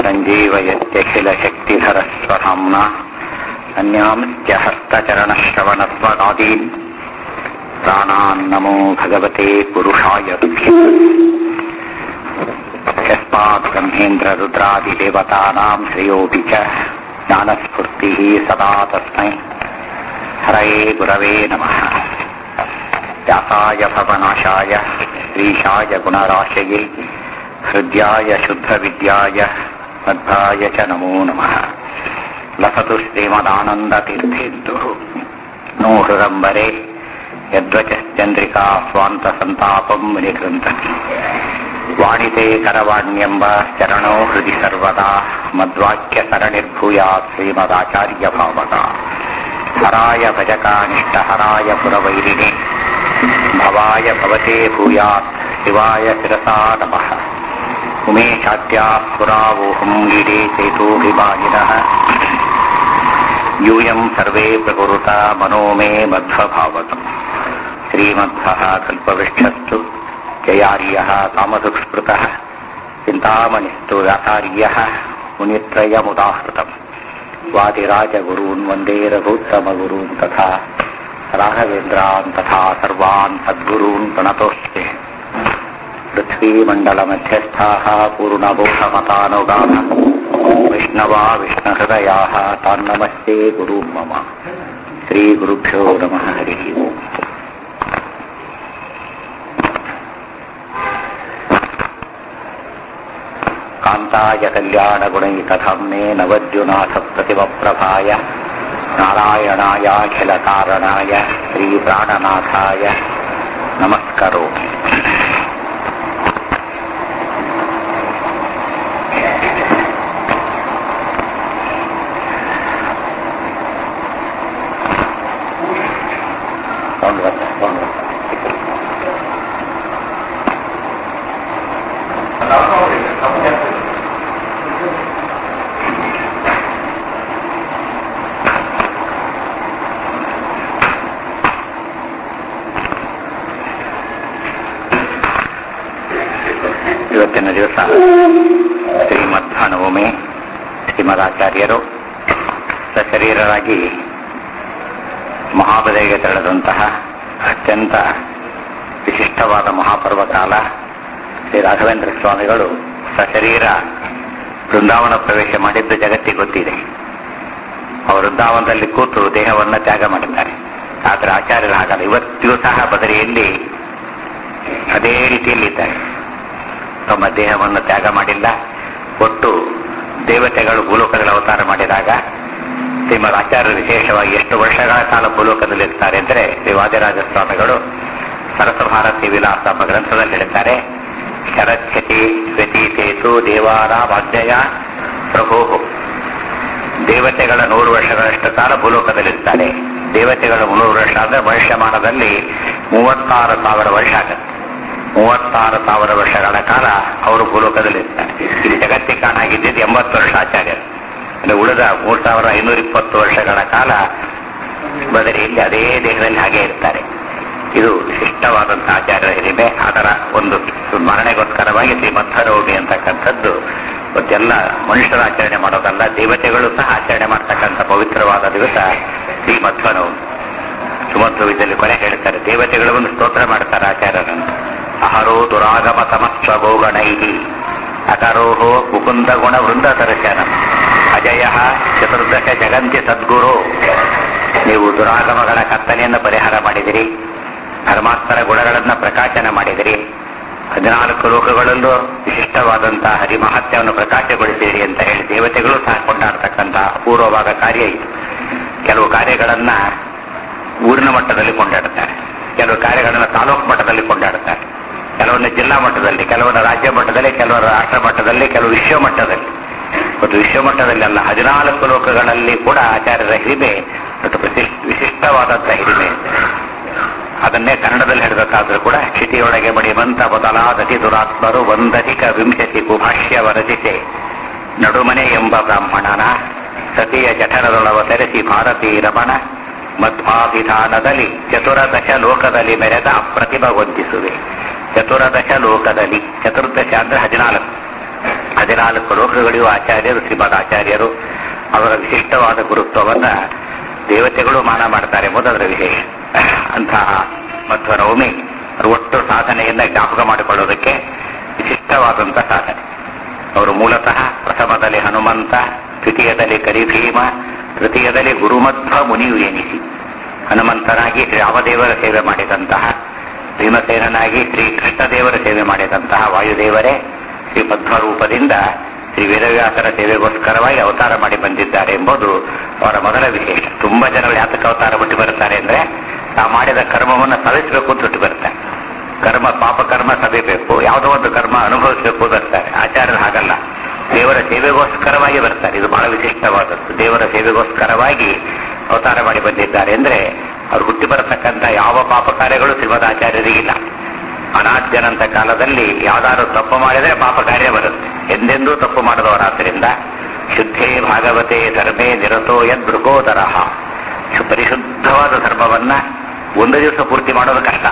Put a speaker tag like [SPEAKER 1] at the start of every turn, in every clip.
[SPEAKER 1] सञ्जीवयत्यखिलशक्तिधरस्वधाम्ना अन्यांश्च हस्तचरणश्रवणत्वगादीन् प्राणान्नमो भगवते पुरुषाय यस्मात् ब्रह्मेन्द्ररुद्रादिदेवतानां श्रेयोऽपि च ज्ञानस्फूर्तिः सदा तस्मै हरये गुरवे नमः व्यासाय भवनाशाय श्रीशाय गुणराशये हृद्याय शुद्धविद्याय मध्वाय च नमो नमः लसतु श्रीमदानन्दतीर्थेन्दुः नो हृदम्बरे यद्वचश्चन्द्रिका स्वान्तसन्तापं विनिकृन्तति ವಾಣಿತೆ ಕರವಾಣ್ಯಂಬ ಚರಣೋ ಹೃದಿ ಸರ್ವದಾ ಮದ್ವಾಕ್ಯ ಸರಣಿರ್ಭೂಯಾತ್ ಶ್ರೀಮದಾಚಾರ್ಯ ಭಾವಕ ಹರಾಯ ಭಜಕಾನಿಷ್ಠ ಹರಾಯ ಪುರವೈರಿಣೆ ಭವಾಯ ಭವತೆ ಭೂಯಾತ್ ಶಿವಾಯ ಶಿರಸಾ ನಮಃ ಉಮೇಶಾದ್ಯಾ ಪುರಾವೋಹಂ ಗೀಡೆ ಚೇತೋಭಿಮಾನಿನಃ ಯೂಯಂ ಸರ್ವೇ ಪ್ರಕುರುತ ಮನೋ ಮೇ ಮಧ್ವಭಾವತು ಶ್ರೀಮಧ್ವಃ ಕಲ್ಪವಿಷ್ಠಸ್ತು ಜಯಾರ್ಯಃ ಕಾಮಧುಕ್ಸ್ಮೃತಃ ಚಿಂತಾಮಣಿಸ್ತು ವ್ಯಾಸಾರ್ಯಃ ಮುನಿತ್ರಯमुदाहृतम् वादिराजगुरून् वन्दे रघुत्तमगुरून् तथा राघवेन्द्रान् तथा सर्वान् सद्गुरून् प्रणतोऽस्ते पृथ्वीमण्डलमध्यस्थाः पूर्णबोधमतानुगाः वैष्णवा विष्णुहृदयाः तान्नमस्ते गुरून् मम श्रीगुरुभ्यो नमः हरिः ओम् कान्ताय कल्याणगुणैकथम्ने नवद्युनाथप्रतिमप्रभाय नारायणायाखिलकारणाय श्रीप्राणनाथाय नमस्करोमि ಸೌಂಡ್ ಬರ್ತಾ ಸೌಂಡ್ ಬರ್ತಾ ಇವತ್ತಿನ ದಿವಸ ಶ್ರೀಮಧ್ವನವಮಿ ಶ್ರೀಮದಾಚಾರ್ಯರು ಸಶರೀರರಾಗಿ ಮಹಾಬದೆಗೆ ತೆರಳಿದಂತಹ ಅತ್ಯಂತ ವಿಶಿಷ್ಟವಾದ ಮಹಾಪರ್ವ ಕಾಲ ಶ್ರೀ ರಾಘವೇಂದ್ರ ಸ್ವಾಮಿಗಳು ಸಶರೀರ ಬೃಂದಾವನ ಪ್ರವೇಶ ಮಾಡಿದ್ದು ಜಗತ್ತಿಗೆ ಗೊತ್ತಿದೆ ಅವರು ವೃಂದಾವನದಲ್ಲಿ ಕೂತು ದೇಹವನ್ನು ತ್ಯಾಗ ಮಾಡಿದ್ದಾರೆ ಆದರೆ ಆಚಾರ್ಯರು ಹಾಗಲ್ಲ ಇವತ್ತಿಗೂ ಸಹ ಬದರಿಯಲ್ಲಿ ಅದೇ ರೀತಿಯಲ್ಲಿದ್ದಾರೆ ತಮ್ಮ ದೇಹವನ್ನು ತ್ಯಾಗ ಮಾಡಿಲ್ಲ ಒಟ್ಟು ದೇವತೆಗಳು ಭೂಲೋಕದಲ್ಲಿ ಅವತಾರ ಮಾಡಿದಾಗ ಶ್ರೀಮದ್ ಆಚಾರ್ಯರು ವಿಶೇಷವಾಗಿ ಎಷ್ಟು ವರ್ಷಗಳ ಕಾಲ ಭೂಲೋಕದಲ್ಲಿರ್ತಾರೆ ಅಂದರೆ ಶ್ರೀ ವಾದಿರಾಜ ಸ್ವಾಮಿಗಳು ಸರಸಭಾರತಿ ವಿಲಾಸ ಎಂಬ ಗ್ರಂಥದಲ್ಲಿ ಹೇಳ್ತಾರೆ ಶರಚ್ಯತಿ ವ್ಯತೀತೇತು ದೇವಾರಾಮಾಜ್ಞೆಯ ಪ್ರಭು ದೇವತೆಗಳ ನೂರು ವರ್ಷಗಳಷ್ಟು ಕಾಲ ಭೂಲೋಕದಲ್ಲಿರ್ತಾರೆ ದೇವತೆಗಳ ನೂರು ವರ್ಷ ಅಂದ್ರೆ ಮನುಷ್ಯಮಾನದಲ್ಲಿ ಮೂವತ್ತಾರು ಸಾವಿರ ವರ್ಷ ಆಗುತ್ತೆ ಮೂವತ್ತಾರು ಸಾವಿರ ವರ್ಷಗಳ ಕಾಲ ಅವರು ಭೂಲೋಕದಲ್ಲಿರ್ತಾರೆ ಇಲ್ಲಿ ಜಗತ್ತಿಗೆ ಕಾಣಾಗಿದ್ದಿದ್ದು ಎಂಬತ್ತು ವರ್ಷ ಆಚಾರ್ಯರು ಅಂದ್ರೆ ಉಳಿದ ಮೂರ್ ಸಾವಿರ ಐನೂರ ಇಪ್ಪತ್ತು ವರ್ಷಗಳ ಕಾಲ ಬದಲಿಯಲ್ಲಿ ಅದೇ ದೇಹದಲ್ಲಿ ಹಾಗೆ ಇರ್ತಾರೆ ಇದು ವಿಶಿಷ್ಟವಾದಂತಹ ಆಚಾರ್ಯರ ಹಿರಿಮೆ ಅದರ ಒಂದು ಸ್ಮರಣೆಗೋಸ್ಕರವಾಗಿ ಶ್ರೀ ಮಧ್ವರೋಗಿ ಅಂತಕ್ಕಂಥದ್ದು ಇವತ್ತೆಲ್ಲ ಮನುಷ್ಯರ ಆಚರಣೆ ಮಾಡೋದಲ್ಲ ದೇವತೆಗಳು ಸಹ ಆಚರಣೆ ಮಾಡ್ತಕ್ಕಂಥ ಪವಿತ್ರವಾದ ದಿವಸ ಶ್ರೀ ಮಧ್ವನವಮಿ ಸುಮಧ್ವವಿದ್ದಲ್ಲಿ ಕೊನೆ ಹೇಳ್ತಾರೆ ದೇವತೆಗಳು ಒಂದು ಸ್ತೋತ್ರ ಮಾಡ್ತಾರೆ ಆಚಾರ್ಯರನ್ನು ಅಹರೋ ದುರಾಗಮ ಸಮಸ್ವ ಗೋಗಣೈಹಿ ಅಕರೋಹೋ ಮುಕುಂದ ಗುಣ ವೃಂದ ದರ್ಶನ ಅಜಯ ಚತುರ್ದಶ ಜಗಂತಿ ಸದ್ಗುರು ನೀವು ದುರಾಗಮಗಳ ಕತ್ತಲೆಯನ್ನು ಪರಿಹಾರ ಮಾಡಿದಿರಿ ಧರ್ಮಾತ್ಮರ ಗುಣಗಳನ್ನು ಪ್ರಕಾಶನ ಮಾಡಿದಿರಿ ಹದಿನಾಲ್ಕು ಲೋಕಗಳಲ್ಲೂ ವಿಶಿಷ್ಟವಾದಂತಹ ಹರಿಮಹತ್ಯವನ್ನು ಪ್ರಕಾಶಗೊಳಿಸಿದಿರಿ ಅಂತ ಹೇಳಿ ದೇವತೆಗಳು ಸಹ ಕೊಂಡಾಡ್ತಕ್ಕಂತಹ ಅಪೂರ್ವವಾದ ಕಾರ್ಯ ಇದು ಕೆಲವು ಕಾರ್ಯಗಳನ್ನ ಊರಿನ ಮಟ್ಟದಲ್ಲಿ ಕೊಂಡಾಡುತ್ತಾರೆ ಕೆಲವು ಕಾರ್ಯಗಳನ್ನು ತಾಲೂಕು ಮಟ್ಟದಲ್ಲಿ ಕೊಂಡಾಡುತ್ತಾರೆ ಕೆಲವೊಂದು ಜಿಲ್ಲಾ ಮಟ್ಟದಲ್ಲಿ ಕೆಲವೊಂದು ರಾಜ್ಯ ಮಟ್ಟದಲ್ಲಿ ಕೆಲವರ ರಾಷ್ಟ್ರ ಮಟ್ಟದಲ್ಲಿ ಕೆಲವು ವಿಶ್ವ ಮಟ್ಟದಲ್ಲಿ ಮತ್ತು ವಿಶ್ವ ಮಟ್ಟದಲ್ಲಿ ಅಲ್ಲ ಹದಿನಾಲ್ಕು ಲೋಕಗಳಲ್ಲಿ ಕೂಡ ಆಚಾರ್ಯರ ಹಿರಿಮೆ ಮತ್ತು ಪ್ರತಿಷ್ಠ ವಿಶಿಷ್ಟವಾದಂತಹ ಹಿರಿಮೆ ಅದನ್ನೇ ಕನ್ನಡದಲ್ಲಿ ಹೇಳಬೇಕಾದ್ರೂ ಕೂಡ ಕ್ಷಿತಿಯೊಳಗೆ ಮಡಿಮಂತ ಮೊದಲಾದತಿ ದುರಾತ್ಮರು ಒಂದಧಿಕ ವಿಂಶತಿ ಕುಭಾಷ್ಯ ವರದಿಸೆ ನಡುಮನೆ ಎಂಬ ಬ್ರಾಹ್ಮಣನ ಸತಿಯ ಜಠರದೊಳವತರಿಸಿ ಭಾರತೀ ರಮಣ ಮಧ್ವಾಭಿಧಾನದಲ್ಲಿ ಚತುರದಶ ಲೋಕದಲ್ಲಿ ಮೆರೆದ ಅಪ್ರತಿಭ ವಂದಿಸುವೆ ಚತುರದಶ ಲೋಕದಲ್ಲಿ ಚತುರ್ದಶ ಅಂದ್ರೆ ಹದಿನಾಲ್ಕು ಹದಿನಾಲ್ಕು ಲೋಕಗಳಿಗೂ ಆಚಾರ್ಯರು ಶ್ರೀಮದ್ ಆಚಾರ್ಯರು ಅವರ ವಿಶಿಷ್ಟವಾದ ಗುರುತ್ವವನ್ನ ದೇವತೆಗಳು ಮಾನ ಮಾಡ್ತಾರೆ ಎಂಬುದು ಅದರ ವಿಶೇಷ ಅಂತಹ ಮಧ್ವ ನವಮಿ ಅವರು ಒಟ್ಟು ಸಾಧನೆಯನ್ನ ಜ್ಞಾಪಕ ಮಾಡಿಕೊಳ್ಳೋದಕ್ಕೆ ವಿಶಿಷ್ಟವಾದಂಥ ಸಾಧನೆ ಅವರು ಮೂಲತಃ ಪ್ರಥಮದಲ್ಲಿ ಹನುಮಂತ ದ್ವಿತೀಯದಲ್ಲಿ ಕರಿಭೀಮ ತೃತೀಯದಲ್ಲಿ ಗುರುಮಧ್ವ ಮುನಿಯು ಎನಿಸಿ ಹನುಮಂತನಾಗಿ ಶ್ರೀ ರಾಮದೇವರ ಸೇವೆ ಮಾಡಿದಂತಹ ಭೀಮಸೇನನಾಗಿ ಶ್ರೀ ಕೃಷ್ಣದೇವರ ಸೇವೆ ಮಾಡಿದಂತಹ ವಾಯುದೇವರೇ ಶ್ರೀ ಮಧ್ವ ರೂಪದಿಂದ ಶ್ರೀ ವೇದವ್ಯಾಸರ ಸೇವೆಗೋಸ್ಕರವಾಗಿ ಅವತಾರ ಮಾಡಿ ಬಂದಿದ್ದಾರೆ ಎಂಬುದು ಅವರ ಮೊದಲ ವಿಶೇಷ ತುಂಬಾ ಜನಗಳು ಯಾತಕ್ಕೆ ಅವತಾರ ಬಿಟ್ಟು ಬರುತ್ತಾರೆ ಅಂದ್ರೆ ತಾವು ಮಾಡಿದ ಕರ್ಮವನ್ನು ಸವಿಸಬೇಕು ಅಂತ ಬಿಟ್ಟು ಬರ್ತಾರೆ ಕರ್ಮ ಪಾಪ ಕರ್ಮ ಸವಿಬೇಕು ಯಾವುದೋ ಒಂದು ಕರ್ಮ ಅನುಭವಿಸಬೇಕು ಬರ್ತಾರೆ ಆಚಾರ್ಯರು ಹಾಗಲ್ಲ ದೇವರ ಸೇವೆಗೋಸ್ಕರವಾಗಿ ಬರ್ತಾರೆ ಇದು ಬಹಳ ವಿಶಿಷ್ಟವಾದದ್ದು ದೇವರ ಸೇವೆಗೋಸ್ಕರವಾಗಿ ಅವತಾರ ಮಾಡಿ ಬಂದಿದ್ದಾರೆ ಅಂದ್ರೆ ಅವ್ರು ಹುಟ್ಟಿ ಬರತಕ್ಕಂಥ ಯಾವ ಪಾಪ ಕಾರ್ಯಗಳು ಶ್ರೀಮದಾಚಾರ್ಯರಿಗಿಲ್ಲ ಅನಾದ್ಯನಂತ ಕಾಲದಲ್ಲಿ ಯಾವ್ದಾದ್ರು ತಪ್ಪು ಮಾಡಿದರೆ ಪಾಪ ಕಾರ್ಯ ಬರುತ್ತೆ ಎಂದೆಂದೂ ತಪ್ಪು ಮಾಡದವರಾದ್ದರಿಂದ ಶುದ್ಧೇ ಭಾಗವತೆ ಧರ್ಮೇ ನಿರತೋ ಯದೃಗೋದರಹ ಪರಿಶುದ್ಧವಾದ ಧರ್ಮವನ್ನ ಒಂದು ದಿವಸ ಪೂರ್ತಿ ಮಾಡೋದು ಕಷ್ಟ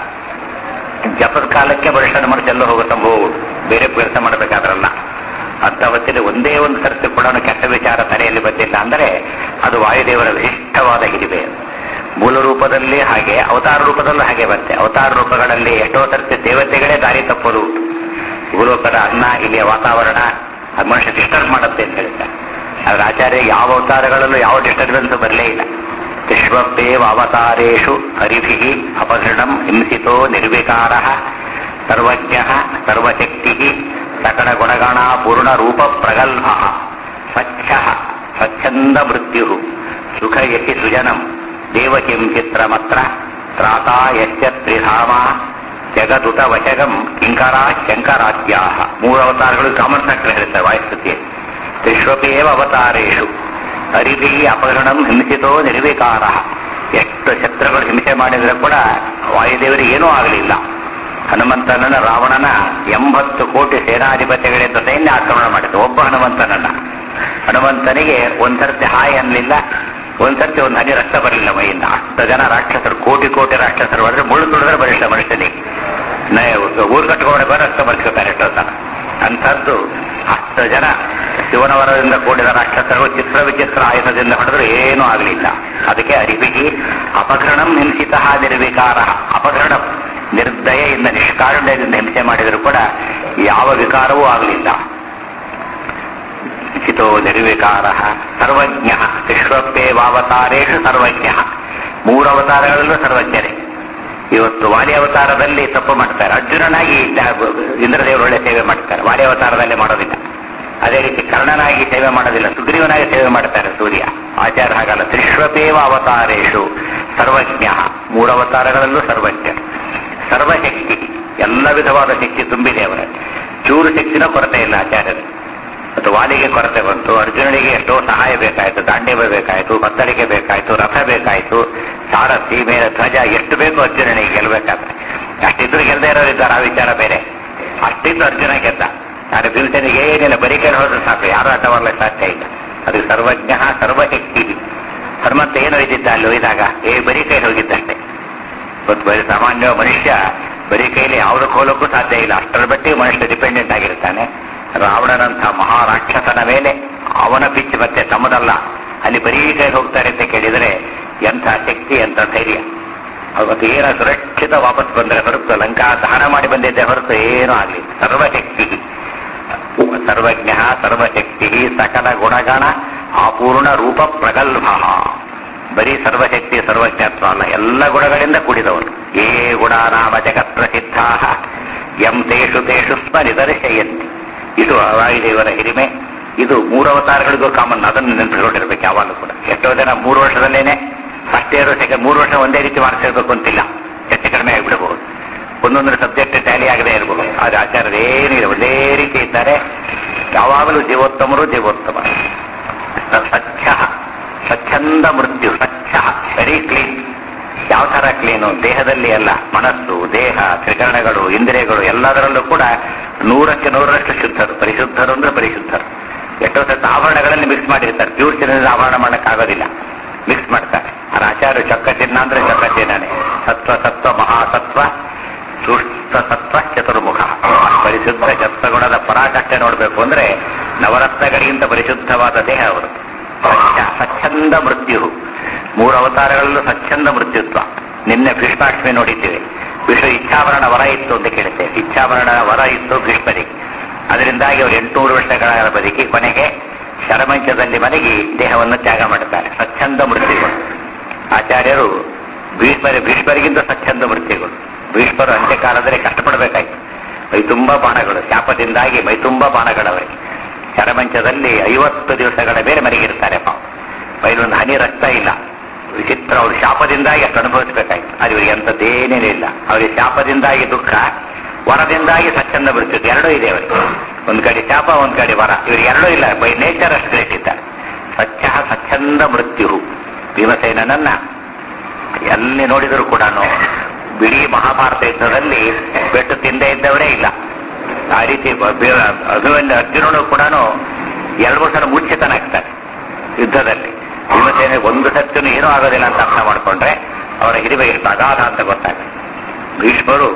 [SPEAKER 1] ಜಪದ ಕಾಲಕ್ಕೆ ಬರಿಷ್ಠನ ಮನಸ್ಸೆಲ್ಲ ಹೋಗೋ ಸಂಭವ ಉಂಟು. ಬೇರೆ ಕೆಲಸ ಮಾಡಬೇಕಾದ್ರಲ್ಲ ಅಂತ ಹೊತ್ತಿಗೆ ಒಂದೇ ಒಂದು ಸರ್ತಿ ಕೂಡ ಅವನು ಕೆಟ್ಟ ವಿಚಾರ ತಲೆಯಲ್ಲಿ ಬಂದಿಲ್ಲ ಅಂದರೆ ಅದು ವಾಯುದೇವರ ವಿಶಿಷ್ಟವಾದ ಹಿರಿಮೆ ಮೂಲ ರೂಪದಲ್ಲಿ ಹಾಗೆ ಅವತಾರ ರೂಪದಲ್ಲೂ ಹಾಗೆ ಬರುತ್ತೆ ಅವತಾರ ರೂಪಗಳಲ್ಲಿ ಎಷ್ಟೋ ಸರ್ತಿ ದೇವತೆಗಳೇ ದಾರಿ ತಪ್ಪೋದು ಉಂಟು. ಭೂಲೋಕದ ಅನ್ನ ಇಲ್ಲಿಯ ವಾತಾವರಣ ಅದು ಮನುಷ್ಯ ಡಿಸ್ಟರ್ಬ್ ಮಾಡುತ್ತೆ ಅಂತ ಹೇಳ್ತಾರೆ ಆದ್ರೆ ಆಚಾರ್ಯ ಯಾವ ಅವತಾರಗಳಲ್ಲೂ ಯಾವ ಡಿಸ್ಟರ್ಬೆನ್ಸ್ ಬರಲೇ ಇಲ್ಲ ವಿಶ್ವಪ್ಪೇವ ಅವತಾರೇಶು ಹರಿಭಿ ಅಪಘೃಣಂ ಹಿಂಸಿತೋ ನಿರ್ವಿಕಾರ ಸರ್ವಜ್ಞ ಸರ್ವಶಕ್ತಿ ಸಕಲ ಗುಣಗಣ ಪೂರ್ಣ ರೂಪ ಪ್ರಗಲ್ಭ ಸ್ವಚ್ಛ ಸ್ವಚ್ಛಂದ ಮೃತ್ಯು ಸುಖ ಯತಿ ಸುಜನಂ ದೇವಕಿಂ ಚಿತ್ರಮತ್ರ ತ್ರಾತಾ ಯಶ್ಚ ತ್ರಿಧಾಮ ಜಗದುತ ವಚಗಂ ಕಿಂಕರ ಶಂಕರಾದ್ಯಾ ಮೂರು ಅವತಾರಗಳು ಕಾಮನ್ ಫ್ಯಾಕ್ಟರ್ ಹೇಳ್ತಾರೆ ವಾಯುಸ್ತುತಿ ತ್ರಿಶ್ವಪೇವ ಅವತಾರೇಶು ಹರಿಭಿ ಅಪಹರಣಂ ಹಿಂಸಿತೋ ನಿರ್ವಿಕಾರ ಎಷ್ಟು ಶತ್ರುಗಳು ಹಿಂಸೆ ಮಾಡಿದ್ರೆ ಕೂಡ ವಾಯುದೇವರಿಗೆ ಏನೂ ಆಗಲಿಲ್ಲ ಹನುಮಂತನನ್ನ ರಾವಣನ ಎಂಬತ್ತು ಕೋಟಿ ಸೇನಾಧಿಪತಿಗಳಿಂದ ಸೈನ್ಯ ಆಕ್ರಮಣ ಮಾಡಿದ್ದು ಒಬ್ಬ ಹನುಮಂತನನ್ನ ಹನುಮಂತನಿಗೆ ಒಂದ್ಸರ್ತಿ ಹಾಯ್ ಅನ್ನಲಿಲ್ಲ ಒಂದ್ಸರ್ತಿ ಒಂದು ಹನಿ ರಕ್ತ ಬರಲಿಲ್ಲ ಮೈಯಿಂದ ಅಷ್ಟು ಜನ ರಾಕ್ಷಸರು ಕೋಟಿ ಕೋಟಿ ರಾಕ್ಷಸರು ಬಂದ್ರೆ ಮುಳ್ಳು ತುಳಿದ್ರೆ ಬರಿಲ್ಲ ಮನುಷ್ಯನಿಗೆ ನ- ಊರು ಕಟ್ಕೊಂಡು ಬರೋ ರಕ್ತ ಬರ್ಸ್ಕೊತಾರೆ ಎಷ್ಟೋ ಸಲ ಅಂಥದ್ದು ಹತ್ತು ಜನ ಶಿವನವರದಿಂದ ಕೂಡಿದ ರಾಕ್ಷಸರು ಚಿತ್ರ ವಿಚಿತ್ರ ಆಯುಧದಿಂದ ಹೊಡೆದ್ರು ಏನೂ ಆಗಲಿಲ್ಲ ಅದಕ್ಕೆ ಅರಿವಿಗೆ ಅಪಘೃಣಂ ಹಿಂಸಿತ ನಿರ್ವಿಕಾರ ಅಪಘೃಣಂ ನಿರ್ದಯೆಯಿಂದ ನಿಷ್ಕಾರುಣ್ಯದಿಂದ ಹಿಂಸೆ ಮಾಡಿದರೂ ಕೂಡ ಯಾವ ವಿಕಾರವೂ ಆಗಲಿಲ್ಲ ಚಿತೋ ನಿರ್ವಿಕಾರ ಸರ್ವಜ್ಞ ವಿಶ್ವಪ್ಪೇವಾವತಾರೇಶು ಸರ್ವಜ್ಞ ಮೂರು ಅವತಾರಗಳಲ್ಲೂ ಸರ್ವಜ್ಞರೇ ಇವತ್ತು ವಾಲಿ ಅವತಾರದಲ್ಲಿ ತಪ್ಪು ಮಾಡ್ತಾರೆ ಅರ್ಜುನನಾಗಿ ದ- ಇಂದ್ರದೇವರು ಒಳ್ಳೆ ಸೇವೆ ಮಾಡ್ತಾರೆ ವಾಲಿ ಅವತಾರದಲ್ಲಿ ಮಾಡೋದಿಲ್ಲ ಅದೇ ರೀತಿ ಕರ್ಣನಾಗಿ ಸೇವೆ ಮಾಡೋದಿಲ್ಲ ಸುಗ್ರೀವನಾಗಿ ಸೇವೆ ಮಾಡ್ತಾರೆ ಸೂರ್ಯ ಆಚಾರ ಹಾಗಲ್ಲ ತ್ರಿಶ್ವಪೇವ ಅವತಾರೇಶು ಸರ್ವಜ್ಞ ಮೂರು ಅವತಾರಗಳಲ್ಲೂ ಸರ್ವಜ್ಞ ಸರ್ವಶಕ್ತಿ ಎಲ್ಲ ವಿಧವಾದ ಶಕ್ತಿ ತುಂಬಿದೆ ಅವರಲ್ಲಿ ಚೂರು ಶಕ್ತಿನ ಕೊರತೆ ಇಲ್ಲ ಆಚಾರ್ಯರು ಮತ್ತು ವಾಲಿಗೆ ಕೊರತೆ ಬಂತು ಅರ್ಜುನನಿಗೆ ಎಷ್ಟೋ ಸಹಾಯ ಬೇಕಾಯಿತು ದಾಂಡ್ಯವ ಬೇಕಾಯಿತು ಬತ್ತಳಿಕೆ ಬೇಕಾಯಿತು ರಥ ಬೇಕಾಯಿತು ಸಾರಥಿ ಮೇಲೆ ಧ್ವಜ ಎಷ್ಟು ಬೇಕು ಅರ್ಜುನನಿಗೆ ಗೆಲ್ಲಬೇಕಾದ್ರೆ ಅಷ್ಟಿದ್ರು ಗೆಲ್ಲದೆ ಇರೋರು ಇದ್ದಾರೆ ಆ ವಿಚಾರ ಬೇರೆ ಅಷ್ಟಿದ್ದು ಅರ್ಜುನ ಗೆದ್ದ ಆದರೆ ಭೀಮಸೇನಿಗೆ ಏನಿಲ್ಲ ಬರೀ ಕೈ ಹೋದ್ರೆ ಸಾಕು ಯಾರು ಆಟ ಮಾಡ್ಲಿಕ್ಕೆ ಸಾಧ್ಯ ಇಲ್ಲ ಅದು ಸರ್ವಜ್ಞ ಸರ್ವಶಕ್ತಿ ಹನುಮಂತ ಏನು ಒಯ್ದಿದ್ದ ಅಲ್ಲಿ ಒಯ್ದಾಗ ಏ ಬರೀ ಕೈ ಹೋಗಿದ್ದಷ್ಟೇ ಇವತ್ತು ಬರೀ ಸಾಮಾನ್ಯ ಮನುಷ್ಯ ಬರೀ ಕೈಲಿ ಯಾವುದಕ್ಕೆ ಹೋಲಕ್ಕೂ ಸಾಧ್ಯ ಇಲ್ಲ ಅಷ್ಟರ ಮಟ್ಟಿಗೆ ಮನುಷ್ಯ ಡಿಪೆಂಡೆಂಟ್ ಆಗಿರ್ತಾನೆ ರಾವಣನಂಥ ಮಹಾರಾಕ್ಷಸನ ಮೇಲೆ ಅವನ ಪಿಚ್ಚು ಮತ್ತೆ ತಮ್ಮದಲ್ಲ ಅಲ್ಲಿ ಬರೀ ಕೈ ಹೋಗ್ತಾರೆ ಅಂತ ಕೇಳಿದರೆ ಎಂಥ ಶಕ್ತಿ ಎಂಥ ಧೈರ್ಯ ಅವತ್ತು ಏನ ಸುರಕ್ಷಿತ ವಾಪಸ್ ಬಂದರೆ ಹೊರತು ಲಂಕಾ ದಹನ ಮಾಡಿ ಬಂದಿದ್ದೆ ಹೊರತು ಏನೂ ಆಗಲಿ ಸರ್ವಶಕ್ತಿ ಸರ್ವಜ್ಞ ಸರ್ವಶಕ್ತಿ ಸಕಲ ಗುಣಗಣ ಅಪೂರ್ಣ ರೂಪ ಪ್ರಗಲ್ಭ ಬರೀ ಸರ್ವಶಕ್ತಿ ಸರ್ವಜ್ಞತ್ವ ಅಲ್ಲ ಎಲ್ಲ ಗುಣಗಳಿಂದ ಕೂಡಿದವನು ಏ ಗುಣ ನಾಮ ಜಗತ್ ಪ್ರಸಿದ್ಧಾ ಎಂ ತೇಷು ತೇಷು ಸ್ಮ ನಿದರ್ಶಯಂತಿ ಇದು ವಾಯುದೇವರ ಹಿರಿಮೆ ಇದು ಮೂರು ಅವತಾರಗಳಿಗೂ ಕಾಮನ್ ಅದನ್ನು ನೆನಪಿಸ್ಕೊಂಡಿರ್ಬೇಕು ಯಾವಾಗಲೂ ಕೂಡ ಎಷ್ಟೋ ಜನ ಮೂರು ವರ್ಷದಲ್ಲೇನೆ ಫಸ್ಟ್ ಇಯರ್ ಸೆಕೆಂಡ್ ಮೂರು ವರ್ಷ ಒಂದೇ ರೀತಿ ಮಾರ್ಕ್ಸ್ ಇರಬೇಕು ಅಂತಿಲ್ಲ ಹೆಚ್ಚು ಕಡಿಮೆ ಆಗಿಬಿಡಬಹುದು ಒಂದೊಂದು ಸಬ್ಜೆಕ್ಟ್ ಟ್ಯಾಲಿ ಆಗದೆ ಇರಬಹುದು ಆದ್ರೆ ಆಚಾರ್ಯರು ಏನಿಲ್ಲ ಒಂದೇ ರೀತಿ ಇದ್ದಾರೆ ಯಾವಾಗಲೂ ಜೀವೋತ್ತಮರು ಜೀವೋತ್ತಮ ಸ್ವಚ್ಛ ಸ್ವಚ್ಛಂದ ಮೃತ್ಯು ಸ್ವಚ್ಛ ವೆರಿ ಕ್ಲೀನ್ ಯಾವ ತರ ಕ್ಲೀನು ದೇಹದಲ್ಲಿ ಅಲ್ಲ ಮನಸ್ಸು ದೇಹ ತ್ರಿಕರಣಗಳು ಇಂದ್ರಿಯಗಳು ಎಲ್ಲದರಲ್ಲೂ ಕೂಡ ನೂರಕ್ಕೆ ನೂರರಷ್ಟು ಶುದ್ಧರು ಪರಿಶುದ್ಧರು ಅಂದ್ರೆ ಪರಿಶುದ್ಧರು ಎಷ್ಟೋ ಸತ್ತ ಆಭರಣಗಳಲ್ಲಿ ಮಿಕ್ಸ್ ಮಾಡಿರ್ತಾರೆ ಪ್ಯೂರ್ ಚಿನ್ನದಿಂದ ಆಭರಣ ಮಾಡಕ್ಕಾಗೋದಿಲ್ಲ ಮಿಕ್ಸ್ ಮಾಡ್ತಾರೆ ಆ ಆಚಾರ್ಯ ಚೊಕ್ಕ ಚಿನ್ನ ಅಂದ್ರೆ ಚೊಕ್ಕ ಚಿನ್ನನೇ ಸತ್ವ ಸತ್ವ ಮಹಾಸತ್ವ ಸುಷ್ಟ ಸತ್ವ ಚತುರ್ಮುಖ ಪರಿಶುದ್ಧ ಸತ್ವಗುಣದ ಪರಾಕಾಷ್ಠೆ ನೋಡಬೇಕು ಅಂದ್ರೆ ನವರತ್ನಗಳಿಗಿಂತ ಪರಿಶುದ್ಧವಾದ ದೇಹ ಅವರು ಸ್ವಚ್ಛ ಸ್ವಚ್ಛಂದ ಮೃತ್ಯು ಮೂರು ಅವತಾರಗಳಲ್ಲೂ ಸ್ವಚ್ಛಂದ ಮೃತ್ಯುತ್ವ ನಿನ್ನೆ ಭೀಷ್ಮಾಷ್ಟಮಿ ನೋಡಿದ್ದೇವೆ ವಿಶ್ವ ಇಚ್ಛಾಭರಣ ವರ ಇತ್ತು ಅಂತ ಕೇಳುತ್ತೇವೆ ಇಚ್ಛಾಭರಣ ವರ ಇತ್ತು ಭೀಷ್ಮರಿಗೆ ಅದರಿಂದಾಗಿ ಅವರು ಎಂಟುನೂರು ವರ್ಷಗಳ ಬದುಕಿ ಕೊನೆಗೆ ಶರಮಂಚದಲ್ಲಿ ಮನೆಗೆ ದೇಹವನ್ನು ತ್ಯಾಗ ಮಾಡುತ್ತಾರೆ ಸ್ವಚ್ಛಂದ ಮೃತ್ಯುಗಳು ಆಚಾರ್ಯರು ಭೀಷ್ಮರ ಭೀಷ್ಮರಿಗಿಂತ ಸ್ವಚ್ಛಂದ ಮೃತ್ಯುಗಳು ಭೀಷ್ಮರು ಅಂತ್ಯಕಾಲದಲ್ಲಿ ಕಷ್ಟಪಡಬೇಕಾಯ್ತು ಮೈ ತುಂಬಾ ಬಾಣಗಳು ಶಾಪದಿಂದಾಗಿ ಮೈ ತುಂಬಾ ಬಾಣಗಳವರಿಗೆ ಶರಮಂಚದಲ್ಲಿ ಐವತ್ತು ದಿವಸಗಳ ಮೇಲೆ ಮನೆಗಿರ್ತಾರೆ ಪಾಪ ಮೈಲೊಂದು ಹನಿ ರಕ್ತ ಇಲ್ಲ ವಿಚಿತ್ರ ಅವರು ಶಾಪದಿಂದಾಗಿ ಅಷ್ಟು ಅನುಭವಿಸಬೇಕಾಯ್ತು ಅದು ಇವರಿಗೆ ಅಂಥದ್ದೇನೇನೇ ಇಲ್ಲ ಅವರಿಗೆ ಶಾಪದಿಂದಾಗಿ ದುಃಖ ವರದಿಂದಾಗಿ ಸ್ವಚ್ಛಂದ ಮೃತ್ಯು ಎರಡೂ ಇದೆ ಅವರಿಗೆ ಒಂದ್ ಕಡೆ ಶಾಪ ಒಂದ್ ಕಡೆ ವರ ಇವರಿಗೆ ಎರಡೂ ಇಲ್ಲ ಬೈ ನೇಚರ್ ಅಷ್ಟು ಗ್ರೇಟ್ ಇದ್ದಾರೆ ಸ್ವಚ್ಛ ಸ್ವಚ್ಛಂದ ಮೃತ್ಯು ಭೀಮಸೇನನ್ನ ಎಲ್ಲಿ ನೋಡಿದರೂ ಕೂಡ ಬಿಡೀ ಮಹಾಭಾರತ ಯುದ್ಧದಲ್ಲಿ ಬೆಟ್ಟು ತಿಂದೇ ಇದ್ದವರೇ ಇಲ್ಲ ಆ ರೀತಿ ಅಭಿಮನ್ಯು ಅರ್ಜುನನು ಕೂಡ ಎರಡು ಮೂರು ಸಲ ಮೂರ್ಛಿತನಾಗ್ತಾನೆ ಯುದ್ಧದಲ್ಲಿ ಭೀಮಸೇನೆ ಒಂದು ಸತ್ಯನು ಏನೂ ಆಗೋದಿಲ್ಲ ಅಂತ ಅರ್ಥ ಮಾಡಿಕೊಂಡ್ರೆ ಅವರ ಹಿರಿಮೆ ಎಷ್ಟು ಅಗಾಧ ಅಂತ ಗೊತ್ತಾಗುತ್ತೆ ಭೀಷ್ಮರು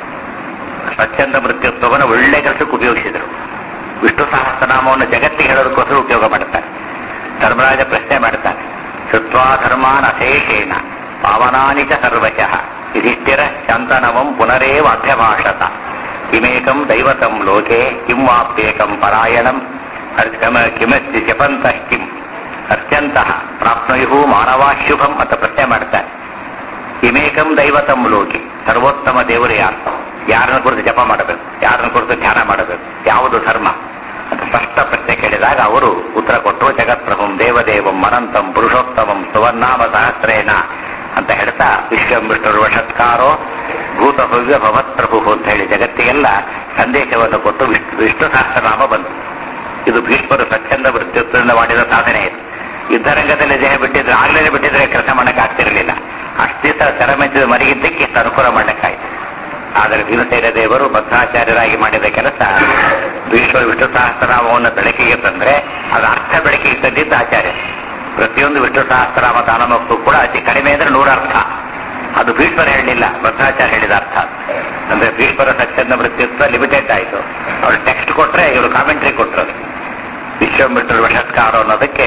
[SPEAKER 1] ಸ್ವಚ್ಛಂದ ಮೃತ್ಯುತ್ವವನ್ನು ಒಳ್ಳೆ ಕೆಲಸಕ್ಕೆ ಉಪಯೋಗಿಸಿದರು ವಿಷ್ಣು ಸಹಸ್ರನಾಮವನ್ನು ಜಗತ್ತಿಗೆ ಹೇಳೋದಕ್ಕೋಸ್ಕರ ಉಪಯೋಗ ಮಾಡ್ತಾರೆ ಧರ್ಮರಾಜ ಪ್ರಶ್ನೆ ಮಾಡ್ತಾನೆ ಶುತ್ವಾ ಧರ್ಮಾನ್ ಅಶೇಷೇಣ ಪಾವನಾನಿ ಚ ಸರ್ವಶಃ ಯುಧಿಷ್ಠಿರ ಶಾಂತನವಂ ಪುನರೇವ ಅಭ್ಯಭಾಷತ ಕಿಮೇಕಂ ದೈವತಂ ಲೋಕೆ ಕಿಂ ವಾಪ್ಯೇಕಂ ಪರಾಯಣಂ ಅರ್ಕಮ ಕಿಮಸ್ತಿ ಜಪಂತಃ ಕಿಂ ಅತ್ಯಂತಹ ಪ್ರಾಪ್ನುಯು ಮಾನವಾಶುಭಂ ಅಂತ ಪ್ರಶ್ನೆ ಮಾಡ್ತಾರೆ ಕಿಮೇಕಂ ದೈವತಂ ಲೋಕೆ ಸರ್ವೋತ್ತಮ ದೇವರು ಯಾರು ಯಾರನ್ನ ಕುರಿತು ಜಪ ಮಾಡಬೇಕು ಯಾರನ್ನ ಕುರಿತು ಧ್ಯಾನ ಮಾಡಬೇಕು ಯಾವುದು ಧರ್ಮ ಅಂತ ಸ್ಪಷ್ಟ ಪ್ರಶ್ನೆ ಕೇಳಿದಾಗ ಅವರು ಉತ್ತರ ಕೊಟ್ಟರು ಜಗತ್ಪ್ರಭುಂ ದೇವದೇವಂ ಅನಂತಂ ಪುರುಷೋತ್ತಮಂ ಸುವರ್ಣಾಮ ಸಹಸ್ರೇನ ಅಂತ ಹೇಳ್ತಾ ವಿಶ್ವಂ ವಿಷ್ಣುರು ವಷತ್ಕಾರೋ ಭೂತ ಭವ್ಯ ಭವತ್ ಪ್ರಭು ಅಂತ ಹೇಳಿ ಜಗತ್ತಿಗೆಲ್ಲ ಸಂದೇಶವನ್ನು ಕೊಟ್ಟು ವಿಷ್ಣು ವಿಷ್ಣು ಸಹಸ್ರನಾಮ ಬಂತು ಇದು ಭೀಷ್ಮರು ಸ್ವಚ್ಛಂದ ಮೃತ್ಯುತ್ವದಿಂದ ಮಾಡಿದ ಸಾಧನೆ ಇದು ಯುದ್ಧರಂಗದಲ್ಲಿ ದೇಹ ಬಿಟ್ಟಿದ್ರೆ ಆಗ್ಲೇ ಬಿಟ್ಟಿದ್ರೆ ಕೆಲಸ ಮಾಡಕ್ಕೆ ಆಗ್ತಿರಲಿಲ್ಲ ಅಷ್ಟಿತ ಸೆರಮೆಚ್ಚಿದ ಮರಿಗಿದ್ದಕ್ಕೆ ಇಷ್ಟು ಅನುಕೂಲ ಮಾಡಕ್ಕಾಯ್ತು ಆದರೆ ಭೀಮಸೇನ ದೇವರು ಬದ್ಧಾಚಾರ್ಯರಾಗಿ ಮಾಡಿದ ಕೆಲಸ ಭೀಷ್ಮ ವಿಷ್ಣು ಸಹಸ್ರನಾಮವನ್ನು ಬೆಳಕಿಗೆ ತಂದ್ರೆ ಅದು ಅರ್ಥ ಬೆಳಕಿಗೆ ತಂದಿದ್ದ ಆಚಾರ್ಯ ಪ್ರತಿಯೊಂದು ವಿಷ್ಣು ಸಹಸ್ರನಾಮ ದಾನಮಕ್ಕೂ ಕೂಡ ಅತಿ ಕಡಿಮೆ ಅಂದ್ರೆ ನೂರ ಅರ್ಥ ಅದು ಭೀಷ್ಮರ ಹೇಳಲಿಲ್ಲ ಬದ್ಧಾಚಾರ್ಯ ಹೇಳಿದ ಅರ್ಥ ಅಂದ್ರೆ ಭೀಷ್ಮರ ಸತ್ಯದ ಮೃತ್ಯುತ್ವ ಲಿಮಿಟೆಡ್ ಆಯಿತು ಅವ್ರು ಟೆಕ್ಸ್ಟ್ ಕೊಟ್ರೆ ಇವರು ಕಾಮೆಂಟ್ರಿ ಕೊಟ್ಟರು ವಿಶ್ವಮಿತ್ರ ವಷತ್ಕಾರ ಅನ್ನೋದಕ್ಕೆ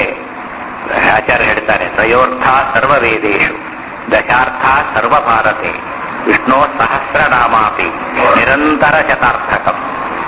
[SPEAKER 1] ಆಚಾರ್ಯ ಹೇಳ್ತಾರೆ ತ್ರಯೋರ್ಥ ಸರ್ವವೇದೇಶು ದಶಾರ್ಥ ಸರ್ವಭಾರತೆ ವಿಷ್ಣು ಸಹಸ್ರನಾಮಾಪಿ ನಿರಂತರ ಶತಾರ್ಥಕಂ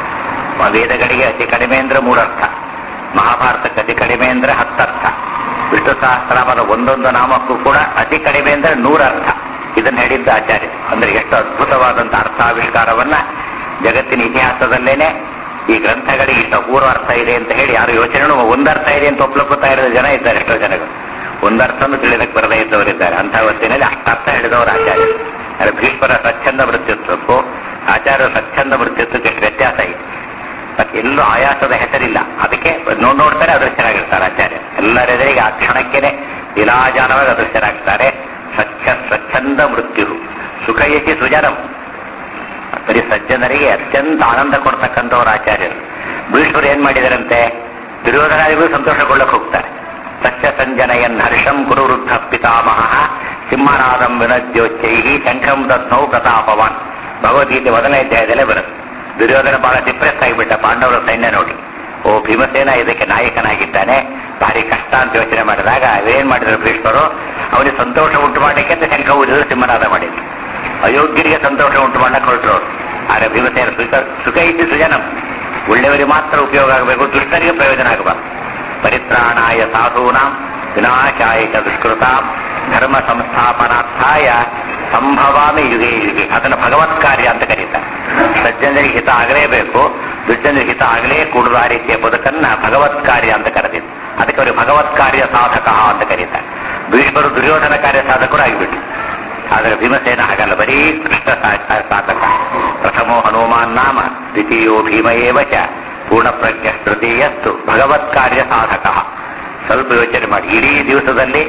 [SPEAKER 1] ವೇದಗಳಿಗೆ ಅತಿ ಕಡಿಮೆ ಅಂದ್ರೆ ಮೂರರ್ಥ ಮಹಾಭಾರತಕ್ಕೆ ಅತಿ ಕಡಿಮೆ ಅಂದ್ರೆ ಹತ್ತರ್ಥ ವಿಷ್ಣು ಸಹಸ್ರನಾಮದ ಒಂದೊಂದು ನಾಮಕ್ಕೂ ಕೂಡ ಅತಿ ಕಡಿಮೆ ಅಂದ್ರೆ ನೂರರ್ಥ ಇದನ್ನ ಹೇಳಿದ್ದ ಆಚಾರ್ಯ ಅಂದ್ರೆ ಎಷ್ಟು ಅದ್ಭುತವಾದಂತ ಅರ್ಥಾವಿಷ್ಕಾರವನ್ನ ಜಗತ್ತಿನ ಇತಿಹಾಸದಲ್ಲೇನೆ ಈ ಗ್ರಂಥಗಳಿಗೆ ಇಷ್ಟ ಪೂರ್ವ ಅರ್ಥ ಇದೆ ಅಂತ ಹೇಳಿ ಯಾರು ಯೋಚನೆ ಒಂದರ್ಥ ಇದೆ ಅಂತ ಒಪ್ಲಪ್ಪತ್ತಾ ಇರೋ ಜನ ಇದ್ದಾರೆ ಎಷ್ಟೋ ಜನಗಳು ಒಂದರ್ಥನೂ ತಿಳಿದಕ್ಕೆ ಬರದೇ ಇದ್ದವರಿದ್ದಾರೆ ಅಂಥ ಹೊತ್ತಿನಲ್ಲಿ ಅಷ್ಟರ್ಥ ಹೇಳಿದವರು ಆಚಾರ್ಯ ಅಂದ್ರೆ ಭೀಷ್ಮರ ಸ್ವಚ್ಛಂದ ಮೃತ್ಯುತ್ವಕ್ಕೂ ಆಚಾರ್ಯ ಸ್ವಚ್ಛಂದ ಮೃತ್ಯುತ್ವಕ್ಕೆ ಎಷ್ಟು ವ್ಯತ್ಯಾಸ ಇದೆ ಮತ್ತೆ ಎಲ್ಲೂ ಆಯಾಸದ ಹೆಸರಿಲ್ಲ ಅದಕ್ಕೆ ನೋಡ್ ನೋಡ್ತಾರೆ ಅದೃಶ್ಯರಾಗಿರ್ತಾರೆ ಆಚಾರ್ಯ ಎಲ್ಲರೆದುರಿಗೆ ಆ ಕ್ಷಣಕ್ಕೇನೆ ವಿಲಾಜಾನವಾಗಿ ಅದೃಶ್ಯರಾಗ್ತಾರೆ ಸ್ವಚ್ಛ ಸ್ವಚ್ಛಂದ ಮೃತ್ಯು ಸುಖಯತಿ ಸುಜನಂ ಬರೀ ಸಜ್ಜನರಿಗೆ ಅತ್ಯಂತ ಆನಂದ ಕೊಡ್ತಕ್ಕಂಥವ್ರು ಆಚಾರ್ಯರು ಭೀಷ್ಮರು ಏನ್ ಮಾಡಿದಾರಂತೆ ದುರ್ಯೋಧನಾದಿಗೂ ಸಂತೋಷಗೊಳ್ಳಕ್ಕೆ ಹೋಗ್ತಾರೆ ಸತ್ಯ ಸಂಜನಯನ್ ಹರ್ಷಂ ಕುರು ವೃದ್ಧ ಪಿತಾಮಹ ಸಿಂಹನಾದಂ ವಿನದ್ಯೋಚ್ಚೈ ಶಂಖಂ ದತ್ನೌ ಪ್ರತಾಪವಾನ್ ಭಗವದ್ಗೀತೆ ಮೊದಲನೇ ಅಧ್ಯಾಯದಲ್ಲೇ ಬರುತ್ತೆ ದುರ್ಯೋಧನ ಬಹಳ ಡಿಪ್ರೆಸ್ ಆಗಿಬಿಟ್ಟ ಪಾಂಡವರ ಸೈನ್ಯ ನೋಡಿ ಓ ಭೀಮಸೇನ ಇದಕ್ಕೆ ನಾಯಕನಾಗಿದ್ದಾನೆ ಭಾರಿ ಕಷ್ಟ ಅಂತ ಯೋಚನೆ ಮಾಡಿದಾಗ ಅವೇನ್ ಮಾಡಿದ್ರು ಭೀಷ್ಮರು ಅವನಿಗೆ ಸಂತೋಷ ಉಂಟು ಮಾಡಲಿಕ್ಕೆ ಅಂತ ಶಂಖ ಊದಿದ್ರು ಸಿಂಹನಾದ ಮಾಡಿದ್ರು ಅಯೋಗ್ಯರಿಗೆ ಸಂತೋಷ ಉಂಟು ಮಾಡಕ್ಕೆ ಹೊರಟರು ಆದರೆ ಭೀಮಸೇನ ಸುಖ ಸುಖ ಇದ್ದು ಸುಜನಂ ಒಳ್ಳೆಯವರಿಗೆ ಮಾತ್ರ ಉಪಯೋಗ ಆಗಬೇಕು ದುಷ್ಟರಿಗೆ ಪ್ರಯೋಜನ ಆಗಬಾರ್ದು ಪರಿತ್ರಾಣಾಯ ಸಾಧೂನಾಂ ವಿನಾಶಾಯ ಚ ದುಷ್ಕೃತಾಂ ಧರ್ಮ ಸಂಸ್ಥಾಪನಾರ್ಥಾಯ ಸಂಭವಾಮಿ ಯುಗೆ ಯುಗೆ ಅದನ್ನು ಭಗವತ್ ಕಾರ್ಯ ಅಂತ ಕರೀತಾರೆ ಸಜ್ಜನರಿಗೆ ಹಿತ ಆಗಲೇಬೇಕು ದುರ್ಜನರಿಗೆ ಹಿತ ಆಗಲೇ ಕೂಡದ ಆ ರೀತಿಯ ಬದುಕನ್ನ ಭಗವತ್ ಕಾರ್ಯ ಅಂತ ಕರೆದಿದ್ದು ಅದಕ್ಕೆ ಅವರು ಭಗವತ್ ಕಾರ್ಯ ಸಾಧಕ ಅಂತ ಕರೀತಾರೆ ಭೀಷ್ಮರು ದುರ್ಯೋಧನ ಕಾರ್ಯ ಸಾಧಕರು ಆಗಿಬಿಟ್ಟು ಆದರೆ ಭೀಮಸೇನ ಹಾಗಲ್ಲ ಬರೀ ಕೃಷ್ಣ ಸಾ- ಸಾಧಕ ಪ್ರಥಮೋ ಹನುಮಾನ್ ನಾಮ ದ್ವಿತೀಯೋ ಭೀಮ ಏವ ಚ ಪೂರ್ಣಪ್ರಜ್ಞ ತೃತೀಯಸ್ತು ಭಗವತ್ ಕಾರ್ಯ ಸಾಧಕ ಸ್ವಲ್ಪ ಯೋಚನೆ ಮಾಡಿ ಇಡೀ ದಿವಸದಲ್ಲಿ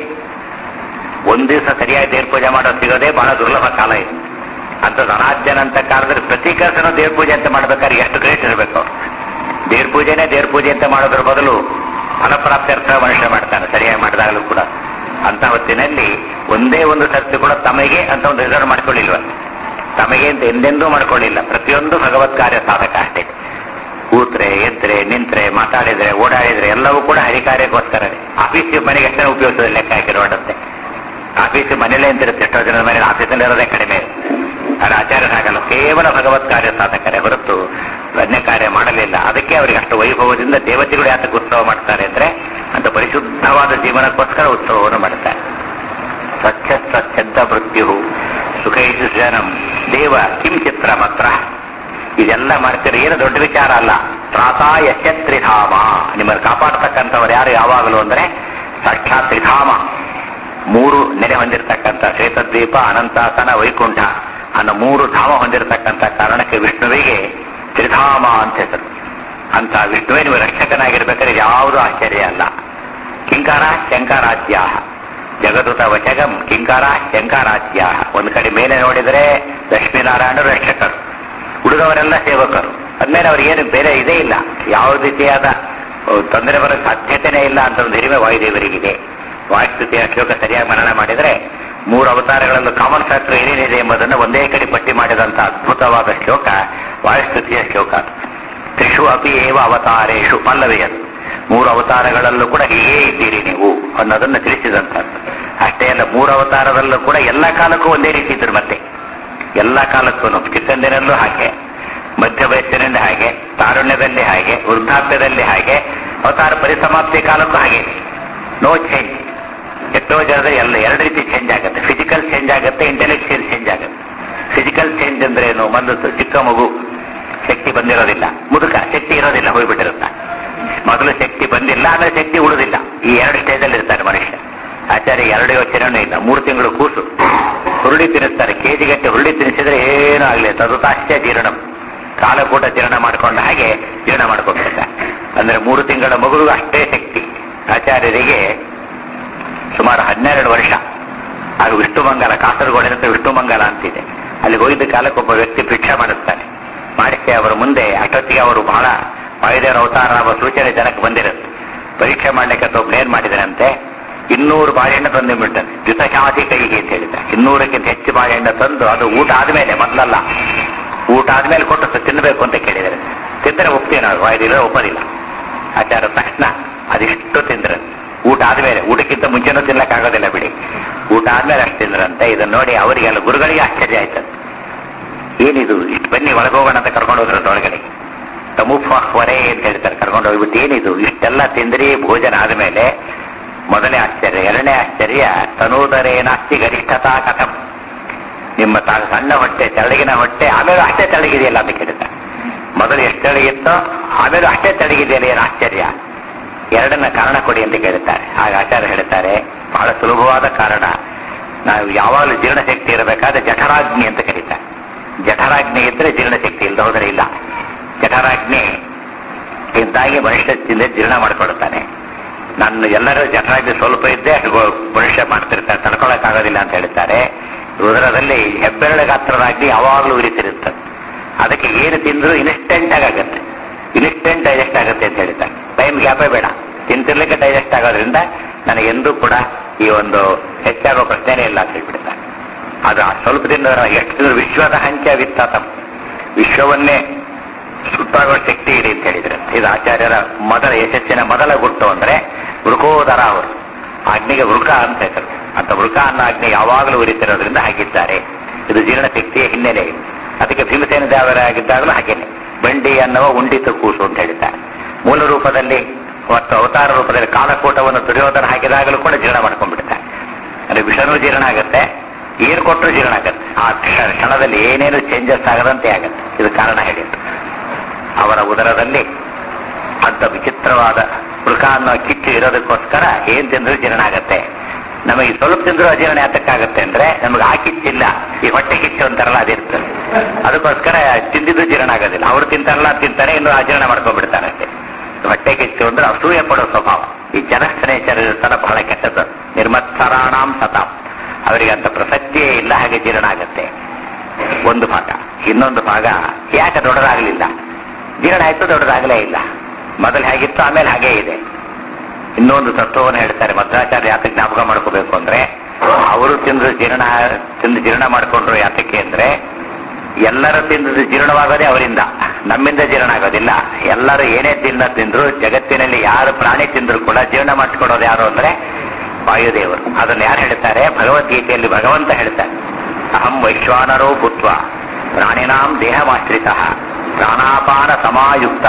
[SPEAKER 1] ಒಂದ್ ದಿವಸ ಸರಿಯಾಗಿ ದೇವ್ರ ಪೂಜೆ ಮಾಡೋದು ಸಿಗೋದೇ ಬಹಳ ದುರ್ಲಭ ಕಾಲ ಇದು ಅಂತ ಅನಾದ್ಯನಂತ ಕಾಲದಲ್ಲಿ ಪ್ರತಿ ಕೆಲಸನೂ ದೇವ್ರ ಪೂಜೆ ಅಂತ ಮಾಡ್ಬೇಕಾದ್ರೆ ಎಷ್ಟು ಗ್ರೇಟ್ ಇರಬೇಕು ಅವ್ರು ದೇವ್ರ ಪೂಜೆನೇ ದೇವ್ರ ಪೂಜೆ ಅಂತ ಮಾಡೋದ್ರ ಬದಲು ಫಲಪ್ರಾಪ್ತ್ಯರ್ಥ ಮನುಷ್ಯ ಮಾಡ್ತಾನೆ ಸರಿಯಾಗಿ ಮಾಡಿದಾಗಲೂ ಕೂಡ ಅಂತ ಹೊತ್ತಿನಲ್ಲಿ ಒಂದೇ ಒಂದು ಸರ್ತಿ ಕೂಡ ತಮಗೆ ಅಂತ ಒಂದು ರಿಸರ್ವ್ ಮಾಡ್ಕೊಳ್ಳಿಲ್ವ ತಮಗೆ ಅಂತ ಎಂದೆಂದೂ ಮಾಡ್ಕೊಳ್ಳಿಲ್ಲ ಪ್ರತಿಯೊಂದು ಭಗವತ್ ಕಾರ್ಯ ಸಾಧಕ ಅಷ್ಟೇ ಕೂತ್ರೆ ಎದ್ರೆ ನಿಂತ್ರೆ ಮಾತಾಡಿದ್ರೆ ಓಡಾಡಿದ್ರೆ ಎಲ್ಲವೂ ಕೂಡ ಹರಿಕಾರ್ಯಕ್ಕೋಸ್ಕರನೇ ಆಫೀಸ್ ಮನೆಗೆ ಎಷ್ಟೇ ಉಪಯೋಗಿಸೋದು ಲೆಕ್ಕ ಹಾಕಿರೋಡಂತೆ ಆಫೀಸ್ ಮನೇಲೇ ಅಂತಿರುತ್ತೆ ಎಷ್ಟೋ ಜನರ ಮನೇಲಿ ಆಫೀಸಲ್ಲಿ ಇರೋದೇ ಕಡಿಮೆ ಆದರೆ ಆಚಾರ್ಯರಾಗಲ್ಲ ಕೇವಲ ಭಗವತ್ ಕಾರ್ಯ ಸಾಧಕರೇ ಹೊರತು ಅನ್ಯ ಕಾರ್ಯ ಮಾಡಲಿಲ್ಲ ಅದಕ್ಕೆ ಅವರಿಗೆ ಅಷ್ಟು ವೈಭವದಿಂದ ದೇವತೆಗಳು ಯಾತಕ್ಕೆ ಉತ್ಸವ ಮಾಡ್ತಾರೆ ಅಂದ್ರೆ ಅಂತ ಪರಿಶುದ್ಧವಾದ ಜೀವನಕ್ಕೋಸ್ಕರ ಉತ್ಸವವನ್ನು ಮಾಡ್ತಾರೆ ಸ್ವಚ್ಛ ಸ್ವಚ್ಛಂತ ಮೃತ್ಯು ಸುಖೈಷು ಜನಂ ದೇವ ಕಿಂ ಚಿತ್ರ ಮಾತ್ರ ಇದೆಲ್ಲ ಮಾಡ್ತೀರಿ ಏನು ದೊಡ್ಡ ವಿಚಾರ ಅಲ್ಲ ತ್ರಾತಾ ಯಶ ತ್ರಿಧಾಮ ನಿಮ್ಮನ್ನು ಕಾಪಾಡ್ತಕ್ಕಂಥವ್ರು ಯಾರು ಯಾವಾಗಲೂ ಅಂದ್ರೆ ಸಾಕ್ಷಾತ್ ತ್ರಿಧಾಮ ಮೂರು ನೆಲೆ ಹೊಂದಿರತಕ್ಕಂಥ ಶ್ವೇತದ್ವೀಪ ಅನಂತಾಸನ ವೈಕುಂಠ ಅನ್ನೋ ಮೂರು ಧಾಮ ಹೊಂದಿರತಕ್ಕಂಥ ಕಾರಣಕ್ಕೆ ವಿಷ್ಣುವಿಗೆ ತ್ರಿಧಾಮ ಅಂತ ಹೆಸರು ಅಂತ ವಿಷ್ಣುವೇ ನೀವು ರಕ್ಷಕನಾಗಿರ್ಬೇಕಾದ್ರೆ ಯಾವುದೂ ಆಶ್ಚರ್ಯ ಅಲ್ಲ ಕಿಂಕಾರ ಶಂಕರಾಜ್ಯ ಜಗದುತ ವಚಗಂ ಕಿಂಕಾರ ಶಂಕರಾಜ್ಯ ಒಂದು ಕಡೆ ಮೇಲೆ ನೋಡಿದರೆ ಲಕ್ಷ್ಮೀನಾರಾಯಣರು ರಕ್ಷಕರು ಉಳಿದವರೆಲ್ಲ ಸೇವಕರು ಅಂದ್ಮೇಲೆ ಅವ್ರಿಗೇನು ಬೇರೆ ಇದೇ ಇಲ್ಲ ಯಾವ ರೀತಿಯಾದ ತೊಂದರೆ ಬರೋ ಸಾಧ್ಯತೆನೇ ಇಲ್ಲ ಅಂತ ಒಂದು ಹಿರಿಮೆ ವಾಯುದೇವರಿಗಿದೆ ವಾಯುಸ್ತುತಿಯ ಶ್ಲೋಕ ಸರಿಯಾಗಿ ಮನನ ಮಾಡಿದರೆ ಮೂರು ಅವತಾರಗಳಲ್ಲೂ ಕಾಮನ್ ಫ್ಯಾಕ್ಟರ್ ಏನೇನಿದೆ ಎಂಬುದನ್ನು ಒಂದೇ ಕಡೆ ಪಟ್ಟಿ ಮಾಡಿದಂಥ ಅದ್ಭುತವಾದ ಶ್ಲೋಕ ವಾಯುಸ್ತುತಿಯ ಶ್ಲೋಕ ತ್ರಿಷು ಅಪಿ ಏವ ಅವತಾರೇಶು ಪಲ್ಲವಿ ಅದು ಮೂರು ಅವತಾರಗಳಲ್ಲೂ ಕೂಡ ಹೀಗೇ ಇದ್ದೀರಿ ನೀವು ಅನ್ನೋದನ್ನು ತಿಳಿಸಿದಂಥದ್ದು ಅಷ್ಟೇ ಅಲ್ಲ ಮೂರು ಅವತಾರದಲ್ಲೂ ಕೂಡ ಎಲ್ಲ ಕಾಲಕ್ಕೂ ಒಂದೇ ರೀತಿ ಇದ್ರು ಮತ್ತೆ ಎಲ್ಲ ಕಾಲಕ್ಕೂ ಚಿಕ್ಕಂದಿನಲ್ಲೂ ಹಾಗೆ ಮಧ್ಯ ವಯಸ್ಸಿನಿಂದ ಹಾಗೆ ತಾರುಣ್ಯದಲ್ಲಿ ಹಾಗೆ ವೃದ್ಧಾಪ್ಯದಲ್ಲಿ ಹಾಗೆ ಅವತಾರ ಪರಿಸಮಾಪ್ತಿ ಕಾಲಕ್ಕೂ ಹಾಗೆ ನೋ ಚೇಂಜ್ ಎಷ್ಟೋ ಜನದ ಎಲ್ಲ ಎರಡು ರೀತಿ ಚೇಂಜ್ ಆಗುತ್ತೆ ಫಿಸಿಕಲ್ ಚೇಂಜ್ ಆಗುತ್ತೆ ಇಂಟೆಲೆಕ್ಚುಯಲ್ ಚೇಂಜ್ ಆಗುತ್ತೆ ಫಿಸಿಕಲ್ ಚೇಂಜ್ ಅಂದ್ರೆ ಏನು ಒಂದು ಚಿಕ್ಕ ಮಗು ಶಕ್ತಿ ಬಂದಿರೋದಿಲ್ಲ ಮುದುಕ ಶಕ್ತಿ ಇರೋದಿಲ್ಲ ಹೋಗ್ಬಿಟ್ಟಿರುತ್ತೆ ಮೊದಲು ಶಕ್ತಿ ಬಂದಿಲ್ಲ ಆಮೇಲೆ ಶಕ್ತಿ ಉಳಿದಿಲ್ಲ ಈ ಎರಡು ಸ್ಟೇಜಲ್ಲಿ ಇರ್ತಾರೆ ಮನುಷ್ಯ ಆಚಾರ್ಯ ಎರಡು ಯೋಚನೆನೂ ಇಲ್ಲ ಮೂರು ತಿಂಗಳು ಕೂಸು ಹುರುಳಿ ತಿನ್ನಿಸ್ತಾರೆ ಕೆಜಿ ಗಟ್ಟೆ ಹುರುಳಿ ತಿನ್ನಿಸಿದ್ರೆ ಏನೂ ಆಗಲಿ ತದುತಾಶ್ಯ ಜೀರ್ಣಂ ಕಾಲಕೂಟ ಜೀರ್ಣ ಮಾಡ್ಕೊಂಡ ಹಾಗೆ ಜೀರ್ಣ ಮಾಡ್ಕೊಂಡ್ಬಿಡ್ತಾರೆ ಅಂದ್ರೆ ಮೂರು ತಿಂಗಳ ಮಗುವಿಗೂ ಅಷ್ಟೇ ಶಕ್ತಿ ಆಚಾರ್ಯರಿಗೆ ಸುಮಾರು ಹನ್ನೆರಡು ವರ್ಷ ಆಗ ವಿಷ್ಣುಮಂಗಲ ಕಾಸರಗೋಡಿನ ಹತ್ರ ವಿಷ್ಣುಮಂಗಲ ಅಂತಿದೆ ಅಲ್ಲಿ ಹೋಗಿದ್ದ ಕಾಲಕ್ಕೆ ಒಬ್ಬ ವ್ಯಕ್ತಿ ಭಿಕ್ಷೆ ಮಾಡಿಸ್ತಾನೆ ಮಾಡಿಸಿ ಅವರ ಮುಂದೆ ಅಷ್ಟೊತ್ತಿಗೆ ಅವರು ಬಹಳ ವಾಯುದೇವರ ಅವತಾರ ಅನ್ನೋ ಸೂಚನೆ ಜನಕ್ಕೆ ಬಂದಿರುತ್ತೆ ಪರೀಕ್ಷೆ ಮಾಡ್ಲಿಕ್ಕೆ ಅಥವಾ ಒಬ್ಬ ಏನ್ ಮಾಡಿದರಂತೆ ಇನ್ನೂರು ಬಾಳೆಹಣ್ಣು ತಂದು ಬಿಟ್ಟಂತೆ ದ್ವಿತಶಾತಿ ಕೈಗೆ ಅಂತ ಹೇಳಿದ ಇನ್ನೂರಕ್ಕಿಂತ ಹೆಚ್ಚು ಬಾಳೆಹಣ್ಣು ತಂದು ಅದು ಊಟ ಆದ್ಮೇಲೆ ಮೊದಲಲ್ಲ ಊಟ ಆದ್ಮೇಲೆ ಕೊಟ್ಟು ತಿನ್ನಬೇಕು ಅಂತ ಕೇಳಿದರೆ ತಿಂದರೆ ಒಪ್ತೀವಿ ನಾವು ವಾಯುದೇವರ ಒಪ್ಪದಿಲ್ಲ ಆಚಾರ ತಕ್ಷಣ ಅದಿಷ್ಟು ತಿಂದ್ರೆ ಊಟ ಆದ್ಮೇಲೆ ಊಟಕ್ಕಿಂತ ಮುಂಚೆನೂ ತಿನ್ನಕ್ಕಾಗೋದಿಲ್ಲ ಬಿಡಿ ಊಟ ಆದ್ಮೇಲೆ ಅಷ್ಟು ತಿಂದ್ರಂತೆ ಇದನ್ನ ನೋಡಿ ಅವರಿಗೆಲ್ಲ ಗುರುಗಳಿಗೆ ಆಶ್ಚರ್ಯ ಆಯ್ತಂತೆ ಏನಿದು ಇಷ್ಟು ಬನ್ನಿ ಒಳಗೋಗೋಣ ಅಂತ ಕರ್ಕೊಂಡು ಹೋದ್ರಂತ ಒಳಗಡೆ ತಮುಫ್ವರೆ ಅಂತ ಹೇಳ್ತಾರೆ ಕರ್ಕೊಂಡು ಹೋಗ್ಬಿಟ್ಟು ಏನಿದು ಇಷ್ಟೆಲ್ಲ ತಿಂದ್ರಿ ಭೋಜನ ಆದ್ಮೇಲೆ ಮೊದಲನೇ ಆಶ್ಚರ್ಯ ಎರಡನೇ ಆಶ್ಚರ್ಯ ತನೂದರೇನಾಸ್ತಿ ಗರಿಷ್ಠತಾ ಕಥಂ ನಿಮ್ಮ ತಾ ಸಣ್ಣ ಹೊಟ್ಟೆ ತೆಳಗಿನ ಹೊಟ್ಟೆ ಆಮೇಲೆ ಅಷ್ಟೇ ತೆಳಗಿದೆಯಲ್ಲ ಅಂತ ಕೇಳ್ತಾರೆ ಮೊದಲು ಎಷ್ಟು ತೆಳಗಿತ್ತೋ ಆಮೇಲೆ ಅಷ್ಟೇ ತೆಳಗಿದೆಯಲ್ಲ ಏನು ಆಶ್ಚರ್ಯ ಎರಡನ್ನ ಕಾರಣ ಕೊಡಿ ಅಂತ ಕೇಳುತ್ತಾರೆ ಆಗ ಆಚಾರ್ಯ ಹೇಳ್ತಾರೆ ಬಹಳ ಸುಲಭವಾದ ಕಾರಣ ನಾವು ಯಾವಾಗಲೂ ಜೀರ್ಣಶಕ್ತಿ ಇರಬೇಕಾದ್ರೆ ಜಠರಾಗ್ನಿ ಅಂತ ಕರೀತಾರೆ ಜಠರಾಗ್ನಿ ಇದ್ರೆ ಜೀರ್ಣಶಕ್ತಿ ಇಲ್ಲದ ಹೋದರೆ ಇಲ್ಲ ಜಠರಾಗ್ನಿ ಇದ್ದಾಗಿ ಮನುಷ್ಯ ತಿಂದ ಜೀರ್ಣ ಮಾಡ್ಕೊಳ್ತಾನೆ ನಾನು ಎಲ್ಲರೂ ಜಠರಾಗ್ನಿ ಸ್ವಲ್ಪ ಇದ್ದೇ ಅಷ್ಟು ಗೊ- ಮನುಷ್ಯ ಮಾಡ್ತಿರ್ತಾರೆ ತಡ್ಕೊಳಕ್ಕಾಗೋದಿಲ್ಲ ಅಂತ ಹೇಳ್ತಾರೆ ಉದರದಲ್ಲಿ ಹೆಬ್ಬೆರಳ ಗಾತ್ರದಾಗ್ನಿ ಯಾವಾಗಲೂ ಉರಿತಿರುತ್ತದೆ ಅದಕ್ಕೆ ಏನು ತಿಂದ್ರು ಇನ್ಸ್ಟೆಂಟ್ ಆಗುತ್ತೆ ಇನ್ಸ್ಟೆಂಟ್ ಡೈಜೆಸ್ಟ್ ಆಗುತ್ತೆ ಅಂತ ಹೇಳ್ತಾರೆ ಟೈಮ್ ಗ್ಯಾಪೇ ಬೇಡ ತಿಂತಿರ್ಲಿಕ್ಕೆ ಡೈಜೆಸ್ಟ್ ಆಗೋದ್ರಿಂದ ನನಗೆಂದೂ ಕೂಡ ಈ ಒಂದು ಹೆಚ್ಚಾಗೋ ಪ್ರಶ್ನೆನೇ ಇಲ್ಲ ಅಂತ ಹೇಳ್ಬಿಡ್ತಾರೆ ಅದು ಆ ಸ್ವಲ್ಪ ದಿನ ಎಷ್ಟು ವಿಶ್ವದ ಹಂಚ ವಿತ್ತಾತಂ ವಿಶ್ವವನ್ನೇ ಸುತ್ತಾಗುವ ಶಕ್ತಿ ಇದೆ ಅಂತ ಹೇಳಿದ್ರೆ ಇದು ಆಚಾರ್ಯರ ಮೊದಲ ಯಶಸ್ಸಿನ ಮೊದಲ ಗುಟ್ಟು ಅಂದ್ರೆ ವೃಕೋದರ ಅವರು ಅಗ್ನಿಗೆ ವೃಕ ಅಂತ ಹೆಸರು ಅಂತ ವೃಕ ಅನ್ನೋ ಅಗ್ನಿ ಯಾವಾಗಲೂ ಉರಿತಿರೋದ್ರಿಂದ ಹಾಗಿದ್ದಾರೆ ಇದು ಜೀರ್ಣಶಕ್ತಿಯ ಹಿನ್ನೆಲೆ ಅದಕ್ಕೆ ಭೀಮಸೇನ ದೇವರಾಗಿದ್ದಾಗಲೂ ಹಾಗೇನೆ ಬಂಡಿ ಅನ್ನುವ ಉಂಡಿತು ಕೂಸು ಅಂತ ಹೇಳಿದ್ದಾರೆ ಮೂಲ ರೂಪದಲ್ಲಿ ಮತ್ತು ಅವತಾರ ರೂಪದಲ್ಲಿ ಕಾಲಕೂಟವನ್ನು ದುರ್ಯೋಧನ ಹಾಕಿದಾಗಲೂ ಕೂಡ ಜೀರ್ಣ ಮಾಡ್ಕೊಂಡ್ಬಿಡ್ತಾರೆ ಅಂದ್ರೆ ವಿಷನೂ ಜೀರ್ಣ ಆಗುತ್ತೆ ಏನು ಕೊಟ್ಟರು ಜೀರ್ಣ ಆಗುತ್ತೆ ಆ ಕ್ಷ- ಕ್ಷಣದಲ್ಲಿ ಏನೇನು ಚೇಂಜಸ್ ಆಗದಂತೆ ಆಗುತ್ತೆ ಇದು ಕಾರಣ ಹೇಳಿದ್ದು ಅವರ ಉದರದಲ್ಲಿ ಅಂತ ವಿಚಿತ್ರವಾದ ವೃಕ ಅನ್ನೋ ಕಿಚ್ಚು ಇರೋದಕ್ಕೋಸ್ಕರ ಏನ್ ತಿಂದ್ರೂ ಜೀರ್ಣ ಆಗತ್ತೆ ನಮಗೆ ಸ್ವಲ್ಪ ತಿಂದ್ರೂ ಅಜೀರ್ಣ ಯಾತಕ್ಕಾಗತ್ತೆ ಅಂದ್ರೆ ನಮಗೆ ಆ ಕಿಚ್ಚಿಲ್ಲ ಈ ಹೊಟ್ಟೆ ಕಿಚ್ಚು ಅಂತಾರಲ್ಲ ಅದಿರ್ತದೆ ಅದಕ್ಕೋಸ್ಕರ ತಿಂದಿದ್ದು ಜೀರ್ಣ ಆಗೋದಿಲ್ಲ ಅವ್ರು ತಿಂತಾರಲ್ಲ ಅದ್ ತಿಂತಾನೆ ಇನ್ನು ಅಜೀರ್ಣ ಮಾಡ್ಕೊಂಡ್ಬಿಡ್ತಾರೆ ಅಷ್ಟೇ ಹೊಟ್ಟೆ ಕಿಚ್ಚು ಅಂದ್ರೆ ಅಸೂಯೆ ಪಡೋ ಸ್ವಭಾವ ಈ ಜನಸ್ಥನೇಚರ ಇರ್ತಾರ ಬಹಳ ಕೆಟ್ಟದ್ದು ನಿರ್ಮತ್ಸರಾಣಾಂ ಸತಾಂ ಅವರಿಗೆ ಅಂತ ಪ್ರಸಕ್ತಿಯೇ ಇಲ್ಲ ಹಾಗೆ ಜೀರ್ಣ ಆಗತ್ತೆ ಒಂದು ಭಾಗ ಇನ್ನೊಂದು ಭಾಗ ಯಾಕೆ ದೊಡ್ಡದಾಗಲಿಲ್ಲ ಜೀರ್ಣ ಆಯ್ತು ದೊಡ್ಡದಾಗಲೇ ಇಲ್ಲ ಮೊದಲು ಹೇಗಿತ್ತು ಆಮೇಲೆ ಹಾಗೇ ಇದೆ ಇನ್ನೊಂದು ತತ್ವವನ್ನು ಹೇಳ್ತಾರೆ ಮಧ್ವಾಚಾರ್ಯ ಯಾತಕ್ಕೆ ಜ್ಞಾಪಕ ಮಾಡ್ಕೋಬೇಕು ಅಂದ್ರೆ ಅವರು ತಿಂದು ಜೀರ್ಣ ತಿಂದು ಜೀರ್ಣ ಮಾಡ್ಕೊಂಡ್ರು ಯಾತಕ್ಕೆ ಅಂದ್ರೆ ಎಲ್ಲರ ತಿಂದು ಜೀರ್ಣವಾಗೋದೇ ಅವರಿಂದ ನಮ್ಮಿಂದ ಜೀರ್ಣ ಆಗೋದಿಲ್ಲ ಎಲ್ಲರೂ ಏನೇ ತಿನ್ನ ತಿಂದ್ರು ಜಗತ್ತಿನಲ್ಲಿ ಯಾರು ಪ್ರಾಣಿ ತಿಂದ್ರು ಕೂಡ ಜೀರ್ಣ ಮಾಡಿಸ್ಕೊಡೋದು ಯಾರು ಅಂದ್ರೆ ವಾಯುದೇವರು ಅದನ್ನು ಯಾರು ಹೇಳ್ತಾರೆ ಭಗವದ್ಗೀತೆಯಲ್ಲಿ ಭಗವಂತ ಹೇಳ್ತಾರೆ ಅಹಂ ವೈಶ್ವಾನರೋ ಭೂತ್ವ ಪ್ರಾಣಿನಾಂ ದೇಹಮಾಶ್ರಿತ ಪ್ರಾಣಾಪಾನ ಸಮಾಯುಕ್ತ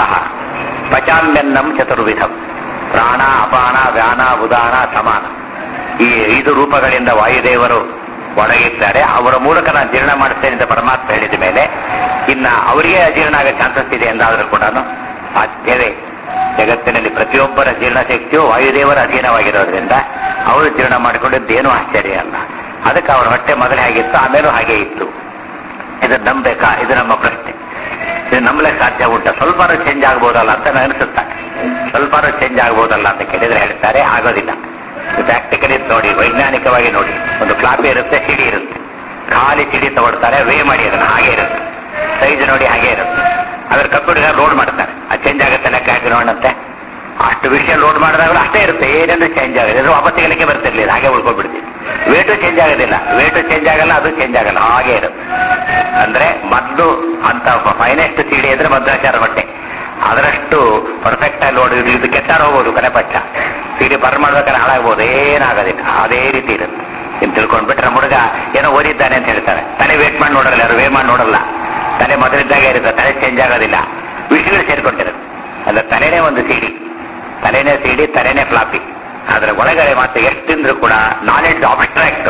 [SPEAKER 1] ಪಚಾಮ್ಯನ್ನಂ ಚತುರ್ವಿಧಂ ಪ್ರಾಣ ಅಪಾನ ವ್ಯಾನ ಉದಾನ ಸಮಾನ ಈ ಐದು ರೂಪಗಳಿಂದ ವಾಯುದೇವರು ಒಳಗಿದ್ದಾರೆ ಅವರ ಮೂಲಕ ನಾನು ಜೀರ್ಣ ಮಾಡ್ತೇನೆ ಅಂತ ಪರಮಾತ್ಮ ಹೇಳಿದ ಮೇಲೆ ಇನ್ನ ಅವರಿಗೆ ಅಜೀರ್ಣ ಆಗೋ ಚಾನ್ಸಸ್ ಇದೆ ಎಂದಾದರೂ ಕೂಡ ಸಾಧ್ಯವೇ ಜಗತ್ತಿನಲ್ಲಿ ಪ್ರತಿಯೊಬ್ಬರ ಜೀರ್ಣಶಕ್ತಿಯು ವಾಯುದೇವರ ಅಧೀನವಾಗಿರೋದ್ರಿಂದ ಅವರು ಜೀರ್ಣ ಮಾಡಿಕೊಂಡಿದ್ದೇನೂ ಆಶ್ಚರ್ಯ ಅಲ್ಲ ಅದಕ್ಕೆ ಅವರ ಹೊಟ್ಟೆ ಮೊದಲೇ ಹಾಗಿತ್ತು ಆಮೇಲೂ ಹಾಗೆ ಇತ್ತು ಇದನ್ನು ನಂಬೇಕಾ ಇದು ನಮ್ಮ ಪ್ರಶ್ನೆ ಇದು ನಂಬಲಿಕ್ಕೆ ಸಾಧ್ಯ ಉಂಟ ಸ್ವಲ್ಪಾರು ಚೇಂಜ್ ಆಗ್ಬೋದಲ್ಲ ಅಂತ ನನಗೆ ಅನಿಸುತ್ತೆ ಸ್ವಲ್ಪಾರು ಚೇಂಜ್ ಆಗ್ಬೋದಲ್ಲ ಅಂತ ಕೇಳಿದ್ರೆ ಹೇಳ್ತಾರೆ ಆಗೋದಿಲ್ಲ ಪ್ರಾಕ್ಟಿಕಲಿ ನೋಡಿ ವೈಜ್ಞಾನಿಕವಾಗಿ ನೋಡಿ ಒಂದು ಕ್ಲಾಪಿ ಇರುತ್ತೆ ಸಿಡಿ ಇರುತ್ತೆ ಖಾಲಿ ಸಿಡಿ ತಗೊಳ್ತಾರೆ ವೇ ಮಾಡಿ ಅದನ್ನ ಹಾಗೆ ಇರುತ್ತೆ ಸೈಜ್ ನೋಡಿ ಹಾಗೆ ಇರುತ್ತೆ ಅದ್ರ ಕಂಪ್ಯೂಟರ್ ಲೋಡ್ ಮಾಡ್ತಾರೆ ಅದು ಚೇಂಜ್ ಆಗುತ್ತೆ ಲೆಕ್ಕ ಹಾಕಿ ನೋಡಂತೆ ಅಷ್ಟು ವಿಷಯ ಲೋಡ್ ಮಾಡಿದಾಗಲೂ ಅಷ್ಟೇ ಇರುತ್ತೆ ಏನೇನು ಚೇಂಜ್ ಆಗಿದೆ ಅದು ವಾಪಸ್ ತೆಗಲಿಕ್ಕೆ ಬರ್ತಿರ್ಲಿಲ್ಲ ಹಾಗೆ ಉಳ್ಕೊಂಡ್ಬಿಡ್ತೀವಿ ವೇಟು ಚೇಂಜ್ ಆಗೋದಿಲ್ಲ ವೇಟು ಚೇಂಜ್ ಆಗಲ್ಲ ಅದು ಚೇಂಜ್ ಆಗಲ್ಲ ಹಾಗೆ ಇರುತ್ತೆ ಅಂದ್ರೆ ಮದ್ದು ಅಂತ ಫೈನೆಸ್ಟ್ ಸಿಡಿ ಅಂದ್ರೆ ಮಧ್ವಾಚಾರ ಬಟ್ಟೆ ಅದರಷ್ಟು ಪರ್ಫೆಕ್ಟ್ ಆಗಿ ನೋಡಿ ಇದು ಕೆಟ್ಟಾರ ಹೋಗ್ಬೋದು ಕನೆಪಚ್ಚ ಸಿಡಿ ಬರ್ ಮಾಡ್ಬೇಕಾದ್ರೆ ಹಾಳಾಗ್ಬೋದು ಏನಾಗೋದಿಲ್ಲ ಅದೇ ರೀತಿ ಇರುತ್ತೆ ಇನ್ನು ತಿಳ್ಕೊಂಡ್ಬಿಟ್ರೆ ನಮ್ಮ ಹುಡುಗ ಏನೋ ಓದಿದ್ದಾನೆ ಅಂತ ಹೇಳ್ತಾರೆ ತಲೆ ವೇಟ್ ಮಾಡಿ ನೋಡಲ್ಲ ಯಾರು ವೇ ಮಾಡಿ ನೋಡಲ್ಲ ತಲೆ ಮೊದಲಿದ್ದಾಗೆ ಇರುತ್ತೆ ತಲೆ ಚೇಂಜ್ ಆಗೋದಿಲ್ಲ ವಿಷಯಗಳು ಸೇರ್ಕೊಂಡಿರುತ್ತೆ ಅಲ್ಲ ತಲೆನೇ ಒಂದು ಸಿಡಿ ತಲೆನೇ ಸಿಡಿ ತಲೆನೇ ಫ್ಲಾಪಿ ಅದರ ಒಳಗಡೆ ಮಾತ್ರ ಎಷ್ಟು ತಿಂದ್ರು ಕೂಡ ನಾಲೆಡ್ಜ್ ಅಬ್ಸ್ಟ್ರಾಕ್ಟ್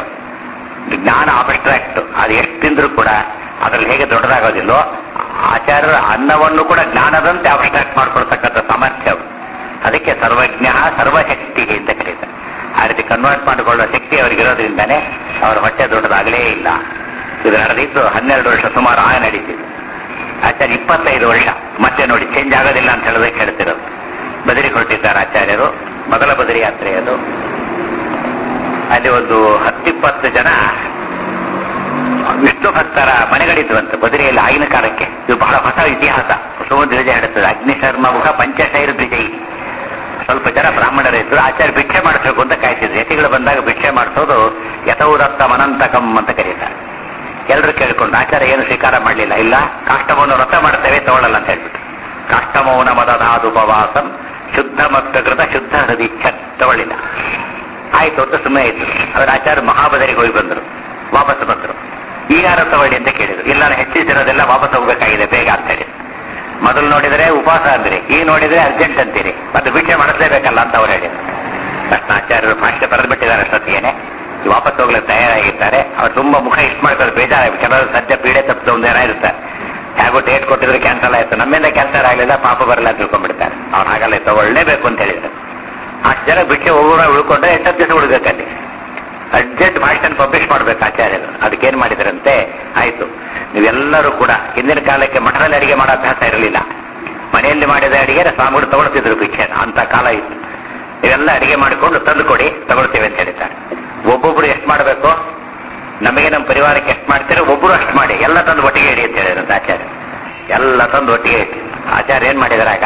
[SPEAKER 1] ಜ್ಞಾನ ಅಬ್ಸ್ಟ್ರಾಕ್ಟ್ ಅದು ಎಷ್ಟು ತಿಂದ್ರು ಕೂಡ ಅದ್ರಲ್ಲಿ ಹೇಗೆ ದೊಡ್ಡದಾಗೋದಿಲ್ಲೋ ಆಚಾರ್ಯರ ಅನ್ನವನ್ನು ಕೂಡ ಜ್ಞಾನದಂತೆ ಅಬ್ಸ್ಟ್ರಾಕ್ಟ್ ಮಾಡ್ಕೊಳ್ತಕ್ಕಂಥ ಸಾಮರ್ಥ್ಯ ಅದು. ಅದಕ್ಕೆ ಸರ್ವಜ್ಞ ಸರ್ವಶಕ್ತಿ ಅಂತ ಕರೀತಾರೆ ಆ ರೀತಿ ಕನ್ವರ್ಟ್ ಮಾಡಿಕೊಳ್ಳುವ ಶಕ್ತಿ ಅವರಿಗಿರೋದ್ರಿಂದಾನೇ ಅವರ ಹೊಟ್ಟೆ ದೊಡ್ಡದಾಗಲೇ ಇಲ್ಲ ಇದು ನಡೆದಿದ್ದು ಹನ್ನೆರಡು ವರ್ಷ ಸುಮಾರು ಆಗ ನಡೀತಿದೆ ಆಚಾರ್ಯ ಇಪ್ಪತ್ತೈದು ವರ್ಷ ಮತ್ತೆ ನೋಡಿ ಚೇಂಜ್ ಆಗೋದಿಲ್ಲ ಅಂತ ಹೇಳೋದಕ್ಕೆ ಹೇಳ್ತಿರೋದು ಬದರಿ ಹೊರಟಿದ್ದಾರೆ ಆಚಾರ್ಯರು ಮೊದಲ ಬದರಿ ಯಾತ್ರೆ ಅದು ಅಲ್ಲಿ ಒಂದು ಹತ್ತಿಪ್ಪತ್ತು ಜನ ವಿಷ್ಣು ಭಕ್ತರ ಮನೆಗಳಿದ್ವಂತೆ ಬದರಿಯಲ್ಲಿ ಆಗಿನ ಕಾಲಕ್ಕೆ ಇದು ಬಹಳ ಹೊಸ ಇತಿಹಾಸ ಸುಮಧ್ವಜ ಹೇಳುತ್ತದೆ ಅಗ್ನಿಶರ್ಮ ಮುಖ ಪಂಚಶೈರ ದ್ವಿಜಯಿ ಸ್ವಲ್ಪ ಜನ ಬ್ರಾಹ್ಮಣರಿದ್ರು ಆಚಾರ್ಯ ಭಿಕ್ಷೆ ಮಾಡಿಸ್ಬೇಕು ಅಂತ ಕಾಯ್ತಿದ್ರು ಯತಿಗಳು ಬಂದಾಗ ಭಿಕ್ಷೆ ಮಾಡಿಸೋದು ಯಥೌದತ್ತ ಮನಂತಕಂ ಅಂತ ಕರೀತಾರೆ ಎಲ್ಲರೂ ಕೇಳ್ಕೊಂಡು ಆಚಾರ್ಯ ಏನು ಸ್ವೀಕಾರ ಮಾಡಲಿಲ್ಲ ಇಲ್ಲ ಕಾಷ್ಟಮೌನ ವ್ರತ ಮಾಡ್ತೇವೆ ತಗೊಳ್ಳಲ್ಲ ಅಂತ ಹೇಳ್ಬಿಟ್ಟು ಕಾಷ್ಟಮೌನ ಮದಧಾದುಪವಾಸಂ ಶುದ್ಧ ಮತ್ತು ಕೃತ ಶುದ್ಧ ಹೃದಯ ಛತ್ ತಗೊಳ್ಳಿಲ್ಲ ಆಯ್ತು ಅಂತ ಸುಮ್ಮನೆ ಇದ್ರು ಅವ್ರ ಆಚಾರ್ಯ ಮಹಾಬದರಿಗೆ ಹೋಗಿ ಬಂದರು ವಾಪಸ್ ಬಂದರು ಈಗಾರ ತಗೊಳ್ಳಿ ಅಂತ ಕೇಳಿದ್ರು ಇಲ್ಲ ನಾನು ಹೆಚ್ಚಿಸಿರೋದೆಲ್ಲ ವಾಪಸ್ ಹೋಗ್ಬೇಕಾಗಿದೆ ಬೇಗ ಅಂತ ಹೇಳಿ ಮೊದಲು ನೋಡಿದ್ರೆ ಉಪವಾಸ ಅಂದ್ರಿ ಈಗ ನೋಡಿದ್ರೆ ಅರ್ಜೆಂಟ್ ಅಂತೀರಿ ಮತ್ತೆ ಭಿಕ್ಷೆ ಮಾಡಿಸ್ಲೇಬೇಕಲ್ಲ ಅಂತ ಅವ್ರು ಹೇಳಿದ್ರು ತಕ್ಷಣ ಆಚಾರ್ಯರು ಭಾಷೆ ಬರೆದ್ಬಿಟ್ಟಿದ್ದಾರೆ ಅಷ್ಟೊತ್ತಿಗೇನೆ ವಾಪಸ್ ಹೋಗ್ಲಿಕ್ಕೆ ತಯಾರಾಗಿದ್ದಾರೆ ಅವ್ರು ತುಂಬಾ ಮುಖ ಇಷ್ಟು ಮಾಡ್ತಾರೆ ಬೇಜಾರಾಗಿ ಕೆಲವರು ಸದ್ಯ ಪೀಡೆ ತಪ್ಪಿದ ಒಂದೇನ ಇರ್ತಾರೆ ಹೇಗೋ ಡೇಟ್ ಕೊಟ್ಟಿದ್ರೆ ಕ್ಯಾನ್ಸಲ್ ಆಯ್ತು ನಮ್ಮಿಂದ ಕ್ಯಾನ್ಸಲ್ ಆಗಲಿಲ್ಲ ಪಾಪ ಬರಲ್ಲ ಅಂತ ತಿಳ್ಕೊಂಡ್ಬಿಡ್ತಾರೆ ಅವ್ರು ಹಾಗಲ್ಲ ತಗೊಳ್ಳೇಬೇಕು ಅಂತ ಹೇಳಿದ್ರು ಅಷ್ಟು ಜನ ಭಿಕ್ಷೆ ಹೋಗೋಣ ಉಳ್ಕೊಂಡ್ರೆ ಎಂಟತ್ತು ದಿವಸ ಉಳ್ಬೇಕಲ್ಲಿ ಅರ್ಜೆಂಟ್ ಭಾಷಣ ಪಬ್ಲಿಷ್ ಮಾಡ್ಬೇಕು ಆಚಾರ್ಯರು ಅದಕ್ಕೇನ್ ಮಾಡಿದ್ರಂತೆ ಆಯ್ತು ನೀವೆಲ್ಲರೂ ಕೂಡ ಹಿಂದಿನ ಕಾಲಕ್ಕೆ ಮಠದಲ್ಲಿ ಅಡಿಗೆ ಮಾಡೋ ಅಭ್ಯಾಸ ಇರಲಿಲ್ಲ ಮನೆಯಲ್ಲಿ ಮಾಡಿದ ಅಡಿಗೆ ಸ್ವಾಮಿಗಳು ತಗೊಳ್ತಿದ್ರು ಭಿಕ್ಷೆ ಅಂತ ಕಾಲ ಇತ್ತು ನೀವೆಲ್ಲ ಅಡಿಗೆ ಮಾಡಿಕೊಂಡು ತಂದು ಕೊಡಿ ತಗೊಳ್ತೇವೆ ಅಂತ ಹೇಳಿದ್ದಾರೆ ಒಬ್ಬೊಬ್ರು ಎಷ್ಟು ಮಾಡಬೇಕು ನಮಗೆ ನಮ್ಮ ಪರಿವಾರಕ್ಕೆ ಎಷ್ಟು ಮಾಡ್ತೀರೋ ಒಬ್ಬರು ಅಷ್ಟು ಮಾಡಿ ಎಲ್ಲ ತಂದು ಒಟ್ಟಿಗೆ ಇಡಿ ಅಂತ ಹೇಳಿದ್ರಂತೆ ಆಚಾರ್ಯ ಎಲ್ಲ ತಂದು ಒಟ್ಟಿಗೆ ಇಟ್ಟು ಆಚಾರ್ಯ ಏನ್ ಮಾಡಿದ್ರಾಗ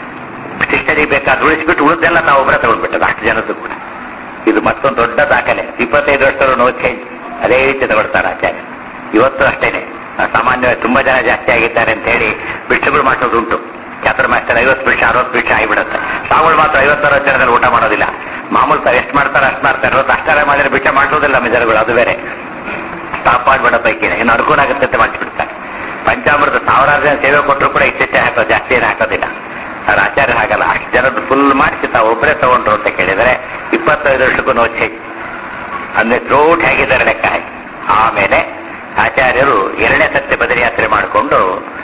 [SPEAKER 1] ಶಿಷ್ಟರಿಗೆ ಬೇಕಾದ ಉಳಿಸ್ಬಿಟ್ಟು ಉಳಿದೆಲ್ಲ ತಾವು ಒಬ್ಬರ ತಗೊಂಡ್ಬಿಟ್ಟದ ಅಷ್ಟು ಜನದ್ದು ಕೂಡ ಇದು ಮತ್ತೊಂದು ದೊಡ್ಡ ದಾಖಲೆ ಇಪ್ಪತ್ತೈದು ವರ್ಷದವರು ನೋ ಚೇಂಜ್ ಅದೇ ರೀತಿ ತಗೊಳ್ತಾರೆ ಆಚಾರ್ಯ ಇವತ್ತು ಅಷ್ಟೇನೆ ಆ, ಸಾಮಾನ್ಯವಾಗಿ ತುಂಬಾ ಜನ ಜಾಸ್ತಿ ಆಗಿದ್ದಾರೆ ಅಂತ ಹೇಳಿ ಭಿಕ್ಷೆಗಳು ಮಾಡಿಸೋದುಂಟು ಚಾತುರ್ಮಾಸ್ಟರ್ ಐವತ್ತು ಭಿಕ್ಷೆ ಅರವತ್ತು ಭಿಕ್ಷೆ ಆಗಿಬಿಡುತ್ತೆ ತಾವುಗಳು ಮಾತ್ರ ಐವತ್ತರ ಜನದಲ್ಲಿ ಊಟ ಮಾಡೋದಿಲ್ಲ ಮಾಮೂಲು ತಾವು ಎಷ್ಟು ಮಾಡ್ತಾರೆ ಅಷ್ಟು ಮಾಡ್ತಾರೆ ಇವತ್ತು ಅಷ್ಟಾರ ಮಾಡಿದ್ರೆ ಭಿಕ್ಷೆ ಮಾಡಿಸೋದಿಲ್ಲ ಮಿಜರ್ಗಳು ಅದು ಬೇರೆ ಸ್ಟಾಪ್ ಮಾಡ್ಬಿಡೋ ಪೈಕಿ ಇನ್ನು ಅನುಕೂಲ ಆಗುತ್ತೆ ಅಂತ ಮಾಡಿಸ್ಬಿಡ್ತಾರೆ ಪಂಚಾಮೃತ ಸಾವಿರಾರು ಜನ ಸೇವೆ ಕೊಟ್ಟರು ಕೂಡ ಇಷ್ಟೇ ಹಾಕೋದು ಜಾಸ್ತಿ ಏನು ಹಾಕೋದಿಲ್ಲ ಅವ್ರ ಆಚಾರ್ಯ ಹಾಗಲ್ಲ ಅಷ್ಟು ಜನದ್ದು ಫುಲ್ ಮಾಡಿಸಿ ತಾವು ಒಬ್ಬರೇ ತಗೊಂಡ್ರು ಅಂತ ಕೇಳಿದರೆ ಇಪ್ಪತ್ತೈದು ವರ್ಷಕ್ಕೂ ನೋ ಚೇಂಜ್ ಅಂದ್ರೆ ಥ್ರೋಟ್ ಹೇಗಿದ್ದಾರೆ ಲೆಕ್ಕ ಹಾಕಿ ಆಮೇಲೆ ಆಚಾರ್ಯರು ಎರಡನೇ ಸತ್ಯ ಬದರಿ ಯಾತ್ರೆ ಮಾಡಿಕೊಂಡು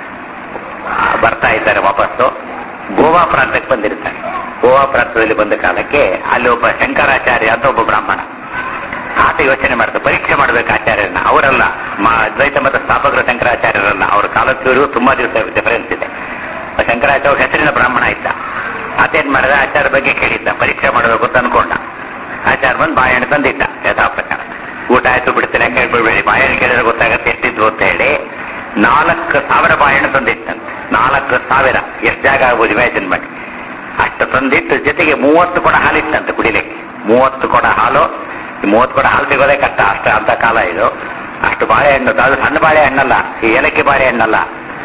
[SPEAKER 1] ಬರ್ತಾ ಇದ್ದಾರೆ ವಾಪಸ್ಸು ಗೋವಾ ಪ್ರಾಂತಕ್ಕೆ ಬಂದಿರ್ತಾರೆ ಗೋವಾ ಪ್ರಾಂತದಲ್ಲಿ ಬಂದ ಕಾಲಕ್ಕೆ ಅಲ್ಲಿ ಒಬ್ಬ ಶಂಕರಾಚಾರ್ಯ ಅಂತ ಒಬ್ಬ ಬ್ರಾಹ್ಮಣ ಆತ ಯೋಚನೆ ಮಾಡ್ತಾರೆ ಪರೀಕ್ಷೆ ಮಾಡ್ಬೇಕು ಆಚಾರ್ಯರನ್ನ ಅವರಲ್ಲ ಮ- ಅದ್ವೈತ ಮತ ಸ್ಥಾಪಕರು ಶಂಕರಾಚಾರ್ಯರಲ್ಲ ಅವ್ರ ಕಾಲಕ್ಕೂ ತುಂಬಾ ದಿವಸ ಡಿಫರೆನ್ಸ್ ಇದೆ ಶಂಕರಾಚಾರ್ಯ ಹೆಸರಿನ ಬ್ರಾಹ್ಮಣ ಇದ್ದ ಆತೇನ್ ಮಾಡಿದ ಆಚಾರ್ಯ ಬಗ್ಗೆ ಕೇಳಿದ್ದ ಪರೀಕ್ಷೆ ಮಾಡಬೇಕು ಅಂತ ಅನ್ಕೊಂಡ ಆಚಾರ್ಯ ಬಂದು ಬಾಳೆಹಣ್ಣು ತಂದಿದ್ದ ಯಥಾ ಪ್ರಕಾರ ಊಟ ಆಯ್ತು ಬಿಡ್ತೇನೆ ಯಾಕೆ ಬಿಡ್ಬೇಡಿ ಬಾಳೆಹಣ್ಣು ಕೇಳಿದ್ರೆ ಗೊತ್ತಾಗತ್ತೆ ಎಷ್ಟಿದ್ವು ಅಂತ ಹೇಳಿ ನಾಲ್ಕು ಸಾವಿರ ಬಾಳೆಹಣ್ಣು ತಂದಿತ್ತಂತೆ ನಾಲ್ಕು ಸಾವಿರ ಎಷ್ಟು ಜಾಗ ಆಗ್ಬೋದು ಇಮ್ಯಾಜಿನ್ ಮಾಡಿ ಅಷ್ಟು ತಂದಿಟ್ಟು ಜೊತೆಗೆ ಮೂವತ್ತು ಕೊಡ ಹಾಲಿತ್ತಂತೆ ಕುಡಿಲಿಕ್ಕೆ ಮೂವತ್ತು ಕೊಡ ಹಾಲು ಈ ಮೂವತ್ತು ಕೊಡ ಹಾಲು ಸಿಗೋದೇ ಕಷ್ಟ ಅಷ್ಟು ಅಂತ ಕಾಲ ಇದು ಅಷ್ಟು ಬಾಳೆಹಣ್ಣು ಅದು ಸಣ್ಣ ಬಾಳೆಹಣ್ಣಲ್ಲ ಈ ಏಲಕ್ಕಿ ಬಾಳೆಹಣ್ಣಲ್ಲ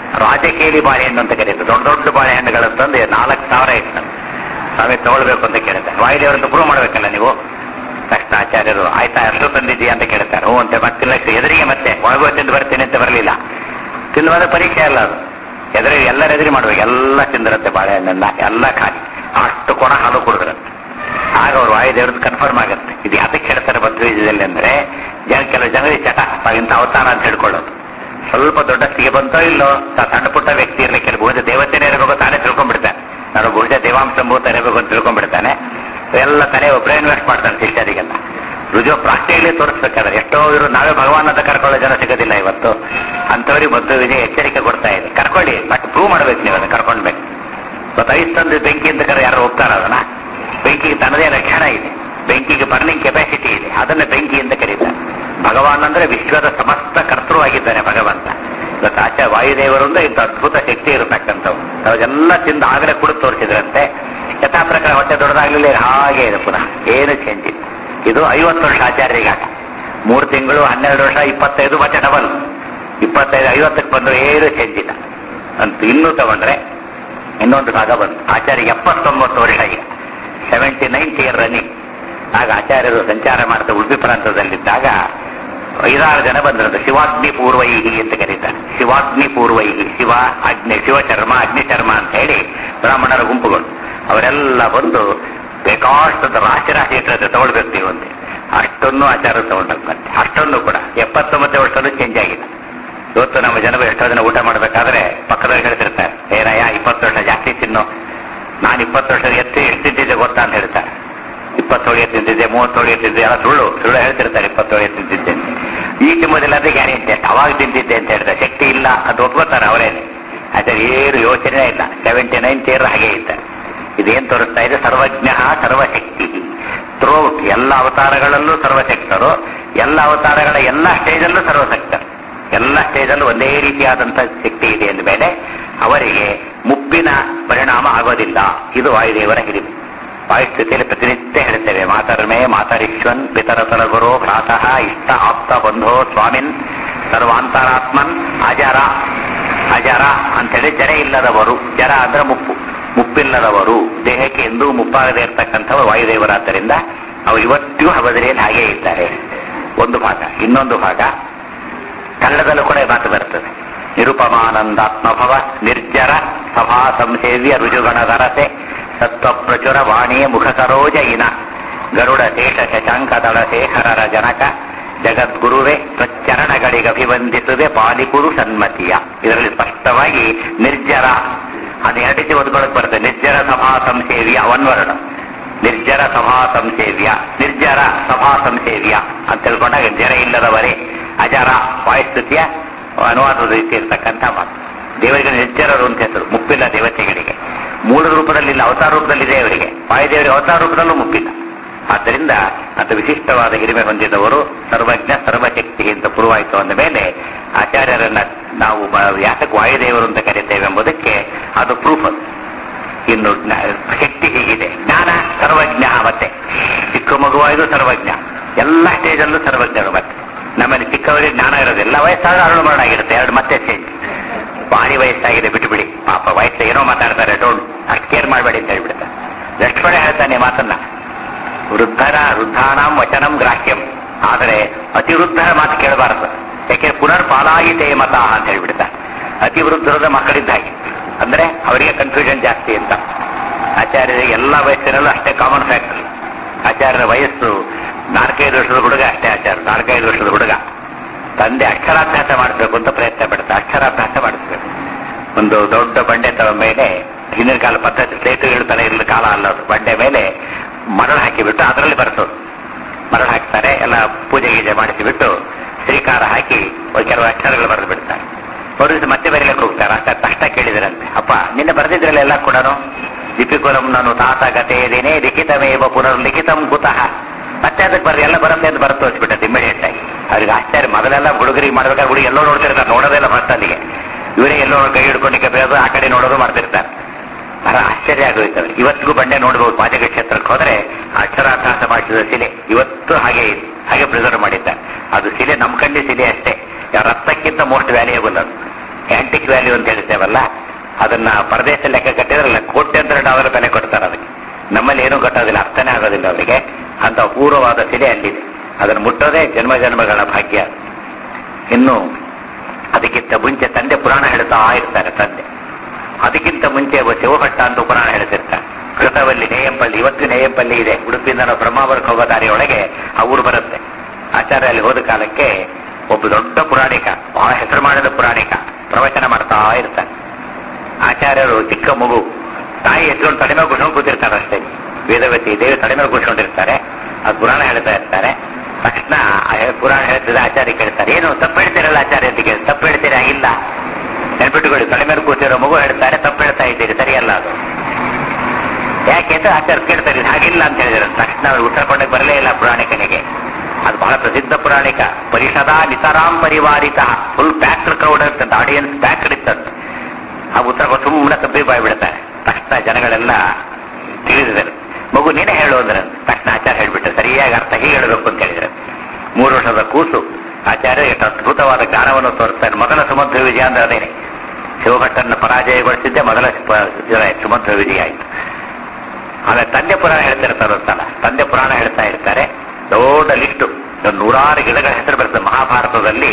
[SPEAKER 1] ರಾಜಕೇಲಿ ಬಾಳೆಹಣ್ಣು ಅಂತ ಕರೀತಾರೆ ದೊಡ್ಡ ದೊಡ್ಡ ಬಾಳೆಹಣ್ಣುಗಳು ತಂದು ನಾಲ್ಕು ಸಾವಿರ ಇತ್ತು ಸ್ವಾಮಿ ತಗೊಳ್ಬೇಕು ಅಂತ ಕೇಳ್ತಾರೆ ವಾಯುದೇವರಂತ ಪ್ರೂವ್ ಮಾಡ್ಬೇಕಲ್ಲ ನೀವು ತಕ್ಷಣ ಆಚಾರ್ಯರು ಆಯ್ತಾ ಎಷ್ಟು ತಂದಿದ್ದೀಯಾ ಅಂತ ಕೇಳ್ತಾರೆ ಹ್ಞೂ ಅಂತ ಮತ್ತೆ ಎದುರಿಗೆ ಮತ್ತೆ ಒಳಗೋ ತಿಂದು ಬರ್ತೀನಿ ಅಂತ ಬರಲಿಲ್ಲ ತಿನ್ನುವಾಗ ಪರೀಕ್ಷೆ ಅಲ್ಲ ಅದು ಎದುರು ಎಲ್ಲರ ಎದುರಿ ಮಾಡ್ಬೇಕು ಎಲ್ಲ ತಿಂದಿರಂತೆ ಬಾಳೆಹಣ್ಣನ್ನ ಎಲ್ಲ ಖಾಲಿ ಅಷ್ಟು ಕೊಣ ಹಾಲು ಕುಡಿದ್ರಂತೆ ಆಗ ಅವ್ರು ವಾಯುದೇವ್ರದ್ದು ಕನ್ಫರ್ಮ್ ಆಗುತ್ತೆ ಇದು ಯಾತಕ್ಕೆ ಹೇಳ್ತಾರೆ ಬದ್ಧವಿದ್ಯದಲ್ಲಿ ಅಂದ್ರೆ ಜನ ಕೆಲವು ಜನರಿಗೆ ಚಟ ಇಂಥ ಅವತಾರ ಅಂತ ಹೇಳ್ಕೊಳ್ಳೋದು ಸ್ವಲ್ಪ ದೊಡ್ಡ ಸ್ಥಿಗೆ ಬಂತೋ ಇಲ್ಲೋ ತ- ಸಣ್ಣ ಪುಟ್ಟ ವ್ಯಕ್ತಿ ಇರಲಿ ಕೆಲವು ಬಹುಶಃ ದೇವತೆನೇ ಇರಬೇಕು ತಾನೇ ತಿಳ್ಕೊಂಡ್ಬಿಡ್ತಾನೆ ನಾನು ಬಹುಶಃ ದೇವಾಂಶಂಭೂತ ಇರಬೇಕು ಅಂತ ತಿಳ್ಕೊಂಡ್ಬಿಡ್ತಾನೆ ಎಲ್ಲ ತಲೆ ಬ್ರೈನ್ ವೇಸ್ಟ್ ಮಾಡ್ತಾನೆ ಶಿಷ್ಯರಿಗೆಲ್ಲ ರುಜು ಪ್ರಾಕ್ಟಿಕಲಿ ತೋರಿಸ್ಬೇಕಾದ್ರೆ ಎಷ್ಟೋ ಇವರು ನಾವೇ ಭಗವಾನ್ ಅಂತ ಕರ್ಕೊಳ್ಳೋ ಜನ ಸಿಗೋದಿಲ್ಲ ಇವತ್ತು ಅಂಥವ್ರಿಗೆ ಮೊದಲು ವಿಜಯ ಎಚ್ಚರಿಕೆ ಕೊಡ್ತಾ ಇದೆ ಕರ್ಕೊಳ್ಳಿ ಬಟ್ ಪ್ರೂವ್ ಮಾಡ್ಬೇಕು ನೀವು ಅದನ್ನ ಕರ್ಕೊಂಡ್ಬೇಕು ಇವತ್ತು ಐದು ತಂದು ಬೆಂಕಿ ಅಂತ ಕರೆ ಯಾರು ಹೋಗ್ತಾರ ಅದನ್ನ ಬೆಂಕಿಗೆ ತನ್ನದೇ ಲಕ್ಷಣ ಇದೆ ಬೆಂಕಿಗೆ ಬರ್ನಿಂಗ್ ಕೆಪಾಸಿಟಿ ಇದೆ ಅದನ್ನ ಬೆಂಕಿ ಅಂತ ಕರೀತಾರೆ ಭಗವಾನ್ ಅಂದ್ರೆ ವಿಶ್ವದ ಸಮಸ್ತ ಕರ್ತೃ ಆಗಿದ್ದಾನೆ ಭಗವಂತ ಇವತ್ತು ಆಚೆ ವಾಯುದೇವರು ಅಂದ್ರೆ ಇಂಥ ಅದ್ಭುತ ಶಕ್ತಿ ಇರತಕ್ಕಂಥವು ಅವಾಗೆಲ್ಲ ತಿಂದು ಆಗಲೇ ಕೂಡ ತೋರಿಸಿದ್ರಂತೆ ಯಥಾ ಪ್ರಕಾರ ಹೊಟ್ಟೆ ದೊಡ್ಡದಾಗ್ಲಿಲ್ಲ ಹಾಗೆ ಇದೆ ಪುನಃ ಏನು ಚೇಂಜ್ ಇಲ್ಲ ಇದು ಐವತ್ತು ವರ್ಷ ಆಚಾರ್ಯರಿಗಾಗ ಮೂರು ತಿಂಗಳು ಹನ್ನೆರಡು ವರ್ಷ ಇಪ್ಪತ್ತೈದು ಮತ್ತೆ ಡಬಲ್ ಇಪ್ಪತ್ತೈದು ಐವತ್ತಕ್ಕೆ ಬಂದು ಏನು ಚೇಂಜ್ ಇಲ್ಲ ಅಂತ ಇನ್ನೂ ತಗೊಂಡ್ರೆ ಇನ್ನೊಂದು ಭಾಗ ಬಂತು ಆಚಾರ್ಯ ಎಪ್ಪತ್ತೊಂಬತ್ತು ವರ್ಷ ಈಗ ಸೆವೆಂಟಿ ನೈನ್ತ್ ಇಯರ್ ರನ್ನಿಂಗ್ ಆಗ ಆಚಾರ್ಯರು ಸಂಚಾರ ಮಾಡ್ತಾ ಉಡುಪಿ ಪ್ರಾಂತದಲ್ಲಿದ್ದಾಗ ಐದಾರು ಜನ ಬಂದ್ರಂತೆ ಶಿವಾಗ್ನಿ ಪೂರ್ವೈಹಿ ಅಂತ ಕರೀತಾರೆ ಶಿವಾಗ್ನಿ ಪೂರ್ವೈಹಿ ಶಿವ ಅಗ್ನಿ ಶಿವಚರ್ಮ ಅಗ್ನಿಚರ್ಮ ಅಂತ ಹೇಳಿ ಬ್ರಾಹ್ಮಣರ ಗುಂಪುಗಳು ಅವರೆಲ್ಲ ಬಂದು ಬೇಕಾಷ್ಟದ ರಾಶಿ ರಾಶಿ ಇಟ್ಟರೆ ತಗೊಳ್ಬೇಕು ನೀವು ಅಂತ ಅಷ್ಟನ್ನು ಆಚಾರ ತಗೊಂಡಂತೆ ಮತ್ತೆ ಅಷ್ಟನ್ನು ಕೂಡ ಎಪ್ಪತ್ತೊಂಬತ್ತು ವರ್ಷದಲ್ಲೂ ಚೇಂಜ್ ಆಗಿದೆ ಇವತ್ತು ನಮ್ಮ ಜನರು ಎಷ್ಟೋ ಜನ ಊಟ ಮಾಡಬೇಕಾದ್ರೆ ಪಕ್ಕದಲ್ಲಿ ಹೇಳ್ತಿರ್ತಾರೆ ಏನಯ್ಯ ಇಪ್ಪತ್ತು ವರ್ಷ ಜಾಸ್ತಿ ತಿನ್ನು ನಾನು ಇಪ್ಪತ್ತು ವರ್ಷ ಎತ್ತಿ ಎಷ್ಟು ತಿಂತಿದ್ದೆ ಗೊತ್ತಾ ಅಂತ ಹೇಳ್ತಾರೆ ಇಪ್ಪತ್ತೊಳಗೆ ತಿಂತಿದ್ದೆ ಮೂವತ್ತೊಳಗೆ ತಿಂತಿದ್ದೆ ಎಲ್ಲ ಸುಳ್ಳು ಸುಳ್ಳು ಹೇಳ್ತಿರ್ತಾರೆ ಇಪ್ಪತ್ತೊಳಗೆ ತಿಂತಿದ್ದೆ ಅಂತ. ಈ ತಿಂಬೋದಿಲ್ಲ ಅಂದ್ರೆ ಗ್ಯಾರಂಟಿ ಅಷ್ಟು ಅವಾಗ ತಿಂತಿದ್ದೆ ಅಂತ ಹೇಳ್ತಾರೆ ಶಕ್ತಿ ಇಲ್ಲ ಅಂತ ಒಪ್ಕೋತಾರೆ ಅವರೇನೆ ಅದ್ರ ಏನು ಯೋಚನೆ ಇಲ್ಲ ಸೆವೆಂಟಿ ನೈನ್ ಇಯರ್ ಹಾಗೆ ಇದ್ದಾರೆ ಇದೇನ್ ತೋರಿಸ್ತಾ ಇದೆ ಸರ್ವಜ್ಞ ಸರ್ವಶಕ್ತಿ ಥ್ರೋಟ್ ಎಲ್ಲ ಅವತಾರಗಳಲ್ಲೂ ಸರ್ವಶಕ್ತರು ಎಲ್ಲ ಅವತಾರಗಳ ಎಲ್ಲ ಸ್ಟೇಜಲ್ಲೂ ಸರ್ವಶಕ್ತರು ಎಲ್ಲ ಸ್ಟೇಜಲ್ಲೂ ಒಂದೇ ರೀತಿಯಾದಂತಹ ಶಕ್ತಿ ಇದೆ ಅಂದ ಮೇಲೆ ಅವರಿಗೆ ಮುಪ್ಪಿನ ಪರಿಣಾಮ ಆಗೋದಿಲ್ಲ ಇದು ವಾಯುದೇವರ ಹಿರಿಮೆ ವಾಯುಸ್ಥಿತಿಯಲ್ಲಿ ಪ್ರತಿನಿತ್ಯ ಹೇಳ್ತೇವೆ ಮಾತರ್ಮೇ ಮಾತರಿಶ್ವನ್ ಪಿತರತರ ಗುರು ಭ್ರಾತಃ ಇಷ್ಟ ಆಪ್ತ ಬಂಧೋ ಸ್ವಾಮಿನ್ ಸರ್ವಾಂತರಾತ್ಮನ್ ಅಜರ ಅಜರ ಅಂತೇಳಿ ಜರ ಇಲ್ಲದವರು ಜರ ಅಂದ್ರೆ ಮುಪ್ಪು ಮುಪ್ಪಿಲ್ಲದವರು ದೇಹಕ್ಕೆ ಎಂದೂ ಮುಪ್ಪಾಗದೇ ಇರತಕ್ಕಂಥವರು ವಾಯುದೇವರಾದ್ದರಿಂದ ಅವರು ಇವತ್ತಿಗೂ ಹಬದರಿಯಲ್ಲಿ ಹಾಗೇ ಇದ್ದಾರೆ ಒಂದು ಭಾಗ ಇನ್ನೊಂದು ಭಾಗ ಕನ್ನಡದಲ್ಲೂ ಕೂಡ ಈ ಮಾತು ಬರ್ತದೆ ನಿರುಪಮಾನಂದಾತ್ಮಭವ ನಿರ್ಜರ ಸಭಾ ಸಂಸೇವ್ಯ ರುಜುಗಣಧರತೆ ಸತ್ವ ಪ್ರಚುರ ವಾಣಿಯ ಮುಖ ಸರೋಜ ಇನ ಗರುಡ ಶೇಷ ಶಶಾಂಕ ದಳ ಶೇಖರರ ಜನಕ ಜಗದ್ಗುರುವೆ ತ್ವಚ್ಚರಣಗಳಿಗಭಿವಂದಿಸುವೆ ಪಾಲಿಕುರು ಸನ್ಮತಿಯ ಇದರಲ್ಲಿ ಸ್ಪಷ್ಟವಾಗಿ ನಿರ್ಜರ ಅದು ಎರಡು ರೀತಿ ಓದ್ಕೊಳ್ಳೋಕೆ ಬರುತ್ತೆ ನಿರ್ಜರ ಸಭಾ ಸಂಸೇವ್ಯ ಒನ್ವರ್ಣ ನಿರ್ಜರ ಸಭಾ ಸಂಸೇವ್ಯ ನಿರ್ಜರ ಸಭಾ ಸಂಸೇವ್ಯ ಅಂತ ತಿಳ್ಕೊಂಡಾಗ ಜರ ಇಲ್ಲದವರೇ ಅಜರ ವಾಯುಸ್ತುತಿಯ ಅನುವಾದದ ರೀತಿ ಇರ್ತಕ್ಕಂಥ ಮಾತು ದೇವರಿಗೆ ನಿರ್ಜರರು ಅಂತ ಹೆಸರು ಮುಪ್ಪಿಲ್ಲ ದೇವತೆಗಳಿಗೆ ಮೂಲ ರೂಪದಲ್ಲಿಲ್ಲ ಅವತಾರ ರೂಪದಲ್ಲಿದೆ ಅವರಿಗೆ ವಾಯುದೇವರಿಗೆ ಅವತಾರ ರೂಪದಲ್ಲೂ ಮುಪ್ಪಿಲ್ಲ ಆದ್ದರಿಂದ ಅಂತ ವಿಶಿಷ್ಟವಾದ ಹಿರಿಮೆ ಹೊಂದಿದವರು ಸರ್ವಜ್ಞ ಸರ್ವಶಕ್ತಿ ಅಂತ ಪೂರ್ವಾಯಿತು ಅಂದ ಮೇಲೆ ಆಚಾರ್ಯರನ್ನ ನಾವು ಬ- ಯಾತಕ್ಕೆ ವಾಯುದೇವರು ಅಂತ ಕರೀತೇವೆ ಎಂಬುದಕ್ಕೆ ಅದು ಪ್ರೂಫ್ ಅದು ಇನ್ನು ಜ್ಞಾ- ಶಕ್ತಿ ಹೀಗಿದೆ ಜ್ಞಾನ ಸರ್ವಜ್ಞ ಮತ್ತೆ ಚಿಕ್ಕ ಮಗುವಾಯ್ದು ಸರ್ವಜ್ಞ ಎಲ್ಲ ಸ್ಟೇಜಲ್ಲೂ ಸರ್ವಜ್ಞರು ಮತ್ತೆ ನಮ್ಮಲ್ಲಿ ಚಿಕ್ಕವರಿಗೆ ಜ್ಞಾನ ಇರೋದಿಲ್ಲ ವಯಸ್ಸಾದ ಅರುಳು ಮರಣ ಆಗಿರುತ್ತೆ ಎರಡು ಮತ್ತೆ ಚೇಂಜ್ ಭಾರಿ ವಯಸ್ಸಾಗಿದೆ ಬಿಟ್ಟುಬಿಡಿ ಪಾಪ ವಯಸ್ಸು ಏನೋ ಮಾತಾಡ್ತಾರೆ ಡೋಂಟ್ ಅಷ್ಟು ಕೇರ್ ಮಾಡಬೇಡಿ ಅಂತ ಹೇಳ್ಬಿಡ್ತಾರೆ ಲಕ್ಷ್ಮಣ ಹೇಳ್ತಾನೆ ಈ ಮಾತನ್ನ ವೃದ್ಧರ ವೃದ್ಧಾನಾಂ ವಚನಂ ಗ್ರಾಹ್ಯಂ ಆದರೆ ಅತಿ ವೃದ್ಧರ ಮಾತು ಕೇಳಬಾರದು ಯಾಕೆ ಪುನರ್ ಪಾಲಾಯಿತೆ ಮತ ಅಂತ ಹೇಳ್ಬಿಡ್ತಾರೆ ಅತಿ ವೃದ್ಧರದ ಮಕ್ಕಳಿದ್ದ ಹಾಗೆ ಅಂದ್ರೆ ಅವರಿಗೆ ಕನ್ಫ್ಯೂಷನ್ ಜಾಸ್ತಿ ಅಂತ ಆಚಾರ್ಯರಿಗೆ ಎಲ್ಲ ವಯಸ್ಸಿನಲ್ಲೂ ಅಷ್ಟೇ ಕಾಮನ್ ಫ್ಯಾಕ್ಟರ್ ಆಚಾರ್ಯರ ವಯಸ್ಸು ನಾಲ್ಕೈದು ವರ್ಷದ ಹುಡುಗ ಅಷ್ಟೇ ಆಚಾರ್ಯ ನಾಲ್ಕೈದು ವರ್ಷದ ಹುಡುಗ ತಂದೆ ಅಕ್ಷರಾಭ್ಯಾಸ ಮಾಡಿಸ್ಬೇಕು ಅಂತ ಪ್ರಯತ್ನ ಪಡ್ತಾರೆ ಅಕ್ಷರಾಭ್ಯಾಸ ಮಾಡಿಸ್ಬೇಕು ಒಂದು ದೊಡ್ಡ ಬಂಡೆ ತರ ಮೇಲೆ ಹಿಂದಿನ ಕಾಲ ಪದ್ಧತಿ ಸ್ಲೇಟು ಹೇಳ್ತಾರೆ ಇರಲಿ ಕಾಲ ಅಲ್ಲ ಅದು ಬಂಡೆ ಮೇಲೆ ಮರಳು ಹಾಕಿಬಿಟ್ಟು ಅದರಲ್ಲಿ ಬರ್ಸೋದು ಮರಳು ಹಾಕ್ತಾರೆ ಎಲ್ಲ ಪೂಜೆ ಗೀಜೆ ಮಾಡಿಸಿಬಿಟ್ಟು ಶ್ರೀಕಾರ ಹಾಕಿ ಒಂದು ಕೆಲವು ಅಕ್ಷರಗಳು ಬರೆದು ಬಿಡ್ತಾರೆ ಬರೆದು ಮತ್ತೆ ಬರೀಲಿಕ್ಕೆ ಹೋಗ್ತಾರೆ ಅಷ್ಟ ಕಷ್ಟ ಕೇಳಿದ್ರಂತೆ ಅಪ್ಪ ನಿನ್ನೆ ಬರೆದಿದ್ರಲ್ಲ ಎಲ್ಲ ಕೂಡ ಲಿಪಿಕುಲಂ ನಾನು ತಾತ ಗತೆಯದೇನೆ ಲಿಖಿತಮೇವ ಪುನರ್ ಲಿಖಿತಂ ಕುತಃ ಮತ್ತೆ ಅದಕ್ಕೆ ಬರ್ರಿ ಎಲ್ಲ ಬರುತ್ತೆ ಅಂತ ಬರೆದು ತೋರಿಸ್ಬಿಟ್ಟೆ ಇಮಿಡಿಯೇಟ್ ಆಗಿ ಅವ್ರಿಗೆ ಆಶ್ಚರ್ಯ ಮೊದಲೆಲ್ಲ ಹುಡುಗರಿಗೆ ಮಾಡ್ಬೇಕಾದ್ರೆ ಹುಡುಗಿ ಎಲ್ಲೋ ನೋಡ್ತಿರ್ತಾರೆ ನೋಡೋದೆಲ್ಲ ಫಸ್ಟ್ ಅಲ್ಲಿಗೆ ಇವರೇ ಎಲ್ಲೋ ಕೈ ಹಿಡ್ಕೊಂಡು ಬೇರೆ ಆ ಕಡೆ ನೋಡೋದು ಮಾಡ್ತಿರ್ತಾರೆ ಬಹಳ ಆಶ್ಚರ್ಯ ಆಗೋಯ್ತು ಅವ್ರಿಗೆ ಇವತ್ತಿಗೂ ಬಂಡೆ ನೋಡ್ಬೋದು ಪಾಜಕ ಕ್ಷೇತ್ರಕ್ಕೆ ಹೋದ್ರೆ ಅಕ್ಷರಾಭ್ಯಾಸ ಮಾಡಿಸಿದ ಶಿಲೆ ಇವತ್ತು ಹಾಗೆ ಇದೆ ಹಾಗೆ ಪ್ರಿಸರ್ವ್ ಮಾಡಿದ್ದಾರೆ ಅದು ಶಿಲೆ ನಮ್ಮ ಕಂಡಿ ಶಿಲೆ ಅಷ್ಟೇ ಯಾವ ರಕ್ತಕ್ಕಿಂತ ಮೋಸ್ಟ್ ವ್ಯಾಲ್ಯೂಯಬಲ್ ಅದು ಆಂಟಿಕ್ ವ್ಯಾಲ್ಯೂ ಅಂತ ಹೇಳ್ತೇವಲ್ಲ ಅದನ್ನ ಪರದೇಶ ಲೆಕ್ಕ ಕಟ್ಟಿದ್ರಲ್ಲ ಕೋಟ್ಯಂತರ ಡಾಲರ್ ಬೆಲೆ ಕೊಡ್ತಾರೆ ಅದಕ್ಕೆ ನಮ್ಮಲ್ಲಿ ಏನೂ ಕಟ್ಟೋದಿಲ್ಲ ಅರ್ಥನೇ ಆಗೋದಿಲ್ಲ ಅವರಿಗೆ ಅಂತ ಅಪೂರ್ವವಾದ ಶಿಲೆ ಅಲ್ಲಿದೆ ಅದನ್ನು ಮುಟ್ಟೋದೇ ಜನ್ಮ ಜನ್ಮಗಳ ಭಾಗ್ಯ ಇನ್ನು ಅದಕ್ಕಿಂತ ಮುಂಚೆ ತಂದೆ ಪುರಾಣ ಹೇಳ್ತಾ ಇರ್ತಾರೆ ತಂದೆ ಅದಕ್ಕಿಂತ ಮುಂಚೆ ಒಬ್ಬ ಶಿವಭಟ್ಟ ಅಂತ ಪುರಾಣ ಹೇಳ್ತಿರ್ತಾರೆ ಕೃತವಲ್ಲಿ ನೇಯಂಪಲ್ಲಿ ಇವತ್ತು ನೇಯಂಪಲ್ಲಿ ಇದೆ ಉಡುಪಿಯಿಂದ ನಾವು ಬ್ರಹ್ಮಾವರಕ್ಕೆ ಹೋಗೋ ದಾರಿಯೊಳಗೆ ಆ ಊರು ಬರುತ್ತೆ ಆಚಾರ್ಯ ಅಲ್ಲಿ ಹೋದ ಕಾಲಕ್ಕೆ ಒಬ್ಬ ದೊಡ್ಡ ಪುರಾಣಿಕ ಬಹಳ ಹೆಸರು ಮಾಡಿದ ಪುರಾಣಿಕ ಪ್ರವಚನ ಮಾಡ್ತಾ ಇರ್ತಾನೆ ಆಚಾರ್ಯರು ಚಿಕ್ಕ ಮಗು ತಾಯಿ ಎತ್ಕೊಂಡು ತಲೆ ಮೇಲೆ ಕುತ್ಕೊಂಡು ಕೂತಿರ್ತಾರೆ ಅಷ್ಟೇ ವೇದವತಿ ದೇವಿ ತಲೆ ಮೇಲೆ ಕೂತ್ಕೊಂಡಿರ್ತಾರೆ ಅದು ಪುರಾಣ ಹೇಳ್ತಾ ಇರ್ತಾರೆ ತಕ್ಷಣ ಆ ಪುರಾಣ ಹೇಳ್ತಿದ್ದ ಆಚಾರ್ಯ ಕೇಳ್ತಾರೆ ಏನು ತಪ್ಪು ಹೇಳ್ತೀರಲ್ಲ ಆಚಾರ್ಯ ಅಂತ ಕೇಳಿ ತಪ್ಪು ಹೇಳ್ತೀರಾ ಇಲ್ಲ ನೆನ್ಪಿಟ್ಟುಕೊಳ್ಳಿ ತಲೆ ಮೇಲೆ ಕೂತಿರೋ ಮಗು ಹೇಳ್ತಾರೆ ತಪ್ಪು ಹೇಳ್ತಾ ಇದ್ದೀರಿ ಸರಿಯಲ್ಲ ಅದು ಯಾಕೆ ಅಂತ ಆಚಾರ್ಯ ಕೇಳ್ತಾರೆ ಇದು ಹಾಗಿಲ್ಲ ಅಂತ ಹೇಳಿದ್ರೆ ತಕ್ಷಣ ಅವ್ರು ಉತ್ತರ ಕೊಂಡಕ್ಕೆ ಬರಲೇ ಇಲ್ಲ ಪುರಾಣಿಕನಿಗೆ ಅದು ಬಹಳ ಪ್ರಸಿದ್ಧ ಪುರಾಣಿಕ ಪರಿಷದಾ ನಿತರಾಂ ಪರಿವಾರಿತ ಫುಲ್ ಪ್ಯಾಕ್ಡ್ ಕ್ರೌಡ್ ಇರ್ತಂತ ಆಡಿಯನ್ಸ್ ಪ್ಯಾಕ್ಡ್ ಇತ್ತಂತ ಆ ಉತ್ತರ ಸುಮ್ಮನೆ ತಪ್ಪಿ ಬಾಯ್ ಬಿಡ್ತಾರೆ ತಕ್ಷಣ ಜನಗಳೆಲ್ಲ ತಿಳಿದಿದ್ದಾರೆ ಮಗು ನೀನೇ ಹೇಳು ಅಂದ್ರೆ ತಕ್ಷಣ ಆಚಾರ್ಯ ಹೇಳ್ಬಿಟ್ರೆ ಸರಿಯಾಗಿ ಅರ್ಥ ಹೀಗೆ ಹೇಳಬೇಕು ಅಂತ ಹೇಳಿದ್ರೆ ಮೂರು ವರ್ಷದ ಕೂಸು ಆಚಾರ್ಯ ಎಷ್ಟು ಅದ್ಭುತವಾದ ಜ್ಞಾನವನ್ನು ತೋರಿಸ್ತಾರೆ ಮೊದಲ ಸುಮಧ್ವ ವಿಜಯ ಅಂದ್ರೆ ಅದೇನೆ ಶಿವಭಟ್ಟನ್ನ ಪರಾಜಯಗೊಳಿಸಿದ್ದೆ ಮೊದಲ ಪ- ಸುಮಧ್ವ ವಿಜಯ ಆಯಿತು ಆಮೇಲೆ ತಂದೆ ಪುರಾಣ ಹೇಳ್ತಿರ್ತಾರೆ ಒಂದ್ಸಲ ತಂದೆ ಪುರಾಣ ಹೇಳ್ತಾ ಇರ್ತಾರೆ ದೊಡ್ಡ ಲಿಸ್ಟು ನೂರಾರು ಗಿಡಗಳ ಹೆಸರು ಬರ್ತದೆ ಮಹಾಭಾರತದಲ್ಲಿ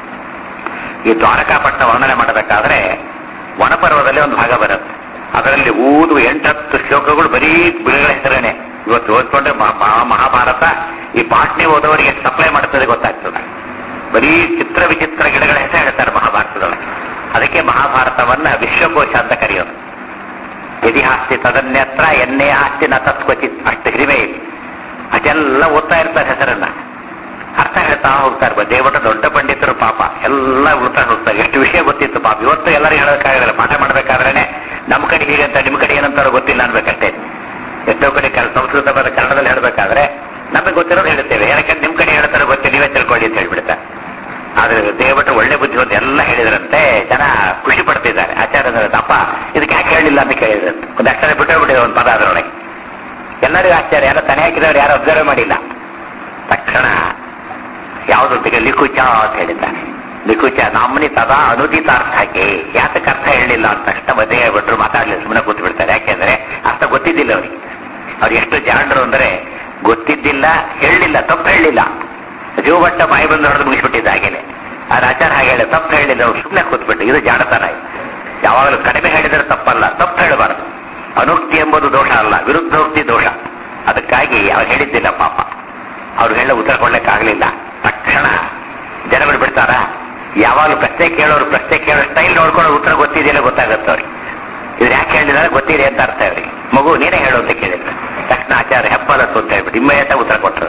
[SPEAKER 1] ಈ ದ್ವಾರಕಾಪಟ್ಟಣ ವರ್ಣನೆ ಮಾಡಬೇಕಾದ್ರೆ ವನಪರ್ವದಲ್ಲಿ ಒಂದು ಭಾಗ ಬರುತ್ತೆ ಅದರಲ್ಲಿ ಊದು ಎಂಟತ್ತು ಶ್ಲೋಕಗಳು ಬರೀ ಗಿಡಗಳ ಹೆಸರೇನೆ ಇವತ್ತು ಓದ್ಕೊಂಡ್ರೆ ಮಹಾ- ಮಹಾ- ಮಹಾಭಾರತ ಈ ಪಾಟ್ನಿ ಓದೋರಿಗೆ ಸಪ್ಲೈ ಮಾಡ್ತದೆ ಗೊತ್ತಾಗ್ತದೆ ಬರೀ ಚಿತ್ರ ವಿಚಿತ್ರ ಗಿಡಗಳ ಹೆಸರು ಹೇಳ್ತಾರೆ ಮಹಾಭಾರತದೊಳಗೆ ಅದಕ್ಕೆ ಮಹಾಭಾರತವನ್ನ ವಿಶ್ವಕೋಶ ಅಂತ ಕರೆಯೋದು ಯದಿಹಾಸ್ತಿ ತದನ್ಯತ್ರ ಎನ್ನೇ ಆಸ್ತಿ ನ ತತ್ವಚಿತ್ ಅಷ್ಟು ಹಿರಿಮೆ ಇದೆ ಅದೆಲ್ಲ ಓದ್ತಾ ಇರ್ತಾರೆ ಹೆಸರನ್ನ ಅರ್ಥ ಹೇಳ್ತಾ ಹೋಗ್ತಾರೆ ದೇವಟ ದೊಡ್ಡ ಪಂಡಿತರು ಪಾಪ ಎಲ್ಲ ಉಳ್ತಾ ಹೋಗ್ತಾರೆ ಎಷ್ಟು ವಿಷಯ ಗೊತ್ತಿತ್ತು ಪಾಪ ಇವತ್ತು ಎಲ್ಲರಿಗೂ ಹೇಳೋಕ್ಕಾಗಲ್ಲ ಪಾಠ ಮಾಡ್ಬೇಕಾದ್ರೇನೆ ನಮ್ಮ ಕಡೆ ಹೀಗಂತ ನಿಮ್ಮ ಕಡೆ ಏನಂತಾರೋ ಗೊತ್ತಿಲ್ಲ ಅನ್ಬೇಕಷ್ಟೇ ಎಷ್ಟೋ ಕಡೆ ಕೆಲ ಸಂಸ್ಕೃತ ಪದ ಕನ್ನಡದಲ್ಲಿ ಹೇಳ್ಬೇಕಾದ್ರೆ ನಮಗೆ ಗೊತ್ತಿರೋದು ಹೇಳ್ತೇವೆ ಯಾಕೆ ನಿಮ್ ಕಡೆ ಹೇಳ್ತಾರೋ ಗೊತ್ತಿಲ್ಲ ನೀವೇ ತಿಳ್ಕೊಳ್ಳಿ ಅಂತ ಹೇಳ್ಬಿಡ್ತಾರೆ ಆದ್ರೆ ದೇವಟ್ರು ಒಳ್ಳೆ ಬುದ್ಧಿ ಅಂತ ಎಲ್ಲ ಹೇಳಿದ್ರಂತೆ ಜನ ಖುಷಿ ಪಡ್ತಿದ್ದಾರೆ ಆಚಾರ್ಯ ಅಪ್ಪ ಇದಕ್ಕೆ ಯಾಕೆ ಹೇಳಿಲ್ಲ ಅಂತ ಕೇಳಿದ್ರಂತೆ ಒಂದು ಅಕ್ಷರ ಬಿಟ್ಟು ಬಿಟ್ಟಿದೆ ಒಂದು ಪದ ಅದರೊಳಗೆ ಎಲ್ಲರಿಗೂ ಆಶ್ಚರ್ಯ ಯಾರೋ ತನೆ ಹಾಕಿದವರು ಯಾರು ಅಬ್ಸರ್ವ್ ಮಾಡಿಲ್ಲ ತಕ್ಷಣ ಯಾವುದೊಂದಿಗೆ ಲಿಖುಚ ಅಂತ ಹೇಳಿದ್ದಾನೆ ಲಿಖುಚ ನಮ್ಮನಿ ಸದಾ ಅನುದಿತಾರ್ಥಕ್ಕೆ ಯಾತಕ್ಕೆ ಅರ್ಥ ಹೇಳಲಿಲ್ಲ ಅಂತ ತಕ್ಷಣ ಮಧ್ಯೆ ಹೇಳ್ಬಿಟ್ರು ಮಾತಾಡ್ಲಿ ಸುಮ್ಮನೆ ಕೂತ್ ಬಿಡ್ತಾರೆ ಯಾಕೆಂದ್ರೆ ಅರ್ಥ ಗೊತ್ತಿದ್ದಿಲ್ಲ ಅವ್ರಿಗೆ ಅವ್ರು ಎಷ್ಟು ಜಾಣರು ಅಂದ್ರೆ ಗೊತ್ತಿದ್ದಿಲ್ಲ ಹೇಳಲಿಲ್ಲ ತಪ್ಪು ಹೇಳಲಿಲ್ಲ ಜೀವಭಟ್ಟ ಬಾಯಿ ಬಂದು ಹೊಡೆದು ಮುಗಿಸ್ಬಿಟ್ಟಿದ್ದ ಹಾಗೇನೆ ಆ ಆಚಾರ ಹಾಗೆ ಹೇಳಿ ತಪ್ಪು ಹೇಳಿಲ್ಲ ಅವ್ರು ಸುಮ್ಮನೆ ಕೂತ್ಬಿಟ್ಟು ಇದು ಜಾಣತನ ಇದು. ಯಾವಾಗಲೂ ಕಡಿಮೆ ಹೇಳಿದ್ರೆ ತಪ್ಪಲ್ಲ ತಪ್ಪು ಹೇಳಬಾರದು ಅನುಕ್ತಿ ಎಂಬುದು ದೋಷ ಅಲ್ಲ ವಿರುದ್ಧೋಕ್ತಿ ದೋಷ ಅದಕ್ಕಾಗಿ ಅವ್ರು ಹೇಳಿದ್ದಿಲ್ಲ ಪಾಪ ಅವ್ರು ಹೇಳ ಉತ್ತರ ಕೊಡ್ಲಿಕ್ಕಾಗ್ಲಿಲ್ಲ ತಕ್ಷಣ ಜನಗಳು ಬಿಡ್ತಾರ ಯಾವಾಗಲೂ ಪ್ರಶ್ನೆ ಕೇಳೋರು ಪ್ರಶ್ನೆ ಕೇಳೋ ಸ್ಟೈಲ್ ನೋಡ್ಕೊಂಡು ಉತ್ತರ ಗೊತ್ತಿದೆಯಲ್ಲ ಗೊತ್ತಾಗುತ್ತೆ ಅವ್ರಿಗೆ ಇವ್ರು ಯಾಕೆ ಹೇಳಿದಾರೆ ಗೊತ್ತಿದೆ ಅಂತ ಅರ್ಥ ಇವ್ರಿಗೆ ಮಗು ನೀನೇ ಹೇಳು ಅಂತ ಕೇಳಿದ್ರು ತಕ್ಷಣ ಆಚಾರ್ಯ ಹೆಪ್ಪಲತ್ತು ಅಂತ ಹೇಳ್ಬಿಟ್ಟು ಇಮ್ಮೆಯತ್ತ ಉತ್ತರ ಕೊಟ್ಟರು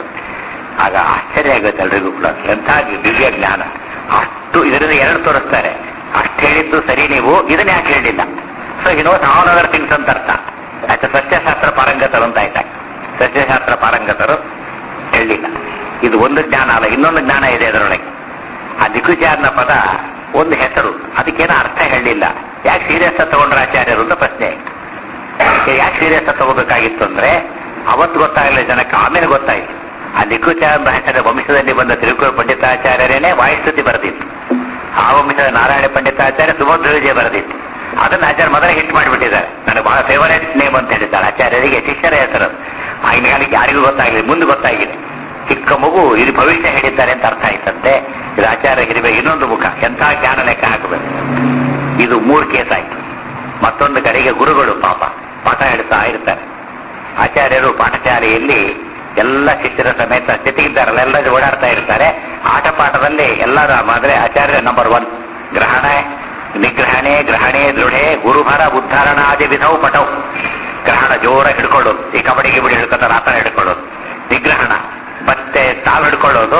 [SPEAKER 1] ಆಗ ಆಶ್ಚರ್ಯ ಆಗುತ್ತೆ ಎಲ್ರಿಗೂ ಕೂಡ ಎಂಥ ದಿವ್ಯ ಜ್ಞಾನ ಅಷ್ಟು ಇದರಿಂದ ಎರಡು ತೋರಿಸ್ತಾರೆ ಅಷ್ಟು ಹೇಳಿದ್ದು ಸರಿ ನೀವು ಇದನ್ನ ಯಾಕೆ ಹೇಳಿಲ್ಲ so you note all other things ಅಂತ ಅರ್ಥ ಆಯ್ತು ಸಸ್ಯಶಾಸ್ತ್ರ ಪಾರಂಗತರು ಅಂತ ಆಯ್ತಾ ಸಸ್ಯಶಾಸ್ತ್ರ ಪಾರಂಗತರು ಹೇಳಿಲ್ಲ ಇದು ಒಂದು ಜ್ಞಾನ ಅಲ್ಲ ಇನ್ನೊಂದು ಜ್ಞಾನ ಇದೆ ಅದರೊಳಗೆ ಆ ದಿಗ್ವಿಚಾರನ ಪದ ಒಂದು ಹೆಸರು ಅದಕ್ಕೇನೋ ಅರ್ಥ ಹೇಳಲಿಲ್ಲ ಯಾಕೆ ಸೀರಿಯಸ್ ತಗೊಂಡ್ರ ಆಚಾರ್ಯರು ಅಂತ ಪ್ರಶ್ನೆ ಯಾಕೆ ಸೀರಿಯಸ್ ತಗೋಬೇಕಾಗಿತ್ತು ಅಂದ್ರೆ ಅವತ್ತು ಗೊತ್ತಾಗಲಿಲ್ಲ ಜನಕ್ಕೆ ಆಮೇಲೆ ಗೊತ್ತಾಯ್ತು ಆ ದಿಗ್ವಿಚಾರ ಹೆಸರ ವಂಶದಲ್ಲಿ ಬಂದ ತಿರುಕೂರು ಪಂಡಿತಾಚಾರ್ಯರೇನೆ ವಾಯುಸ್ತುತಿ ಬರೆದಿತ್ತು ಆ ವಂಶದ ನಾರಾಯಣ ಪಂಡಿತಾಚಾರ್ಯ ಸುಭದ್ರ ವಿಜಯ ಬರೆದಿತ್ತು ಅದನ್ನ ಆಚಾರ್ಯ ಮೊದಲೇ ಹಿಟ್ ಮಾಡಿಬಿಟ್ಟಿದ್ದಾರೆ ನನಗೆ ಬಹಳ ಫೇವರೇಟ್ ನೇಮ್ ಅಂತ ಹೇಳಿದ್ದಾರೆ ಆಚಾರ್ಯರಿಗೆ ಶಿಷ್ಯರ ಹೆಸರು ಆಗಿನ ಕಾಲಕ್ಕೆ ಯಾರಿಗೂ ಗೊತ್ತಾಗಿದೆ ಮುಂದೆ ಗೊತ್ತಾಗಿದೆ ಚಿಕ್ಕ ಮಗು ಇದು ಭವಿಷ್ಯ ಹೇಳಿದ್ದಾರೆ ಅಂತ ಅರ್ಥ ಆಯ್ತಂತೆ ಇದು ಆಚಾರ್ಯ ಹಿರಿಮೆ ಇನ್ನೊಂದು ಮುಖ ಎಂಥ ಜ್ಞಾನ ಲೆಕ್ಕ ಹಾಕಬೇಕು ಇದು ಮೂರು ಕೇಸ್ ಆಯ್ತು ಮತ್ತೊಂದು ಕಡೆಗೆ ಗುರುಗಳು ಪಾಪ ಪಾಠ ಹೇಳ್ತಾ ಇರ್ತಾರೆ ಆಚಾರ್ಯರು ಪಾಠಶಾಲೆಯಲ್ಲಿ ಎಲ್ಲ ಶಿಷ್ಯರ ಸಮೇತ ಜೊತೆಗಿದ್ದಾರಲ್ಲ ಎಲ್ಲ ಓಡಾಡ್ತಾ ಇರ್ತಾರೆ ಆಟ ಪಾಠದಲ್ಲಿ ಎಲ್ಲರ ಮಾದ್ರೆ ಆಚಾರ್ಯ ನಂಬರ್ ಒನ್ ಗ್ರಹಣ ನಿಗ್ರಹಣೆ ಗ್ರಹಣೆ ದೃಢೆ ಗುರುಭರ ಉದ್ಧಾರಣಾದಿ ವಿಧವು ಪಟವು ಗ್ರಹಣ ಜೋರ ಹಿಡ್ಕೊಳ್ಳೋದು ಈ ಕಬಡ್ಡಿ ಗಿಬಡಿ ಹಿಡ್ಕೊತಾರೆ ಆತರ ಹಿಡ್ಕೊಳ್ಳೋದು ನಿಗ್ರಹಣ ಮತ್ತೆ ತಾವು ಹಿಡ್ಕೊಳ್ಳೋದು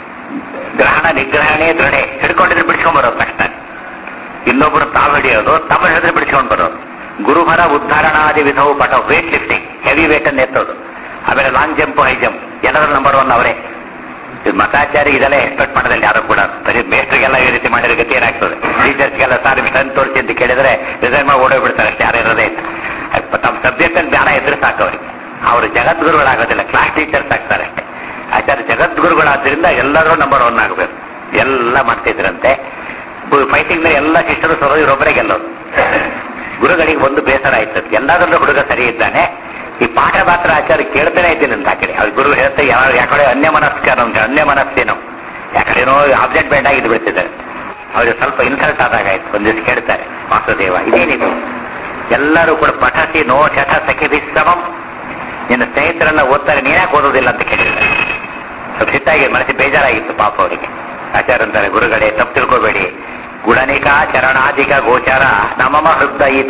[SPEAKER 1] ಗ್ರಹಣ ನಿಗ್ರಹಣೆ ದೃಢೆ ಹಿಡ್ಕೊಂಡಿದ್ರೆ ಬಿಡಿಸ್ಕೊಂಡ್ ಬರೋದು ತಕ್ಷಣ ಇನ್ನೊಬ್ರು ತಾವು ಹಿಡಿಯೋದು ತಮ್ಮ ಹಿಡಿದ್ರೆ ಬಿಡಿಸ್ಕೊಂಡು ಬರೋದು ಗುರುಭರ ಉದ್ಧಾರಣಾದಿ ವಿಧವು ಪಟ ವೇಟ್ ಲಿಫ್ಟಿಂಗ್ ಹೆವಿ ವೇಟ್ ಅನ್ನು ಎತ್ತೋದು ಆಮೇಲೆ ಲಾಂಗ್ ಜಂಪ್ ಹೈ ಜಂಪ್ ಎಲ್ಲರ ನಂಬರ್ ಒನ್ ಅವರೇ ಇದು ಮತಾಚಾರಿ ಇದೆಲ್ಲ ಎಕ್ಸ್ಪೆಕ್ಟ್ ಮಾಡೋದಿಲ್ಲ ಯಾರು ಕೂಡ ಬರೀ ಮೇಸ್ಟ್ರಿಗೆಲ್ಲ ಈ ರೀತಿ ಮಾಡಿದ್ರೆ ಗತಿ ಏನಾಗ್ತದೆ ಟೀಚರ್ಸ್ಗೆಲ್ಲ ಸಾರ್ ಸ್ಟ್ರೆಂತ್ ತೋರಿಸಿ ಅಂತ ಕೇಳಿದ್ರೆ ರಿಸೈನ್ ಮಾಡಿ ಓಡೋಗ್ಬಿಡ್ತಾರೆ ಅಷ್ಟೇ ಯಾರು ಇರೋದೇ ಇಲ್ಲ ಅಪ್ಪ ತಮ್ಮ ಸಬ್ಜೆಕ್ಟ್ ಅಲ್ಲಿ ಜ್ಞಾನ ಇದ್ರೆ ಸಾಕು ಅವ್ರಿಗೆ ಅವರು ಜಗದ್ಗುರುಗಳಾಗೋದಿಲ್ಲ ಕ್ಲಾಸ್ ಟೀಚರ್ಸ್ ಆಗ್ತಾರೆ ಅಷ್ಟೇ ಆಚಾರ್ಯ ಜಗದ್ಗುರುಗಳಾದ್ರಿಂದ ಎಲ್ಲರೂ ನಂಬರ್ ಒನ್ ಆಗಬೇಕು ಎಲ್ಲ ಮಾಡ್ತಿದ್ರಂತೆ ಫೈಟಿಂಗ್ ಎಲ್ಲ ಶಿಷ್ಯರು ಸೋಲೋದು ಇವರೊಬ್ಬರೇ ಗೆಲ್ಲೋದು ಗುರುಗಳಿಗೆ ಒಂದು ಬೇಸರ ಆಯ್ತು ಎಲ್ಲಾದ್ರಲ್ಲೂ ಹುಡುಗ ಸರಿ ಇದ್ದಾನೆ ಈ ಪಾಠ ಮಾತ್ರ ಆಚಾರ್ಯ ಕೇಳ್ತಾನೆ ಇದ್ದೀನಿ ಅಂತ ಆ ಕಡೆ ಅವ್ರ ಗುರು ಹೇಳ್ತಾ ಯಾವ ಯಾಕಡೆ ಅನ್ಯ ಮನಸ್ಕಾರ ಅಂತ ಅನ್ಯ ಮನಸ್ಸೇನೋ ಯಾಕಡೆನೋ ಆಬ್ಜೆಕ್ಟ್ ಬೇಡ ಇದು ಬಿಡ್ತಿದ್ದಾರೆ ಅವ್ರಿಗೆ ಸ್ವಲ್ಪ ಇನ್ಸಲ್ಟ್ ಆದಾಗ ಆಯ್ತು ಒಂದಿವ್ಸ ಕೇಳ್ತಾರೆ ವಾಸುದೇವ ಇದೇನಿದು ಎಲ್ಲರೂ ಕೂಡ ಪಠಸಿ ನೋ ಶಠ ಸಖಿ ವಿಶ್ರಮಂ ನಿನ್ನ ಸ್ನೇಹಿತರೆಲ್ಲ ಓದ್ತಾರೆ ನೀನ್ಯಾಕೆ ಓದೋದಿಲ್ಲ ಅಂತ ಕೇಳಿದ್ದಾರೆ ಸ್ವಲ್ಪ ಸಿಟ್ಟಾಗಿ ಮನಸ್ಸಿಗೆ ಬೇಜಾರಾಗಿತ್ತು ಪಾಪ ಅವರಿಗೆ ಆಚಾರ ಅಂತಾರೆ ಗುರುಗಳೇ ತಪ್ಪು ತಿಳ್ಕೋಬೇಡಿ ಗುಣನಿಕ ಚರಣಾಧಿಕ ಗೋಚರ ನಮಮ ಹೃದಯಿತ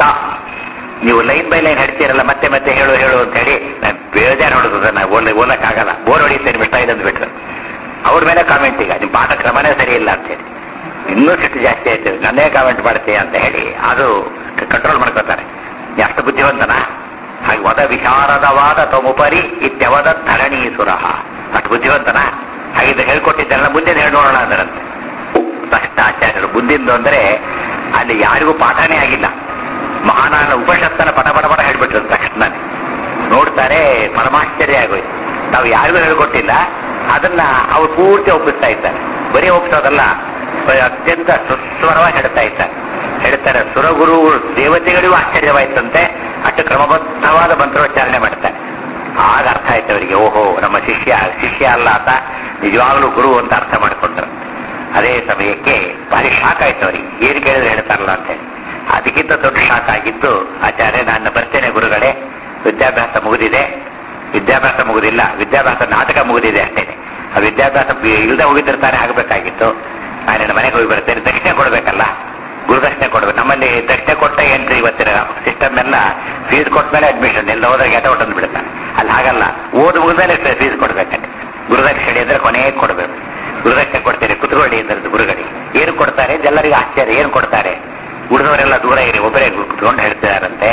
[SPEAKER 1] ನೀವು ಲೈನ್ ಬೈ ಲೈನ್ ಹೇಳ್ತೀರಲ್ಲ ಮತ್ತೆ ಮತ್ತೆ ಹೇಳು ಹೇಳು ಅಂತ ಹೇಳಿ ನಾನು ಬೇಜಾರು ಹೊಡೆದ ನಾನು ಓದ್ ಓದಕ್ಕಾಗಲ್ಲ ಬೋರ್ ಹೊಡಿತೇನೆ ಮಿಷ್ಟ ಇದೆ ಅಂದ್ಬಿಟ್ರು ಅವ್ರ ಮೇಲೆ ಕಾಮೆಂಟ್ ಈಗ ನಿಮ್ಮ ಪಾಠ ಕ್ರಮನೇ ಸರಿ ಇಲ್ಲ ಅಂತ ಹೇಳಿ ಇನ್ನೂ ಸಿಟ್ಟು ಜಾಸ್ತಿ ಆಯ್ತು ನನ್ನೇ ಕಾಮೆಂಟ್ ಮಾಡ್ತೀಯ ಅಂತ ಹೇಳಿ ಅದು ಕಂಟ್ರೋಲ್ ಮಾಡ್ಕೋತಾರೆ ನೀ ಅಷ್ಟು ಬುದ್ಧಿವಂತನ ಹಾಗೆ ವದ ವಿಶಾರದವಾದ ತಮುಪರಿ ಇತ್ಯವದ ಧರಣೀಸುರ ಅಷ್ಟು ಬುದ್ಧಿವಂತನ ಹಾಗಿದ್ರೆ ಹೇಳ್ಕೊಟ್ಟಿದ್ದೆಲ್ಲ ಮುಂದೆ ಹೇಳಿ ನೋಡೋಣ ಅಂದ್ರಂತೆ ತಕ್ಷಣ ಆಚಾರ್ಯರು ಮುಂದಿಂದು ಅಂದ್ರೆ ಅಲ್ಲಿ ಯಾರಿಗೂ ಪಾಠನೇ ಆಗಿಲ್ಲ ಮಹಾನಾನ ಉಪನಿಷತ್ತನ ಪಟ ಪಟ ಪಟ ಹೇಳ್ಬಿಟ್ರು ತಕ್ಷಣನೇ ನೋಡ್ತಾರೆ ಪರಮಾಶ್ಚರ್ಯ ಆಗೋಯ್ತು ನಾವು ಯಾರಿಗೂ ಹೇಳ್ಕೊಟ್ಟಿಲ್ಲ ಅದನ್ನ ಅವ್ರು ಪೂರ್ತಿ ಒಪ್ಪಿಸ್ತಾ ಇದ್ದಾರೆ ಬರೀ ಒಪ್ಪಿಸೋದಲ್ಲ ಬರೀ ಅತ್ಯಂತ ಸುಸ್ವರವಾಗಿ ಹೇಳ್ತಾ ಇದ್ದಾರೆ ಹೇಳ್ತಾರೆ ಸುರಗುರು ದೇವತೆಗಳಿಗೂ ಆಶ್ಚರ್ಯವಾಯ್ತಂತೆ ಅಷ್ಟು ಕ್ರಮಬದ್ಧವಾದ ಮಂತ್ರೋಚ್ಚಾರಣೆ ಮಾಡ್ತಾರೆ ಆಗ ಅರ್ಥ ಆಯ್ತು ಅವರಿಗೆ ಓಹೋ ನಮ್ಮ ಶಿಷ್ಯ ಶಿಷ್ಯ ಅಲ್ಲ ಆತ ನಿಜವಾಗ್ಲೂ ಗುರು ಅಂತ ಅರ್ಥ ಮಾಡ್ಕೊಂಡ್ರು ಅದೇ ಸಮಯಕ್ಕೆ ಭಾರಿ ಶಾಕ್ ಆಯ್ತು ಅವರಿಗೆ ಏನು ಕೇಳಿದ್ರೆ ಹೇಳ್ತಾರಲ್ಲ ಅಂತ ಹೇಳಿ ಅದಕ್ಕಿಂತ ದೊಡ್ಡ ಶಾಕ್ ಆಗಿದ್ದು ಆಚಾರ್ಯ ನಾನು ಬರ್ತೇನೆ ಗುರುಗಳೇ ವಿದ್ಯಾಭ್ಯಾಸ ಮುಗಿದಿದೆ ವಿದ್ಯಾಭ್ಯಾಸ ಮುಗುದಿಲ್ಲ ವಿದ್ಯಾಭ್ಯಾಸ ನಾಟಕ ಮುಗಿದಿದೆ ಅಷ್ಟೇನೆ ಆ ವಿದ್ಯಾಭ್ಯಾಸ ಇಲ್ಲದೆ ಹೋಗಿದ್ದಿರ್ತಾನೆ ಆಗಬೇಕಾಗಿತ್ತು ನಾನು ನನ್ನ ಮನೆಗೆ ಹೋಗಿ ಬರ್ತೇನೆ ದಕ್ಷಿಣೆ ಕೊಡ್ಬೇಕಲ್ಲ ಗುರುದಕ್ಷಿಣೆ ಕೊಡ್ಬೇಕು ನಮ್ಮಲ್ಲಿ ದಕ್ಷಿಣೆ ಕೊಟ್ಟ ಎಂಟ್ರಿ ಇವತ್ತಿನ ಸಿಸ್ಟಮ್ ಎಲ್ಲ ಫೀಸ್ ಕೊಟ್ಮೇಲೆ ಅಡ್ಮಿಷನ್ ಎಲ್ಲ ಹೋದ್ರೆ ಗೆಟ ಹೊಟ್ಟಂದು ಬಿಡುತ್ತಾನೆ ಅಲ್ಲಿ ಹಾಗಲ್ಲ ಓದ್ ಮುಗಿದ್ಮೇಲೆ ಫೀಸ್ ಕೊಡ್ಬೇಕಂತೆ ಗುರುದಕ್ಷಿಣೆ ಅಂದ್ರೆ ಕೊನೆಗೆ ಕೊಡ್ಬೇಕು ಗುರುದಕ್ಷಿಣೆ ಕೊಡ್ತೀರಿ ಕುತ್ಕೊಳ್ಳಿ ಅಂದ್ರೆ ಗುರುಗಳಿಗೆ ಏನು ಕೊಡ್ತಾರೆ ಎಲ್ಲರಿಗೂ ಆಶ್ಚರ್ಯ ಏನು ಕೊಡ್ತಾರೆ ಉಳಿದವರೆಲ್ಲ ದೂರ ಇರಿ ಒಬ್ಬರೇ ಕುತ್ಕೊಂಡು ಹೇಳ್ತಿದಾರಂತೆ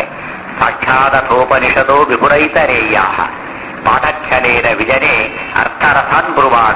[SPEAKER 1] ಸಾಕ್ಷಾದಥೋಪನಿಷದೋ ವಿಪುರೈತರೇಯಾಹ ಪಾಠಕ್ಷಲೇನ ವಿಜನೆ ಅರ್ಥರಥಾನ್ ಬ್ರುವಾಣ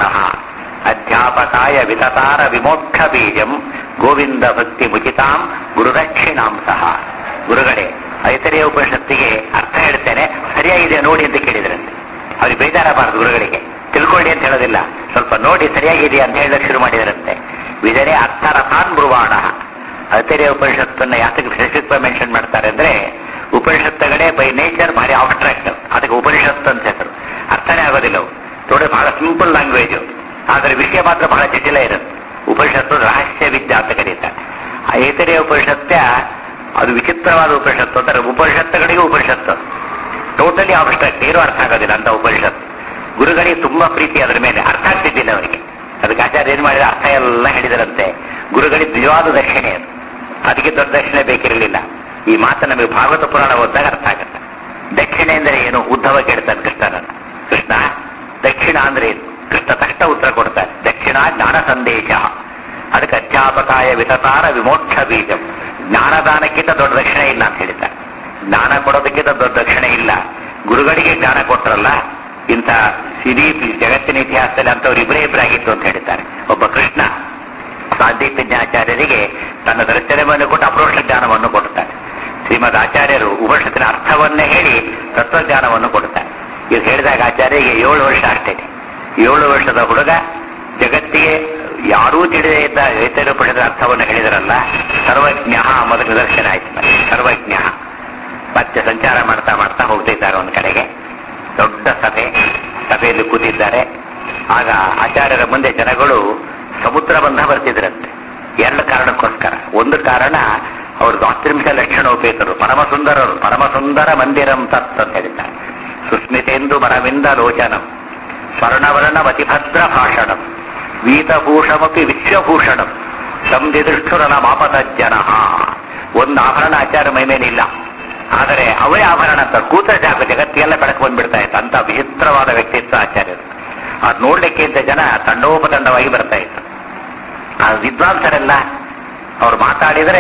[SPEAKER 1] ಅಧ್ಯಾಪಕಾಯ ವಿತತಾರ ವಿಮೋಕ್ಷ ಬೀಜಂ ಗೋವಿಂದ ಭಕ್ತಿ ಮುಚಿತಾಂ ಗುರುದಕ್ಷಿಣಾಂ ಸಹ ಗುರುಗಳೇ ಐತರಿಯ ಉಪನಿಷತ್ತಿಗೆ ಅರ್ಥ ಹೇಳ್ತೇನೆ ಸರಿಯಾಗಿದೆ ನೋಡಿ ಅಂತ ಕೇಳಿದ್ರಂತೆ ಅವ್ರಿಗೆ ಬೇಜಾರಬಾರದು ಗುರುಗಳಿಗೆ ತಿಳ್ಕೊಳ್ಳಿ ಅಂತ ಹೇಳೋದಿಲ್ಲ ಸ್ವಲ್ಪ ನೋಡಿ ಸರಿಯಾಗಿದೆಯಾ ಅಂತ ಹೇಳಕ್ ಶುರು ಮಾಡಿದರಂತೆ ವಿಜನೆ ಅರ್ಥರಥಾನ್ ಬ್ರುವಾಣ ಐತರಿಯ ಉಪನಿಷತ್ತನ್ನ ಯಾತಕ್ಕೆ ಸ್ಪೆಸಿಫಿಕ್ ಮೆನ್ಷನ್ ಮಾಡ್ತಾರೆ ಅಂದ್ರೆ ಉಪನಿಷತ್ತುಗಳೇ ಬೈ ನೇಚರ್ ಭಾರಿ ಆಬ್ಸ್ಟ್ರಾಕ್ಟ್ ಅದಕ್ಕೆ ಉಪನಿಷತ್ತು ಅಂತ ಹೆಸರು ಅರ್ಥನೇ ಆಗೋದಿಲ್ಲ ಅವು ನೋಡಿ ಬಹಳ ಸಿಂಪಲ್ ಲ್ಯಾಂಗ್ವೇಜ್ ಆದರೆ ವಿಷಯ ಮಾತ್ರ ಬಹಳ ಜಟಿಲ ಇರುತ್ತೆ ಉಪನಿಷತ್ತು ರಹಸ್ಯ ವಿದ್ಯಾ ಅಂತ ಕರೀತಾರೆ ಆ ಏತರಿಯ ಉಪನಿಷತ್ಯ ಅದು ವಿಚಿತ್ರವಾದ ಉಪನಿಷತ್ತು ಅಂದರೆ ಉಪನಿಷತ್ತುಗಳಿಗೆ ಉಪನಿಷತ್ತು ಟೋಟಲಿ ಆಬ್ಸ್ಟ್ರಾಕ್ಟ್ ಏನೂ ಅರ್ಥ ಆಗೋದಿಲ್ಲ ಅಂತ ಉಪನಿಷತ್ತು ಗುರುಗಳಿಗೆ ತುಂಬಾ ಪ್ರೀತಿ ಅದರ ಮೇಲೆ ಅರ್ಥ ಆಗ್ತಿದ್ದಿಲ್ಲ ಅವರಿಗೆ ಅದಕ್ಕೆ ಆಚಾರ್ಯ ಏನ್ ಮಾಡಿದ ಅರ್ಥ ಎಲ್ಲ ಹೇಳಿದರಂತೆ ಗುರುಗಳಿಗೆ ನಿಜವಾದ ದಕ್ಷಿಣೆ ಅದು ಅದಕ್ಕೆ ದೊಡ್ಡ ದಕ್ಷಿಣೆ ಬೇಕಿರಲಿಲ್ಲ ಈ ಮಾತು ನಮಗೆ ಭಾಗವತ ಪುರಾಣ ಓದಿದಾಗ ಅರ್ಥ ಆಗುತ್ತೆ ದಕ್ಷಿಣೆ ಅಂದರೆ ಏನು ಉದ್ಧವ ಕೇಳ್ತಾನೆ ಕೃಷ್ಣನನ್ನು ಕೃಷ್ಣ ದಕ್ಷಿಣ ಅಂದ್ರೆ ಏನು ಕೃಷ್ಣ ತಕ್ಷಣ ಉತ್ತರ ಕೊಡ್ತಾರೆ ದಕ್ಷಿಣ ಜ್ಞಾನ ಸಂದೇಶ ಅದಕ್ಕೆ ಅಧ್ಯಾಪಕಾಯ ವಿತತಾರ ವಿಮೋಕ್ಷ ಬೀಜಂ ಜ್ಞಾನದಾನಕ್ಕಿಂತ ದೊಡ್ಡ ದಕ್ಷಿಣೆ ಇಲ್ಲ ಅಂತ ಹೇಳಿದ್ದಾರೆ ಜ್ಞಾನ ಕೊಡೋದಕ್ಕಿಂತ ದೊಡ್ಡ ದಕ್ಷಿಣೆ ಇಲ್ಲ ಗುರುಗಳಿಗೆ ಜ್ಞಾನ ಕೊಟ್ಟರಲ್ಲ ಇಂಥ ಇಡೀ ಜಗತ್ತಿನ ಇತಿಹಾಸದಲ್ಲಿ ಅಂತವ್ರು ಇಬ್ಬರೇ ಇಬ್ಬರಾಗಿತ್ತು ಅಂತ ಹೇಳಿದ್ದಾರೆ ಒಬ್ಬ ಕೃಷ್ಣ ಸಾಂದೀಪಜ್ಞಾಚಾರ್ಯರಿಗೆ ತನ್ನ ದರ್ಶನವನ್ನು ಕೊಟ್ಟು ಅಪರೋಕ್ಷ ಜ್ಞಾನವನ್ನು ಕೊಡುತ್ತಾರೆ ಶ್ರೀಮದ್ ಆಚಾರ್ಯರು ಉಪನಿಷತ್ತಿನ ಅರ್ಥವನ್ನೇ ಹೇಳಿ ತತ್ವಜ್ಞಾನವನ್ನು ಕೊಡುತ್ತಾರೆ ಇದು ಹೇಳಿದಾಗ ಆಚಾರ್ಯಗೆ ಏಳು ವರ್ಷ ಅಷ್ಟೇ ಏಳು ವರ್ಷದ ಹುಡುಗ ಜಗತ್ತಿಗೆ ಯಾರೂ ತಿಳಿದೇ ಇದ್ದ ರೈತರು ಪಡೆದ ಅರ್ಥವನ್ನು ಹೇಳಿದರಲ್ಲ ಸರ್ವಜ್ಞ ಮೊದಲು ನಿದರ್ಶನ ಆಯ್ತು ಸರ್ವಜ್ಞ ಮತ್ತೆ ಸಂಚಾರ ಮಾಡ್ತಾ ಮಾಡ್ತಾ ಹೋಗ್ತಿದ್ದಾರೆ ಒಂದು ಕಡೆಗೆ ದೊಡ್ಡ ಸಭೆ ಸಭೆಯಲ್ಲಿ ಕೂತಿದ್ದಾರೆ ಆಗ ಆಚಾರ್ಯರ ಮುಂದೆ ಜನಗಳು ಸಮುದ್ರ ಬಂಧ ಬರ್ತಿದ್ರಂತೆ ಎರಡು ಕಾರಣಕ್ಕೋಸ್ಕರ ಒಂದು ಕಾರಣ ಅವರು ದಾತ್ರಿಂಶ ಲಕ್ಷಣೋಪೇತರು ಪರಮ ಸುಂದರರು ಪರಮ ಸುಂದರ ಮಂದಿರಂ ತತ್ ಅಂತ ಹೇಳಿದ್ದಾರೆ ಸುಸ್ಮಿತೆಂದು ಮರವಿಂದ ಲೋಚನಂ ಸ್ವರ್ಣವರ್ಣವತಿಭದ್ರ ಭಾಷಣಂ ವೀತಭೂಷಮಪಿ ವಿಶ್ವಭೂಷಣಂ ಸಂದಿದೃಷ್ಟುರನ ಮಾಪದ ಜನ ಒಂದು ಆಭರಣ ಆಚಾರ ಮೈ ಮೇಲಿಲ್ಲ ಆದರೆ ಅವರೇ ಆಭರಣ ಅಂತ ಕೂತ ಜಾಗ ಜಗತ್ತಿಗೆಲ್ಲ ಬೆಳಕು ಬಂದ್ಬಿಡ್ತಾ ಇತ್ತು ಅಂತ ವಿಚಿತ್ರವಾದ ವ್ಯಕ್ತಿತ್ವ ಆಚಾರ್ಯರು ಅದು ನೋಡ್ಲಿಕ್ಕೆ ಅಂತ ಜನ ತಂಡೋಪತಂಡವಾಗಿ ಬರ್ತಾ ಇತ್ತು ಆ ವಿದ್ವಾಂಸರೆಲ್ಲ ಅವ್ರು ಮಾತಾಡಿದ್ರೆ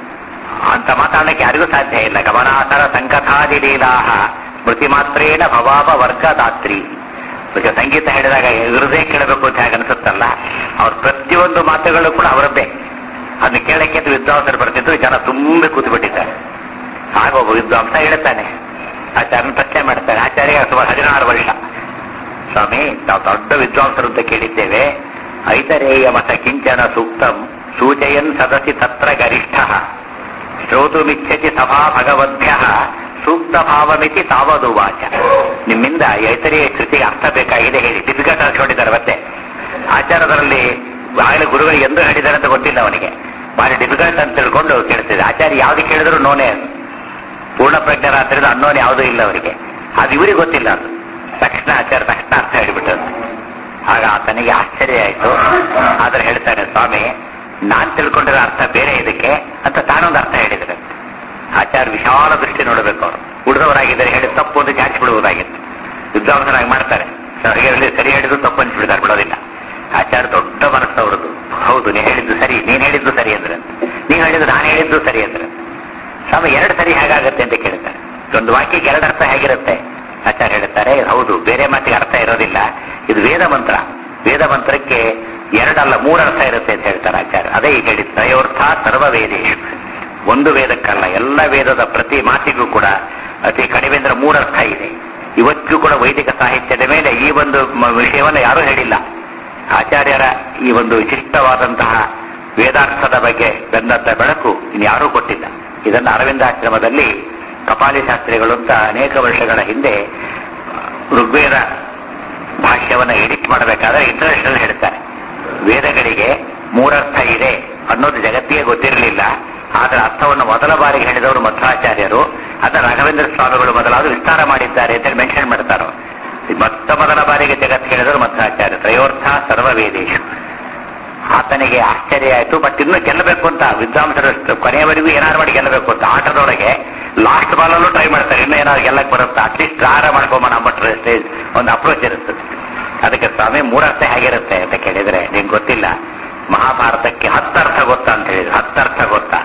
[SPEAKER 1] ಅಂತ ಮಾತಾಡಲಿಕ್ಕೆ ಯಾರಿಗೂ ಸಾಧ್ಯ ಇಲ್ಲ ಗಮನಾಥರ ಸಂಕಥಾದಿ ಲೀಲಾಹ ಸ್ಮೃತಿ ಮಾತ್ರೇನ ಭವಾಪ ವರ್ಗದಾತ್ರಿ ಈಗ ಸಂಗೀತ ಹೇಳಿದಾಗ ಹೃದಯ ಕೇಳಬೇಕು ಅಂತ ಹೇಗೆ ಅನ್ಸುತ್ತಲ್ಲ ಅವ್ರ ಪ್ರತಿಯೊಂದು ಮಾತುಗಳು ಕೂಡ ಅವರದ್ದೇ ಅದನ್ನ ಕೇಳಕ್ಕೆ ಅಂತ ವಿದ್ವಾಂಸರು ಬರ್ತಿದ್ರು ಜನ ತುಂಬಿ ಕೂತ್ಬಿಟ್ಟಿದ್ದಾರೆ ಆಗ ಒಬ್ಬ ವಿದ್ವಾಂಸ ಹೇಳ್ತಾನೆ ಆಚಾರ್ಯನ ಪ್ರಶ್ನೆ ಮಾಡ್ತಾನೆ ಆಚಾರ್ಯ ಸುಮಾರು ಹದಿನಾರು ವರ್ಷ ಸ್ವಾಮಿ ನಾವು ದೊಡ್ಡ ವಿದ್ವಾಂಸರು ಅಂತ ಕೇಳಿದ್ದೇವೆ ಐತರೇಯ ಮತ ಕಿಂಚನ ಸೂಕ್ತಂ ಸೂಚಯನ್ ಸದಸಿ ತತ್ರ ಗರಿಷ್ಠ ಶ್ರೋತುಮಿಚ್ಛತಿ ಸಭಾ ಭಗವದ್ಭ್ಯ ಸೂಕ್ತ ಭಾವಮಿತಿ ತಾವದು ವಾಚ ನಿಮ್ಮಿಂದ ಐತರಿಯ ಕೃತಿಗೆ ಅರ್ಥ ಬೇಕಾಗಿದೆ ಹೇಳಿ ಡಿಫಿಕಲ್ಟ್ ಅನ್ಕೊಂಡಿದ್ದಾರೆ ಮತ್ತೆ ಆಚಾರದಲ್ಲಿ ಆಗಲೇ ಗುರುಗಳು ಎಂದು ಹೇಳಿದ್ದಾರೆ ಅಂತ ಗೊತ್ತಿಲ್ಲ ಅವನಿಗೆ ಭಾರಿ ಡಿಫಿಕಲ್ಟ್ ಅಂತ ತಿಳ್ಕೊಂಡು ಕೇಳ್ತಿದ್ದೆ ಆಚಾರ್ಯ ಯಾವ್ದು ಕೇಳಿದ್ರು ನೋನೇ ಪೂರ್ಣ ಪ್ರಜ್ಞರಾದ್ರಿಂದ ಅನ್ನೋನ್ ಯಾವುದೂ ಇಲ್ಲ ಅವರಿಗೆ ಅದು ಇವರಿಗೆ ಗೊತ್ತಿಲ್ಲ ಅದು ತಕ್ಷಣ ಆಚಾರ್ಯ ತಕ್ಷಣ ಅರ್ಥ ಹೇಳಿಬಿಟ್ಟರು ಆಗ ಆತನಿಗೆ ಆಶ್ಚರ್ಯ ಆಯಿತು ಆದ್ರೆ ಹೇಳ್ತಾನೆ ಸ್ವಾಮಿ ನಾನ್ ತಿಳ್ಕೊಂಡಿರೋ ಅರ್ಥ ಬೇರೆ ಇದಕ್ಕೆ ಅಂತ ತಾನೊಂದು ಅರ್ಥ ಹೇಳಿದ್ರೆ ಆಚಾರ್ಯ ವಿಶಾಲ ದೃಷ್ಟಿ ನೋಡಬೇಕು ಅವರು ಉಳಿದವರಾಗಿದ್ದಾರೆ ಹೇಳಿ ತಪ್ಪು ಅಂತ ಜಾಚಿ ಬಿಡುವುದಾಗಿತ್ತು ವಿದ್ವಾಂಸರಾಗಿ ಮಾಡ್ತಾರೆ ಅವರಿಗೆ ಸರಿ ಹೇಳಿದ್ರು ತಪ್ಪು ಅನ್ಸ್ಬಿಡ್ತಾರೆ ಬಿಡೋದಿಲ್ಲ ಆಚಾರ್ಯ ದೊಡ್ಡ ಮನಸ್ಸವರದು ಹೌದು ನೀ ಹೇಳಿದ್ದು ಸರಿ ನೀನ್ ಹೇಳಿದ್ದು ಸರಿ ಅಂದ್ರೆ ನೀವ್ ಹೇಳಿದ್ದು ನಾನು ಹೇಳಿದ್ದು ಸರಿ ಅಂದ್ರೆ ಸ್ವಾಮಿ ಎರಡು ಸರಿ ಹೇಗಾಗತ್ತೆ ಅಂತ ಕೇಳ್ತಾರೆ ಒಂದು ವಾಕ್ಯಕ್ಕೆ ಎರಡು ಅರ್ಥ ಹೇಗಿರುತ್ತೆ ಆಚಾರ್ಯ ಹೇಳ್ತಾರೆ ಹೌದು ಬೇರೆ ಮಾತಿಗೆ ಅರ್ಥ ಇರೋದಿಲ್ಲ ಇದು ವೇದ ಮಂತ್ರ ವೇದ ಮಂತ್ರಕ್ಕೆ ಎರಡಲ್ಲ ಮೂರು ಅರ್ಥ ಇರುತ್ತೆ ಅಂತ ಹೇಳ್ತಾರೆ ಆಚಾರ್ಯ ಅದೇ ಈಗ ಹೇಳಿದ್ದು ತ್ರಯೋರ್ಥ ಸರ್ವ ವೇದೇಶು ಒಂದು ವೇದಕ್ಕಲ್ಲ ಎಲ್ಲ ವೇದದ ಪ್ರತಿ ಮಾತಿಗೂ ಕೂಡ ಅತಿ ಕಡಿಮೆ ಅಂದ್ರೆ ಮೂರು ಅರ್ಥ ಇದೆ ಇವತ್ತಿಗೂ ಕೂಡ ವೈದಿಕ ಸಾಹಿತ್ಯದ ಮೇಲೆ ಈ ಒಂದು ಮ- ವಿಷಯವನ್ನು ಯಾರೂ ಹೇಳಿಲ್ಲ ಆಚಾರ್ಯರ ಈ ಒಂದು ವಿಶಿಷ್ಟವಾದಂತಹ ವೇದಾರ್ಥದ ಬಗ್ಗೆ ಬಂದಂತ ಬೆಳಕು ಇನ್ಯಾರೂ ಕೊಟ್ಟಿಲ್ಲ ಇದನ್ನು ಅರವಿಂದಾಶ್ರಮದಲ್ಲಿ ಕಪಾಲಿ ಶಾಸ್ತ್ರಿಗಳು ಅಂತ ಅನೇಕ ವರ್ಷಗಳ ಹಿಂದೆ ಋಗ್ವೇದ ಭಾಷ್ಯವನ್ನು ಎಡಿಟ್ ಮಾಡಬೇಕಾದ್ರೆ ಇಂಟರ್ನ್ಯಾಷನಲ್ ಹೇಳ್ತಾರೆ ವೇದಗಳಿಗೆ ಮೂರರ್ಥ ಇದೆ ಅನ್ನೋದು ಜಗತ್ತಿಗೆ ಗೊತ್ತಿರಲಿಲ್ಲ ಆದ್ರೆ ಅರ್ಥವನ್ನು ಮೊದಲ ಬಾರಿಗೆ ಹೇಳಿದವರು ಮಧ್ವಾಚಾರ್ಯರು ಅದನ್ನ ರಾಘವೇಂದ್ರ ಸ್ವಾಮಿಗಳು ಮೊದಲಾದ ವಿಸ್ತಾರ ಮಾಡಿದ್ದಾರೆ ಅಂತ ಮೆನ್ಷನ್ ಮಾಡ್ತಾರೆ ಮೊತ್ತ ಮೊದಲ ಬಾರಿಗೆ ಜಗತ್ತು ಹೇಳಿದವರು ಮಧ್ವಾಚಾರ್ಯ ತ್ರಯೋರ್ಥ ಸರ್ವವೇದೇಶು ಆತನಿಗೆ ಆಶ್ಚರ್ಯ ಆಯ್ತು ಬಟ್ ಇನ್ನು ಗೆಲ್ಲಬೇಕು ಅಂತ ವಿದ್ವಾಂಸರಷ್ಟು ಕೊನೆಯವರೆಗೂ ಏನಾರು ಮಾಡಿ ಗೆಲ್ಲಬೇಕು ಅಂತ ಆಟದೊಳಗೆ ಲಾಸ್ಟ್ ಬಾಲಲ್ಲೂ ಟ್ರೈ ಮಾಡ್ತಾರೆ ಇನ್ನೂ ಏನಾದ್ರು ಗೆಲ್ಲಕ್ಕೆ ಬರುತ್ತಾ ಅಟ್ಲೀಸ್ಟ್ ಡ್ರಾರ ಮಾಡ್ಕೊಂಬ ಅಂಬಟ್ರೆ ಸ್ಟೇಜ್ ಒಂದು ಅಪ್ರೋಚ್ ಇರುತ್ತೆ ಅದಕ್ಕೆ ಸ್ವಾಮಿ ಮೂರರ್ಥ ಹೇಗಿರುತ್ತೆ ಅಂತ ಕೇಳಿದ್ರೆ ನಿಂಗೆ ಗೊತ್ತಿಲ್ಲ ಮಹಾಭಾರತಕ್ಕೆ ಹತ್ತರ್ಥ ಗೊತ್ತಾ ಅಂತ ಹೇಳಿದ್ರು ಹತ್ತರ್ಥ ಗೊತ್ತಾ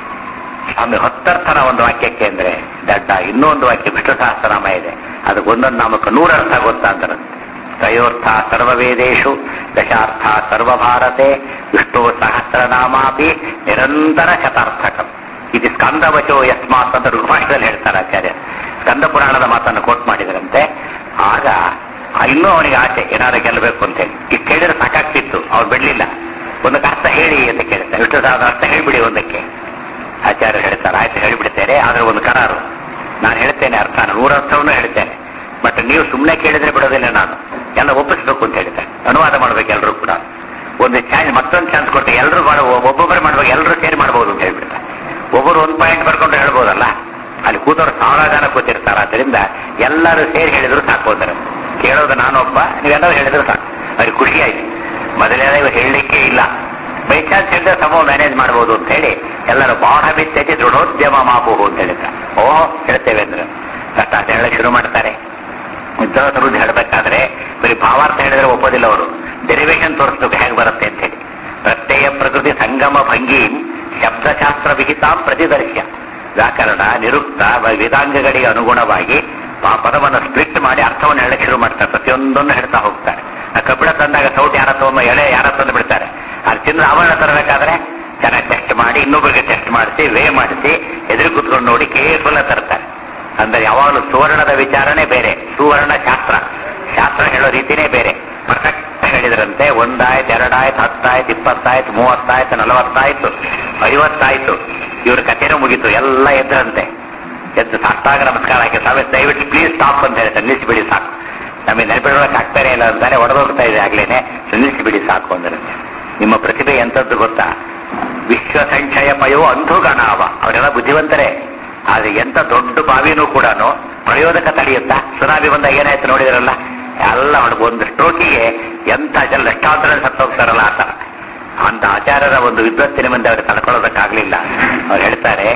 [SPEAKER 1] ಸ್ವಾಮಿ ಹತ್ತರ್ಥನ ಒಂದು ವಾಕ್ಯಕ್ಕೆ ಅಂದ್ರೆ ದಡ್ಡ ಇನ್ನೂ ಒಂದು ವಾಕ್ಯ ವಿಷ್ಣು ಸಹಸ್ರನಾಮ ಇದೆ ಅದಕ್ಕೆ ಒಂದೊಂದು ನಾಮಕ್ಕೆ ನೂರರ್ಥ ಗೊತ್ತಾ ಅಂತಾರೆ ತ್ರಯೋರ್ಥ ಸರ್ವವೇದೇಶು ದಶಾರ್ಥ ಸರ್ವಭಾರತೆ ವಿಷ್ಣು ಸಹಸ್ರನಾಮಾಪಿ ನಿರಂತರ ಶತಾರ್ಥಕಂ ಇದು ಸ್ಕಂದವಚೋ ಯಸ್ಮಾತ್ ಅಂತ ಋಗ್ಭಾಷದಲ್ಲಿ ಹೇಳ್ತಾರೆ ಆಚಾರ್ಯ ಸ್ಕಂದ ಪುರಾಣದ ಮಾತನ್ನು ಕೋಟ್ ಮಾಡಿದರಂತೆ ಆಗ ಆ ಇನ್ನೂ ಅವನಿಗೆ ಆಸೆ ಏನಾದ್ರು ಗೆಲ್ಲಬೇಕು ಅಂತ ಹೇಳಿ ಇಷ್ಟು ಹೇಳಿದ್ರೆ ಸಾಕಾಗ್ತಿತ್ತು ಅವ್ರು ಬಿಡ್ಲಿಲ್ಲ ಒಂದಕ್ಕೆ ಅರ್ಥ ಹೇಳಿ ಅಂತ ಕೇಳ್ತಾರೆ ವಿಷ್ಣು ಸಹಸ್ರ ಅರ್ಥ ಹೇಳಿಬಿಡಿ ಒಂದಕ್ಕೆ ಆಚಾರ್ಯರು ಹೇಳ್ತಾರೆ ಆಯ್ತು ಹೇಳಿಬಿಡ್ತೇನೆ ಆದ್ರೆ ಒಂದು ಕರಾರು ನಾನು ಹೇಳ್ತೇನೆ ಅರ್ಥ ನೂರರ್ಥವನ್ನು ಹೇಳ್ತೇನೆ ಬಟ್ ನೀವು ಸುಮ್ಮನೆ ಕೇಳಿದ್ರೆ ಬಿಡೋದಿಲ್ಲ ನಾನು ಎಲ್ಲ ಒಪ್ಪಿಸ್ಬೇಕು ಅಂತ ಹೇಳ್ತೇನೆ ಅನುವಾದ ಮಾಡ್ಬೇಕು ಎಲ್ಲರೂ ಕೂಡ ಒಂದು ಚಾನ್ಸ್ ಮತ್ತೊಂದು ಚಾನ್ಸ್ ಕೊಟ್ಟು ಎಲ್ಲರೂ ಮಾಡ ಒಬ್ಬೊಬ್ಬರು ಮಾಡ್ಬೇಕು ಎಲ್ಲರೂ ಸೇರಿ ಮಾಡ್ಬೋದು ಅಂತ ಹೇಳ್ಬಿಡ್ತಾರೆ ಒಬ್ಬರು ಒಂದು ಪಾಯಿಂಟ್ ಬರ್ಕೊಂಡು ಹೇಳ್ಬೋದಲ್ಲ ಅಲ್ಲಿ ಕೂತವ್ರು ಸಾವಿರ ಜನ ಕೂತಿರ್ತಾರೆ ಆದ್ದರಿಂದ ಎಲ್ಲರೂ ಸೇರಿ ಹೇಳಿದ್ರು ಸಾಕು ಅಂತಾರೆ ಕೇಳೋದು ನಾನೊಬ್ಬ ನೀವೆಲ್ಲರೂ ಹೇಳಿದ್ರು ಸಾಕು ಅವ್ರಿಗೆ ಖುಷಿ ಆಯ್ತು ಮೊದಲೇ ಇವ್ರು ಹೇಳಲಿಕ್ಕೆ ಇಲ್ಲ ಬೈ ಚಾನ್ಸ್ ಹೇಳಿದ್ರೆ ಸಮೂಹ ಮ್ಯಾನೇಜ್ ಮಾಡ್ಬೋದು ಅಂತ ಹೇಳಿ ಎಲ್ಲರೂ ಬಾಣ ಬಿತ್ತೈತಿ ದೃಢೋದ್ಯಮ ಮಾಪುಹು ಅಂತ ಹೇಳಿದ್ರೆ ಓಹೋ ಹೇಳ್ತೇವೆ ಅಂದ್ರೆ ಕಷ್ಟ ಅಂತ ಹೇಳಕ್ ಶುರು ಮಾಡ್ತಾರೆ ವಿದ್ವಾಂಸರು ಹೇಳಬೇಕಾದ್ರೆ ಬರೀ ಭಾವಾರ್ಥ ಹೇಳಿದ್ರೆ ಒಪ್ಪೋದಿಲ್ಲ ಅವರು ಡೆರಿವೇಶನ್ ತೋರಿಸ್ಬೇಕು ಹೇಗೆ ಬರುತ್ತೆ ಅಂತ ಹೇಳಿ ಪ್ರತ್ಯಯ ಪ್ರಕೃತಿ ಸಂಗಮ ಭಂಗಿ ಶಬ್ದಶಾಸ್ತ್ರ ವಿಹಿತಾಂ ಪ್ರತಿದರ್ಶ್ಯ ವ್ಯಾಕರಣ ನಿರುಕ್ತ ವ- ವೇದಾಂಗಗಳಿಗೆ ಅನುಗುಣವಾಗಿ ಆ ಪದವನ್ನು ಸ್ಪ್ಲಿಟ್ ಮಾಡಿ ಅರ್ಥವನ್ನು ಹೇಳಕ್ಕೆ ಶುರು ಮಾಡ್ತಾರೆ ಪ್ರತಿಯೊಂದನ್ನು ಹೇಳ್ತಾ ಹೋಗ್ತಾರೆ ಆ ಕಬ್ಬಿಣ ತಂದಾಗ ಸೌಟ್ ಯಾರ ತಗೊಂಬ ಎಳೆ ಯಾರ ತಂದು ಬಿಡ್ತಾರೆ ಅದು ಚಿನ್ನ ಆಭರಣ ತರಬೇಕಾದ್ರೆ ಚೆನ್ನಾಗಿ ಟೆಸ್ಟ್ ಮಾಡಿ ಇನ್ನೊಬ್ಬರಿಗೆ ಟೆಸ್ಟ್ ಮಾಡಿಸಿ ವೇ ಮಾಡಿಸಿ ಎದುರು ಕೂತ್ಕೊಂಡು ನೋಡಿ ಕೇರ್ಫುಲ್ ತರ್ತಾರೆ ಅಂದ್ರೆ ಯಾವಾಗಲೂ ಸುವರ್ಣದ ವಿಚಾರನೇ ಬೇರೆ ಸುವರ್ಣ ಶಾಸ್ತ್ರ ಶಾಸ್ತ್ರ ಹೇಳೋ ರೀತಿನೇ ಬೇರೆ ಪರ್ಫೆಕ್ಟ್ ಹೇಳಿದ್ರಂತೆ ಒಂದಾಯ್ತು ಎರಡಾಯ್ತು ಹತ್ತಾಯ್ತು ಇಪ್ಪತ್ತಾಯ್ತು ಮೂವತ್ತಾಯ್ತು ನಲವತ್ತಾಯ್ತು ಐವತ್ತಾಯ್ತು ಇವ್ರ ಕಥೆನೂ ಮುಗೀತು ಎಲ್ಲ ಎದ್ರಂತೆ ಎದ್ದು ಸಾಷ್ಟಾಗ ನಮಸ್ಕಾರ ಹಾಕಿ ಸ್ವಾಮಿ ದಯವಿಟ್ಟು ಪ್ಲೀಸ್ ಸ್ಟಾಪ್ ಅಂತ ಹೇಳ್ತಾರೆ ನಿಲ್ಲಿಸಿಬಿಡಿ ಸಾಕು ನಮಗೆ ನೆನಪಿಡೋಕೆ ಆಗ್ತಾನೆ ಇಲ್ಲ ಅಂತಾನೆ ಹೊಡೆದೋಗ್ತಾ ಇದೆ ಆಗ್ಲೇನೆ ನಿಲ್ಲಿಸಿಬಿಡಿ ಸಾಕು ಅಂದ್ರೆ ನಿಮ್ಮ ಪ್ರತಿಭೆ ಎಂಥದ್ದು ಗೊತ್ತಾ ವಿಶ್ವ ಸಂಚಯ ಪಯೋ ಅಂಧುಗಣಾವ ಅವರೆಲ್ಲ ಬುದ್ಧಿವಂತರೇ ಆದ್ರೆ ಎಂತ ದೊಡ್ಡ ಬಾವಿನೂ ಕೂಡ ಪ್ರಯೋಜಕ ತಡೆಯುತ್ತಾ ಸುನಾಮಿ ಬಂದಾಗ ಏನಾಯ್ತು ನೋಡಿದ್ರಲ್ಲ ಎಲ್ಲ ಮಾಡಿ ಒಂದು ಸ್ಟ್ರೋಕಿಗೆ ಎಂತ ಜನ ಲಕ್ಷಾಂತರ ಜನ ಸತ್ತೋಗ್ತಾರಲ್ಲ ಆ ಥರ ಅಂತ ಆಚಾರ್ಯರ ಒಂದು ವಿದ್ವತ್ತಿನ ಮುಂದೆ ಅವರು ತಡ್ಕೊಳ್ಳೋದಕ್ಕಾಗ್ಲಿಲ್ಲ ಅವ್ರು ಹೇಳ್ತಾರೆ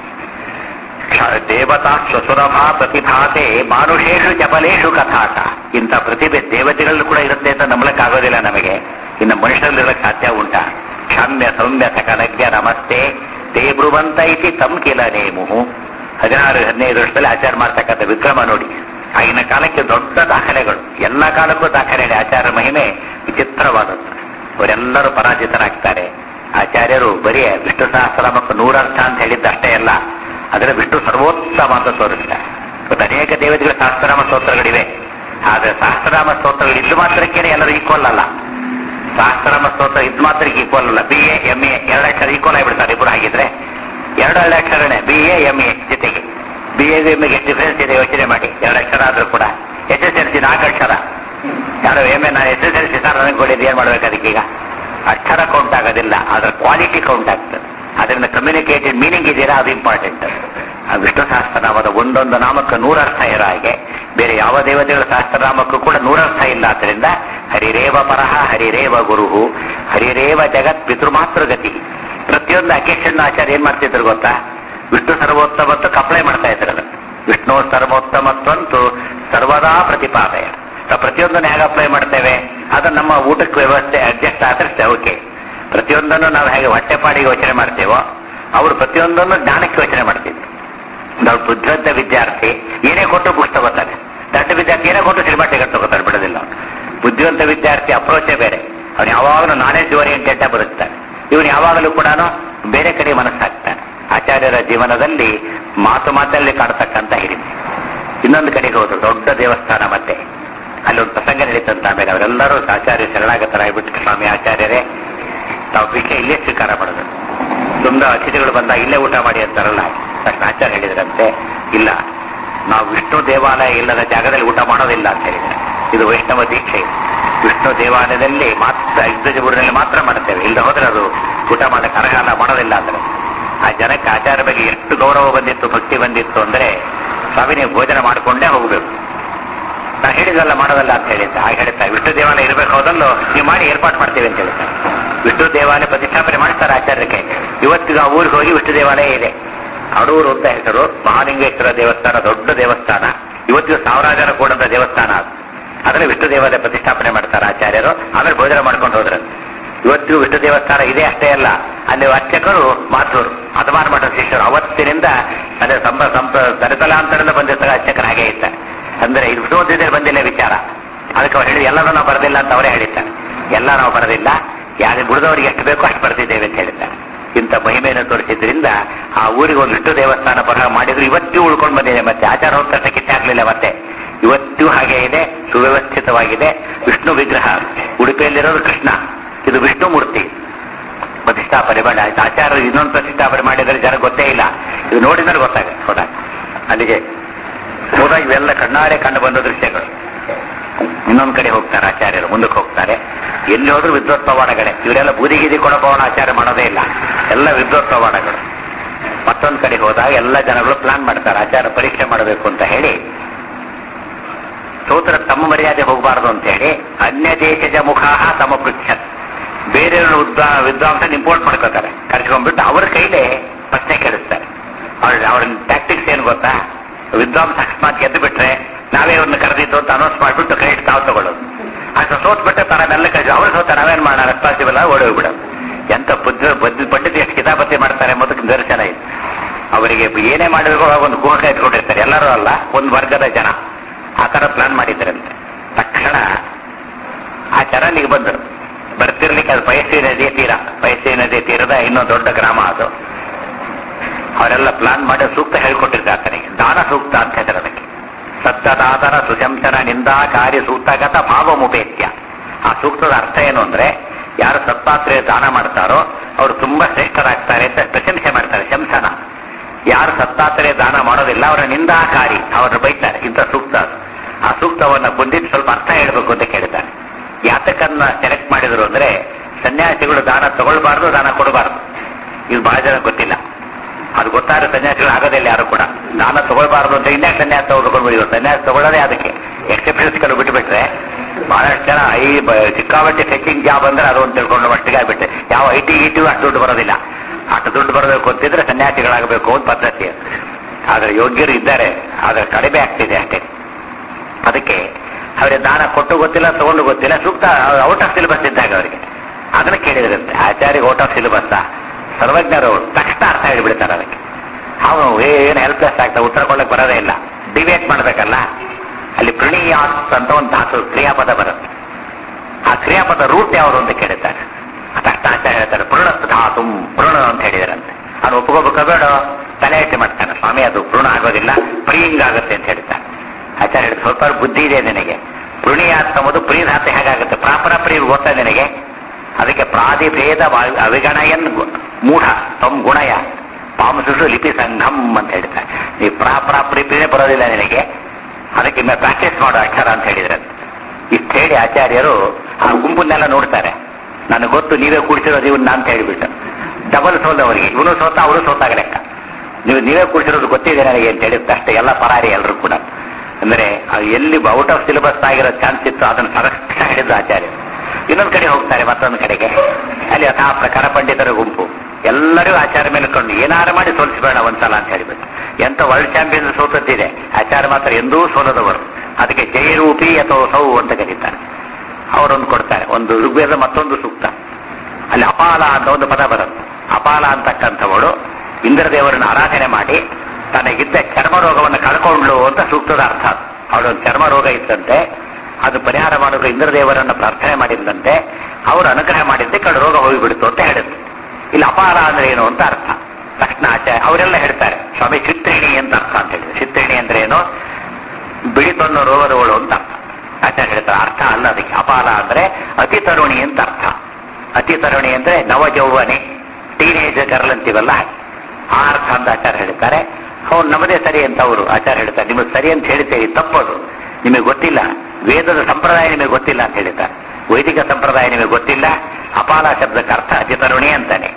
[SPEAKER 1] ಕ್ಷ- ದೇವತಾ ಸ್ವಸುರಭ ಪ್ರತಿಭಾತೆ ಮಾನುಷೇಷು ಚಪಲೇಶು ಕಥಾಕ ಇಂಥ ಪ್ರತಿಭೆ ದೇವತೆಗಳಲ್ಲೂ ಕೂಡ ಇರುತ್ತೆ ಅಂತ ನಂಬಲಕ್ಕಾಗೋದಿಲ್ಲ ನಮಗೆ ಇನ್ನು ಮನುಷ್ಯರಲ್ಲಿ ಇರಕ್ಕೆ ಸಾಧ್ಯ ಉಂಟಾ ಕ್ಷಮ್ಯ ಸೌಮ್ಯ ಸಕಲಜ್ಞ ನಮಸ್ತೆ ತೇ ಬ್ರುವಂತ ಇತಿ ತಮ್ ಕಿಲ ನೇಮುಹು ಹದಿನಾರು ಹದಿನೈದು ವರ್ಷದಲ್ಲಿ ಆಚಾರ ಮಾಡ್ತಕ್ಕಂಥ ವಿಕ್ರಮ ನೋಡಿ ಆಗಿನ ಕಾಲಕ್ಕೆ ದೊಡ್ಡ ದಾಖಲೆಗಳು ಎಲ್ಲ ಕಾಲಕ್ಕೂ ದಾಖಲೆ ಇದೆ ಆಚಾರ ಮಹಿಮೆ ವಿಚಿತ್ರವಾದದ್ದು ಅವರೆಲ್ಲರೂ ಪರಾಜಿತರಾಗ್ತಾರೆ ಆಚಾರ್ಯರು ಬರೀ ವಿಷ್ಣು ಸಹಸ್ರನಾಮಕ್ಕೆ ನೂರರ್ಥ ಅಂತ ಹೇಳಿದ್ದಷ್ಟೇ ಅಲ್ಲ ಅದರ ವಿಷ್ಣು ಸರ್ವೋತ್ತಮ ಅಂತ ತೋರಿಸ್ತಾರೆ ಇವತ್ತು ಅನೇಕ ದೇವತೆಗಳ ಸಹಸ್ರನಾಮ ಸ್ತೋತ್ರಗಳಿವೆ ಆದರೆ ಸಹಸ್ರನಾಮ ಸ್ತೋತ್ರಗಳು ಇದ್ದು ಮಾತ್ರಕ್ಕೇನೆ ಎಲ್ಲರೂ ಈಕ್ವಲ್ ಅಲ್ಲ ಸಹಸ್ರನಾಮ ಸ್ತೋತ್ರ ಇದು ಮಾತ್ರ ಈಕ್ವಲ್ ಅಲ್ಲ ಬಿ ಎ ಎಂ ಎ ಎರಡು ಅಕ್ಷರ ಈಕ್ವಲ್ ಆಗಿಬಿಡ್ತಾರೆ ಇಬ್ಬರು ಹಾಗಿದ್ರೆ ಎರಡು ಎರಡು ಅಕ್ಷರನೇ ಬಿ ಎ ಎಂ ಎ ಜೊತೆಗೆ ಬಿ ಎ ಎಂ ಎಗೆ ಎಷ್ಟು ಡಿಫರೆನ್ಸ್ ಇದೆ ಯೋಚನೆ ಮಾಡಿ ಎರಡು ಅಕ್ಷರ ಆದ್ರೂ ಕೂಡ ಎಸ್ ಎಸ್ ಎಲ್ ಸಿ ನಾಲ್ಕು ಅಕ್ಷರ ಯಾರು ಎಮ್ ಎ ನಾನು S S L C sir ನನಗೆ ಕೊಡಿದ್ದು ಏನು ಮಾಡ್ಬೇಕು ಅದಕ್ಕೀಗ ಅಕ್ಷರ ಕೌಂಟ್ ಆಗೋದಿಲ್ಲ ಅದರ ಕ್ವಾಲಿಟಿ ಕೌಂಟ್ ಆಗ್ತದೆ ಅದರಿಂದ ಕಮ್ಯುನಿಕೇಟೆಡ್ ಮೀನಿಂಗ್ ಇದೆಯಲ್ಲ ಅದು ಇಂಪಾರ್ಟೆಂಟ್ ಆ ವಿಷ್ಣು ಸಹಸ್ರನಾಮದ ಒಂದೊಂದು ನಾಮಕ್ಕೆ ನೂರರ್ಥ ಇರೋ ಹಾಗೆ ಬೇರೆ ಯಾವ ದೇವತೆಗಳ ಸಹಸ್ರನಾಮಕ್ಕೂ ಕೂಡ ನೂರರ್ಥ ಇಲ್ಲ ಆದ್ದರಿಂದ ಹರಿರೇವ ಪರಹ ಹರಿರೇವ ಗುರುಹು ಹರಿರೇವ ಜಗತ್ ಪಿತೃಮಾತೃಗತಿ ಪ್ರತಿಯೊಂದು ಅಕೇಶನ್ ಆಚಾರ್ಯ ಏನ್ ಮಾಡ್ತಿದ್ರು ಗೊತ್ತಾ ವಿಷ್ಣು ಸರ್ವೋತ್ತಮತ್ತು ಅಪ್ಲೈ ಮಾಡ್ತಾ ಇದ್ರು ಅದನ್ನ. ವಿಷ್ಣು ಸರ್ವೋತ್ತಮತ್ವಂತೂ ಸರ್ವದಾ ಪ್ರತಿಪಾದಯ ನಾವು ಪ್ರತಿಯೊಂದನ್ನು ಹೇಗೆ ಅಪ್ಲೈ ಮಾಡ್ತೇವೆ ಅದು ನಮ್ಮ ಊಟಕ್ಕೆ ವ್ಯವಸ್ಥೆ ಅಡ್ಜಸ್ಟ್ ಆದ್ರೆ ಓಕೆ ಪ್ರತಿಯೊಂದನ್ನು ನಾವು ಹೇಗೆ ಹೊಟ್ಟೆಪಾಡಿಗೆ ಯೋಚನೆ ಮಾಡ್ತೇವೋ ಅವರು ಪ್ರತಿಯೊಂದನ್ನು ಜ್ಞಾನಕ್ಕೆ ಯೋಚನೆ ಮಾಡ್ತಿದ್ರು ನಾವು ಬುದ್ಧಿವಂತ ವಿದ್ಯಾರ್ಥಿ ಏನೇ ಕೊಟ್ಟು ಬುಕ್ಸ್ ತಗೋತಾನೆ ದಡ್ಡ ವಿದ್ಯಾರ್ಥಿ ಏನೇ ಕೊಟ್ಟು ಸಿನಿಮಾ ಟಿಕೆಟ್ ತಗೋತಾನೆ ಬಿಡೋದಿಲ್ಲ ಅವ್ನು. ಬುದ್ಧಿವಂತ ವಿದ್ಯಾರ್ಥಿ ಅಪ್ರೋಚೇ ಬೇರೆ ಅವನು ಯಾವಾಗಲೂ ನಾಲೆಜ್ ಓರಿಯೆಂಟೆಡ್ ಬರುತ್ತಾನೆ ಇವನು ಯಾವಾಗಲೂ ಕೂಡ ಬೇರೆ ಕಡೆ ಮನಸ್ಸಾಗ್ತಾನೆ ಆಚಾರ್ಯರ ಜೀವನದಲ್ಲಿ ಮಾತು ಮಾತಲ್ಲಿ ಕಾಡ್ತಕ್ಕಂಥ ಹಿರಿಮೆ ಇನ್ನೊಂದು ಕಡೆಗೆ ಹೋದ್ರು ದೊಡ್ಡ ದೇವಸ್ಥಾನ ಮತ್ತೆ ಅಲ್ಲಿ ಒಂದು ಪ್ರಸಂಗ ನಡೀತಂತ ಆಮೇಲೆ ಅವರೆಲ್ಲರೂ ಆಚಾರ್ಯ ಶರಣಾಗತರಾಗ್ಬಿಟ್ಟು ಸ್ವಾಮಿ ಆಚಾರ್ಯರೇ ತಾವು ಭಿಕ್ಷೆ ಇಲ್ಲೇ ಸ್ವೀಕಾರ ಮಾಡೋದು ತುಂಬ ಅತಿಥಿಗಳು ಬಂದಾಗ ಇಲ್ಲೇ ಊಟ ಮಾಡಿ ಅಂತಾರಲ್ಲ ತಕ್ಷಣ ಆಚಾರ್ಯ ಹೇಳಿದ್ರಂತೆ ಇಲ್ಲ ನಾವು ವಿಷ್ಣು ದೇವಾಲಯ ಇಲ್ಲದ ಜಾಗದಲ್ಲಿ ಊಟ ಮಾಡೋದಿಲ್ಲ ಅಂತ ಹೇಳಿದ್ರೆ ಇದು ವೈಷ್ಣವ ದೀಕ್ಷೆ ವಿಷ್ಣು ದೇವಾಲಯದಲ್ಲಿ ಮಾತ್ರ ಯುದ್ಧಜಪುರಿನಲ್ಲಿ ಮಾತ್ರ ಮಾಡ್ತೇವೆ ಇಲ್ಲದೆ ಹೋದ್ರೆ ಅದು ಊಟ ಮಾಡಕ್ಕೆ ಅರ್ಹಲ್ಲ ಮಾಡೋದಿಲ್ಲ ಅಂದ್ರೆ ಆ ಜನಕ್ಕೆ ಆಚಾರ ಬಗ್ಗೆ ಎಷ್ಟು ಗೌರವ ಬಂದಿತ್ತು ಭಕ್ತಿ ಬಂದಿತ್ತು ಅಂದ್ರೆ ಸ್ವಾಮಿ ನೀವು ಭೋಜನ ಮಾಡಿಕೊಂಡೇ ಹೋಗಬೇಕು ನಾ ಹೇಳಿದ್ರಲ್ಲ ಮಾಡೋದಲ್ಲ ಅಂತ ಹೇಳಿದ್ದೆ ಹಾಗೆ ಹೇಳ್ತಾ ವಿಷ್ಣು ದೇವಾಲಯ ಇರಬೇಕು ಹೋದಲ್ಲೂ ನೀವು ಮಾಡಿ ಏರ್ಪಾಟ್ ಮಾಡ್ತೀವಿ ಅಂತ ಹೇಳ್ತಾರೆ ವಿಷ್ಣು ದೇವಾಲಯ ಪ್ರತಿಷ್ಠಾಪನೆ ಮಾಡ್ತಾರೆ ಆಚಾರ್ಯಕ್ಕೆ ಇವತ್ತಿಗೂ ಆ ಊರಿಗೆ ಹೋಗಿ ವಿಷ್ಣು ದೇವಾಲಯ ಇದೆ ಅಡೂರು ಅಂತ ಹೆಸರು ಮಹಾಲಿಂಗೇಶ್ವರ ದೇವಸ್ಥಾನ ದೊಡ್ಡ ದೇವಸ್ಥಾನ ಇವತ್ತಿಗೂ ಸಾವಿರಾರು ಜನ ಕೂಡಂತ ದೇವಸ್ಥಾನ ಅದು ಅದರಲ್ಲಿ ವಿಷ್ಣು ದೇವಾಲಯ ಪ್ರತಿಷ್ಠಾಪನೆ ಮಾಡ್ತಾರೆ ಆಚಾರ್ಯರು ಆಮೇಲೆ ಭೋಜನ ಮಾಡ್ಕೊಂಡು ಹೋದ್ರು ಇವತ್ತಿಗೂ ವಿಷ್ಣು ದೇವಸ್ಥಾನ ಇದೆ ಅಷ್ಟೇ ಅಲ್ಲ ಅಲ್ಲಿ ಅರ್ಚಕರು ಮಾತೂರು ಹನುಮಾನ ಮಠದ ಶಿಷ್ಯರು ಅವತ್ತಿನಿಂದ ಅದೇ ಸಂಬ ಸಂಪ ತಲೆತಲಾಂತರದಿಂದ ಬಂದಿರ್ತಾರೆ ಅರ್ಚಕರು ಹಾಗೆ ಇದ್ದಾರೆ ಅಂದ್ರೆ ಇದು ವಿಷ್ಣುವಂತಿದ್ರೆ ಬಂದಿಲ್ಲ ವಿಚಾರ ಅದಕ್ಕೆ ಅವ್ರು ಹೇಳಿದ್ರು ಎಲ್ಲರೂ ನಾವು ಬರೋದಿಲ್ಲ ಅಂತ ಅವರೇ ಹೇಳಿದ್ದಾರೆ ಎಲ್ಲ ನಾವು ಬರೋದಿಲ್ಲ ಯಾರು ಗುಡಿದವರಿಗೆ ಎಷ್ಟು ಬೇಕೋ ಅಷ್ಟು ಬರ್ತಿದ್ದೇವೆ ಅಂತ ಹೇಳಿದ್ದಾರೆ ಇಂಥ ಮಹಿಮೆಯನ್ನು ತೋರಿಸಿದ್ರಿಂದ ಆ ಊರಿಗೆ ಒಂದು ವಿಷ್ಣು ದೇವಸ್ಥಾನ ಬರಹ ಮಾಡಿದ್ರು ಇವತ್ತೂ ಉಳ್ಕೊಂಡು ಬಂದಿದೆ ಮತ್ತೆ ಆಚಾರ ಹೋದ ತಕ್ಷಣ ಕಿತ್ತೆ ಹಾಕ್ಲಿಲ್ಲ ಮತ್ತೆ ಇವತ್ತೂ ಹಾಗೆ ಇದೆ ಸುವ್ಯವಸ್ಥಿತವಾಗಿದೆ ವಿಷ್ಣು ವಿಗ್ರಹ ಉಡುಪಿಯಲ್ಲಿರೋದು ಕೃಷ್ಣ ಇದು ವಿಷ್ಣು ಮೂರ್ತಿ ಪ್ರತಿಷ್ಠಾಪನೆ ಮಾಡಿ ಆಯ್ತು ಆಚಾರ್ಯರು ಇನ್ನೊಂದು ಪ್ರತಿಷ್ಠಾಪನೆ ಮಾಡಿದರೆ ಜನ ಗೊತ್ತೇ ಇಲ್ಲ ಇದು ನೋಡಿದ್ರೆ ಗೊತ್ತಾಗುತ್ತೆ ಹೋದಾಗ ಅಲ್ಲಿಗೆ ಹೋದಾಗ ಇವೆಲ್ಲ ಕಣ್ಣಾರೆ ಕಂಡು ಬಂದ ದೃಶ್ಯಗಳು ಇನ್ನೊಂದು ಕಡೆ ಹೋಗ್ತಾರೆ ಆಚಾರ್ಯರು ಮುಂದಕ್ಕೆ ಹೋಗ್ತಾರೆ ಎಲ್ಲಿ ಹೋದ್ರು ವಿದ್ವತ್ ಪವಾಡಗಳೇ ಇವರೆಲ್ಲ ಬೂದಿಗಿದಿ ಕೊಡಪವನ ಆಚಾರ ಮಾಡೋದೇ ಇಲ್ಲ ಎಲ್ಲ ವಿದ್ವತ್ ಪವಾಡಗಳು ಮತ್ತೊಂದು ಕಡೆ ಹೋದಾಗ ಎಲ್ಲ ಜನಗಳು ಪ್ಲಾನ್ ಮಾಡ್ತಾರೆ ಆಚಾರ ಪರೀಕ್ಷೆ ಮಾಡಬೇಕು ಅಂತ ಹೇಳಿ ಸೋತ್ರ ತಮ್ಮ ಮರ್ಯಾದೆ ಹೋಗಬಾರದು ಅಂತ ಹೇಳಿ ಅನ್ಯ ದೇಶದ ಮುಖಾಹ ತಮ್ಮ ಪೃಚ್ಛತ್ ಬೇರೆಯವರು ವಿದ್ವಾ ವಿದ್ವಾಂಸ ಇಂಪೋರ್ಟ್ ಮಾಡ್ಕೋತಾರೆ ಕರ್ಕೊಂಡ್ಬಿಟ್ಟು ಅವ್ರ ಕೈಲೇ ಪ್ರಶ್ನೆ ಕೇಳಿಸ್ತಾರೆ ಅವ್ರ ಅವ್ರ ಟ್ಯಾಕ್ಟಿಕ್ಸ್ ಏನು ಗೊತ್ತಾ ವಿದ್ವಾಂಸ ಅಕಸ್ಮಾತ್ ಗೆದ್ದು ಬಿಟ್ರೆ ನಾವೇ ಅವ್ರನ್ನ ಕರೆದಿದ್ದು ಅಂತ ಅನೌನ್ಸ್ ಮಾಡ್ಬಿಟ್ಟು ಕ್ರೆಡಿಟ್ ತಾವು ತಗೊಳ್ಳೋದು ಅಷ್ಟು ಸೋತ್ ಬಿಟ್ಟರೆ ತರ ಎಲ್ಲ ಕಳಿಸಿ ಅವ್ರು ಸೋತ ನಾವೇನ್ ಮಾಡೋಣ ರೆಸ್ಪಾನ್ಸಿಬಲ್ ಆಗಿ ಓಡೋಗ್ಬಿಡೋದು ಎಂತ ಬುದ್ಧಿ ಬುದ್ಧಿ ಪಂಡಿತ ಎಷ್ಟು ಕಿತಾಪತಿ ಮಾಡ್ತಾರೆ ಎಂಬುದಕ್ಕೆ ನಿದರ್ಶನ ಇದೆ ಅವರಿಗೆ ಏನೇ ಮಾಡಿದ್ರು ಅವಾಗ ಒಂದು ಕುಹಕ ಇಟ್ಕೊಂಡಿರ್ತಾರೆ ಎಲ್ಲರೂ ಅಲ್ಲ ಒಂದು ವರ್ಗದ ಜನ ಆ ತರ ಪ್ಲಾನ್ ಮಾಡಿದ್ರಂತೆ ತಕ್ಷಣ ಆ ಜನ ಅಲ್ಲಿಗೆ ಬಂದರು ಬರ್ತಿರ್ಲಿಕ್ಕೆ ಅದು ಪಯಸ್ಸಿ ನದಿ ತೀರ ಪಯಸ್ಸಿ ನದಿ ತೀರದ ಇನ್ನೊಂದು ದೊಡ್ಡ ಗ್ರಾಮ ಅದು ಅವರೆಲ್ಲ ಪ್ಲಾನ್ ಮಾಡಿ ಸೂಕ್ತ ಹೇಳ್ಕೊಟ್ಟಿರ್ತಾರೆ ಆತನಿಗೆ ದಾನ ಸೂಕ್ತ ಅಂತ ಹೇಳ್ತಾರೆ ಅದಕ್ಕೆ ಸತ್ತದಾತರ ಸುಶಂಸನ ನಿಂದಾಕಾರಿ ಸೂಕ್ತಗತ ಭಾವಮುಪೇತ್ಯ ಆ ಸೂಕ್ತದ ಅರ್ಥ ಏನು ಅಂದ್ರೆ ಯಾರು ಸತ್ತಾತ್ರೇಯ ದಾನ ಮಾಡ್ತಾರೋ ಅವರು ತುಂಬಾ ಶ್ರೇಷ್ಠರಾಗ್ತಾರೆ ಅಂತ ಪ್ರಶಂಸೆ ಮಾಡ್ತಾರೆ ಶಂಸನ ಯಾರು ಸತ್ತಾತ್ರೇಯ ದಾನ ಮಾಡೋದಿಲ್ಲ ಅವರ ನಿಂದಾಕಾರಿ ಅವರನ್ನು ಬೈತಾರೆ ಇಂಥ ಸೂಕ್ತ ಅದು. ಆ ಸೂಕ್ತವನ್ನ ಬಂದಿದ್ದು ಸ್ವಲ್ಪ ಅರ್ಥ ಹೇಳ್ಬೇಕು ಅಂತ ಕೇಳಿದ್ದಾರೆ ಯಾತಕನ್ನ ಸೆಲೆಕ್ಟ್ ಮಾಡಿದ್ರು ಅಂದ್ರೆ ಸನ್ಯಾಸಿಗಳು ದಾನ ತಗೊಳ್ಬಾರ್ದು ದಾನ ಕೊಡಬಾರ್ದು ಇದು ಬಹಳ ಜನ ಗೊತ್ತಿಲ್ಲ ಅದು ಗೊತ್ತಾದ್ರೆ ಸನ್ಯಾಸಿಗಳು ಆಗೋದಿಲ್ಲ ಯಾರು ಕೂಡ ದಾನ ತಗೊಳ್ಬಾರ್ದು ಅಂತ ಇನ್ಯಾಕೆ ಸನ್ಯಾಸ ತಗೊಳ್ಕೊಂಡು ಇವರು ಸನ್ಯಾಸ ತಗೊಳ್ಳೋದೇ ಅದಕ್ಕೆ ಎಕ್ಸೆಪ್ಷನ್ಸ್ ಕೆಲವು ಬಿಟ್ಟುಬಿಟ್ರೆ ಬಹಳಷ್ಟು ಜನ ಈ ಬ- ಸಿಕ್ಕಾಪಟ್ಟೆ ಫೆಚಿಂಗ್ ಜಾಬ್ ಅಂದ್ರೆ ಅದು ಅಂತ ತಿಳ್ಕೊಂಡು ಮಟ್ಟಿಗೆ ಆಗ್ಬಿಟ್ಟೆ ಯಾವ ಐ ಟಿ ಇ ಟಿ ಅಷ್ಟು ದುಡ್ಡು ಬರೋದಿಲ್ಲ ಅಷ್ಟು ದುಡ್ಡು ಬರಬೇಕು ಅಂತಿದ್ರೆ ಸನ್ಯಾಸಿಗಳಾಗಬೇಕು ಅಂತ ಪದ್ಧತಿ ಅದು. ಆದ್ರೆ ಯೋಗ್ಯರು ಇದ್ದಾರೆ ಆದ್ರೆ ಕಡಿಮೆ ಆಗ್ತಿದೆ ಅಷ್ಟೇ ಅದಕ್ಕೆ ಅವರಿಗೆ ದಾನ ಕೊಟ್ಟು ಗೊತ್ತಿಲ್ಲ ತಗೊಂಡು ಗೊತ್ತಿಲ್ಲ ಸೂಕ್ತ ಔಟ್ ಆಫ್ ಸಿಲೆಬಸ್ ಇದ್ದಾಗ ಅವರಿಗೆ ಅದನ್ನ ಕೇಳಿದ್ರಂತೆ ಆಚಾರ್ಯ ಔಟ್ ಆಫ್ ಸಿಲೆಬಸ್ ಸರ್ವಜ್ಞರು ಅವ್ರು. ತಕ್ಷಣ ಅರ್ಥ ಹೇಳಿಬಿಡ್ತಾರೆ ಅದಕ್ಕೆ ಅವನು ಏನು ಹೆಲ್ಪ್ಲೆಸ್ ಆಗ್ತಾ ಉತ್ತರ ಕೊಡಕ್ಕೆ ಬರೋದೇ ಇಲ್ಲ ಡಿಬೇಟ್ ಮಾಡಬೇಕಲ್ಲ ಅಲ್ಲಿ ಪ್ರಣೀಯಾತ್ ಅಂತ ಒಂದು ಧಾತು ಕ್ರಿಯಾಪದ ಬರುತ್ತೆ ಆ ಕ್ರಿಯಾಪದ ರೂಟ್ ಯಾವುದು ಅಂತ ಕೇಳಿದ್ದಾರೆ ತಕ್ಷಣ ಆಚಾರ್ಯ ಹೇಳ್ತಾರೆ ಪೂರ್ಣ ಧಾತು ಪೂರ್ಣ ಅಂತ ಹೇಳಿದಾರಂತೆ ಅವನು ಒಪ್ಕೋಬೇಕ ಬೇಡ ತಲೆ ಎತ್ತಿ ಮಾಡ್ತಾನೆ ಸ್ವಾಮಿ ಅದು ಪೂರ್ಣ ಆಗೋದಿಲ್ಲ ಪ್ರಿಯಿಂಗ್ ಆಗುತ್ತೆ ಅಂತ ಹೇಳ್ತಾನೆ ಆಚಾರ್ಯ ಹೇಳಿದ ಸ್ವಲ್ಪ ಬುದ್ಧಿ ಇದೆ ನಿನಗೆ ಪುಣಿಯಾತ್ ಎಂಬುದು ಪ್ರೀಧಾತ ಹೇಗಾಗುತ್ತೆ ಪ್ರಾಪರ ಪ್ರಿಯ ಗೊತ್ತಾ ನಿನಗೆ ಅದಕ್ಕೆ ಪ್ರಾದಿಭೇದ ವ- ಅವಿಗಣಯನ್ ಗು- ಮೂಢ ತಮ್ ಗುಣಯ ಪಾಂಸುಷು ಲಿಪಿ ಸಂಘಂ ಅಂತ ಹೇಳ್ತಾರೆ ನೀವು ಪ್ರಾ ಪ್ರಾ ಪ್ರೀತಿನೇ ಬರೋದಿಲ್ಲ ನಿನಗೆ ಅದಕ್ಕೆ ಪ್ರಾಕ್ಟೀಸ್ ಮಾಡೋ ಅಕ್ಷರ ಅಂತ ಹೇಳಿದ್ರೆ ಇಷ್ಟು ಹೇಳಿ ಆಚಾರ್ಯರು ಆ ಗುಂಪನ್ನೆಲ್ಲ ನೋಡ್ತಾರೆ ನನಗೆ ಗೊತ್ತು ನೀವೇ ಕೂಡಿಸಿರೋದು ಇವನ್ನ ಅಂತ ಹೇಳಿಬಿಟ್ಟು ಡಬಲ್ ಸೋಲ್ ಅವರಿಗೆ ಇವನು ಸೋತ ಅವರು ಸೋತಾಗ ಲೆಕ್ಕ ನೀವು ನೀವೇ ಕೂಡಿಸಿರೋದು ಗೊತ್ತಿದೆ ನನಗೆ ಅಂತ ಹೇಳಿದ್ರೆ ಅಷ್ಟೇ ಎಲ್ಲ ಪರಾರಿ ಎಲ್ಲರೂ ಕೂಡ ಅಂದ್ರೆ ಅದು ಎಲ್ಲಿ ಔಟ್ ಆಫ್ ಸಿಲೆಬಸ್ ಆಗಿರೋ ಚಾನ್ಸ್ ಇತ್ತು ಅದನ್ನು ಸರಕ್ಷ ಹಿಡಿದು ಆಚಾರ್ಯ ಇನ್ನೊಂದು ಕಡೆ ಹೋಗ್ತಾರೆ ಮತ್ತೊಂದು ಕಡೆಗೆ ಅಲ್ಲಿ ಆ ಪ್ರಕಾರ ಪಂಡಿತರ ಗುಂಪು ಎಲ್ಲರಿಗೂ ಆಚಾರ ಮೇಲೆ ಕೊಂಡು ಏನಾರು ಮಾಡಿ ಸೋಲಿಸಬೇಡ ಒಂದ್ಸಲ ಅಂತ ಹೇಳಿಬಿಟ್ಟು ಎಂತ ವರ್ಲ್ಡ್ ಚಾಂಪಿಯನ್ ಸೋತದ್ದಿದೆ ಆಚಾರ ಮಾತ್ರ ಎಂದೂ ಸೋಲದವರು ಅದಕ್ಕೆ ಜಯರೂಪಿ ಅಥವಾ ಸೌ ಅಂತ ಕರೀತಾರೆ ಅವರೊಂದು ಕೊಡ್ತಾರೆ ಒಂದು ಋಗ್ವೇದ ಮತ್ತೊಂದು ಸೂಕ್ತ ಅಲ್ಲಿ ಅಪಾಲ ಅಂತ ಒಂದು ಪದ ಬರುತ್ತೆ ಅಪಾಲ ಅಂತಕ್ಕಂಥವಳು ಇಂದ್ರದೇವರನ್ನು ಆರಾಧನೆ ಮಾಡಿ ತನಗಿದ್ದ ಚರ್ಮ ರೋಗವನ್ನು ಕಳ್ಕೊಂಡ್ಲು ಅಂತ ಸೂಕ್ತದ ಅರ್ಥ ಅದು. ಅವಳೊಂದು ಚರ್ಮ ರೋಗ ಇತ್ತಂತೆ ಅದು ಪರಿಹಾರ ಮಾಡೋಕೆ ಇಂದ್ರದೇವರನ್ನು ಪ್ರಾರ್ಥನೆ ಮಾಡಿದಂತೆ ಅವರು ಅನುಗ್ರಹ ಮಾಡಿದ್ದೆ ಕಡೆ ರೋಗ ಹೋಗಿಬಿಡ್ತು ಅಂತ ಹೇಳುತ್ತೆ ಇಲ್ಲಿ ಅಪಾರ ಅಂದ್ರೆ ಏನು ಅಂತ ಅರ್ಥ ತಕ್ಷಣ ಆಚಾರ್ಯ ಅವರೆಲ್ಲ ಹೇಳ್ತಾರೆ ಸ್ವಾಮಿ ಚಿತ್ರಿಣಿ ಅಂತ ಅರ್ಥ ಅಂತ ಹೇಳಿದ್ರೆ ಚಿತ್ರಿಣಿ ಅಂದ್ರೆ ಏನು ಬಿಳಿತೊನ್ನು ರೋಗದವಳು ಅಂತ ಅರ್ಥ ಆಚಾರ್ಯ ಹೇಳ್ತಾರೆ ಅರ್ಥ ಅಲ್ಲ ಅದಕ್ಕೆ ಅಪಾಲ ಅಂದ್ರೆ ಅತಿ ತರುಣಿ ಅಂತ ಅರ್ಥ ಅತಿ ತರುಣಿ ಅಂದ್ರೆ ನವಜೌವನೆ ಟೀನೇಜ್ ಗರ್ಲ್ ಅಂತೀವಲ್ಲ ಆ ಅರ್ಥ ಅಂತ ಆಚಾರ್ಯ ಹೇಳ್ತಾರೆ ಅವ್ರು ನಮ್ಮದೇ ಸರಿ ಅಂತ ಅವರು ಆಚಾರ್ಯ ಹೇಳ್ತಾರೆ ನಿಮಗೆ ಸರಿ ಅಂತ ಹೇಳ್ತೇವೆ ತಪ್ಪದು ನಿಮಗೆ ಗೊತ್ತಿಲ್ಲ ವೇದದ ಸಂಪ್ರದಾಯ ನಿಮಗೆ ಗೊತ್ತಿಲ್ಲ ಅಂತ ಹೇಳಿದ್ದಾರೆ ವೈದಿಕ ಸಂಪ್ರದಾಯ ನಿಮಗೆ ಗೊತ್ತಿಲ್ಲ ಅಪಾಲ ಶಬ್ದಕ್ಕೆ ಅರ್ಥ ಅತಿ ತರುಣಿ ಅಂತಾನೆ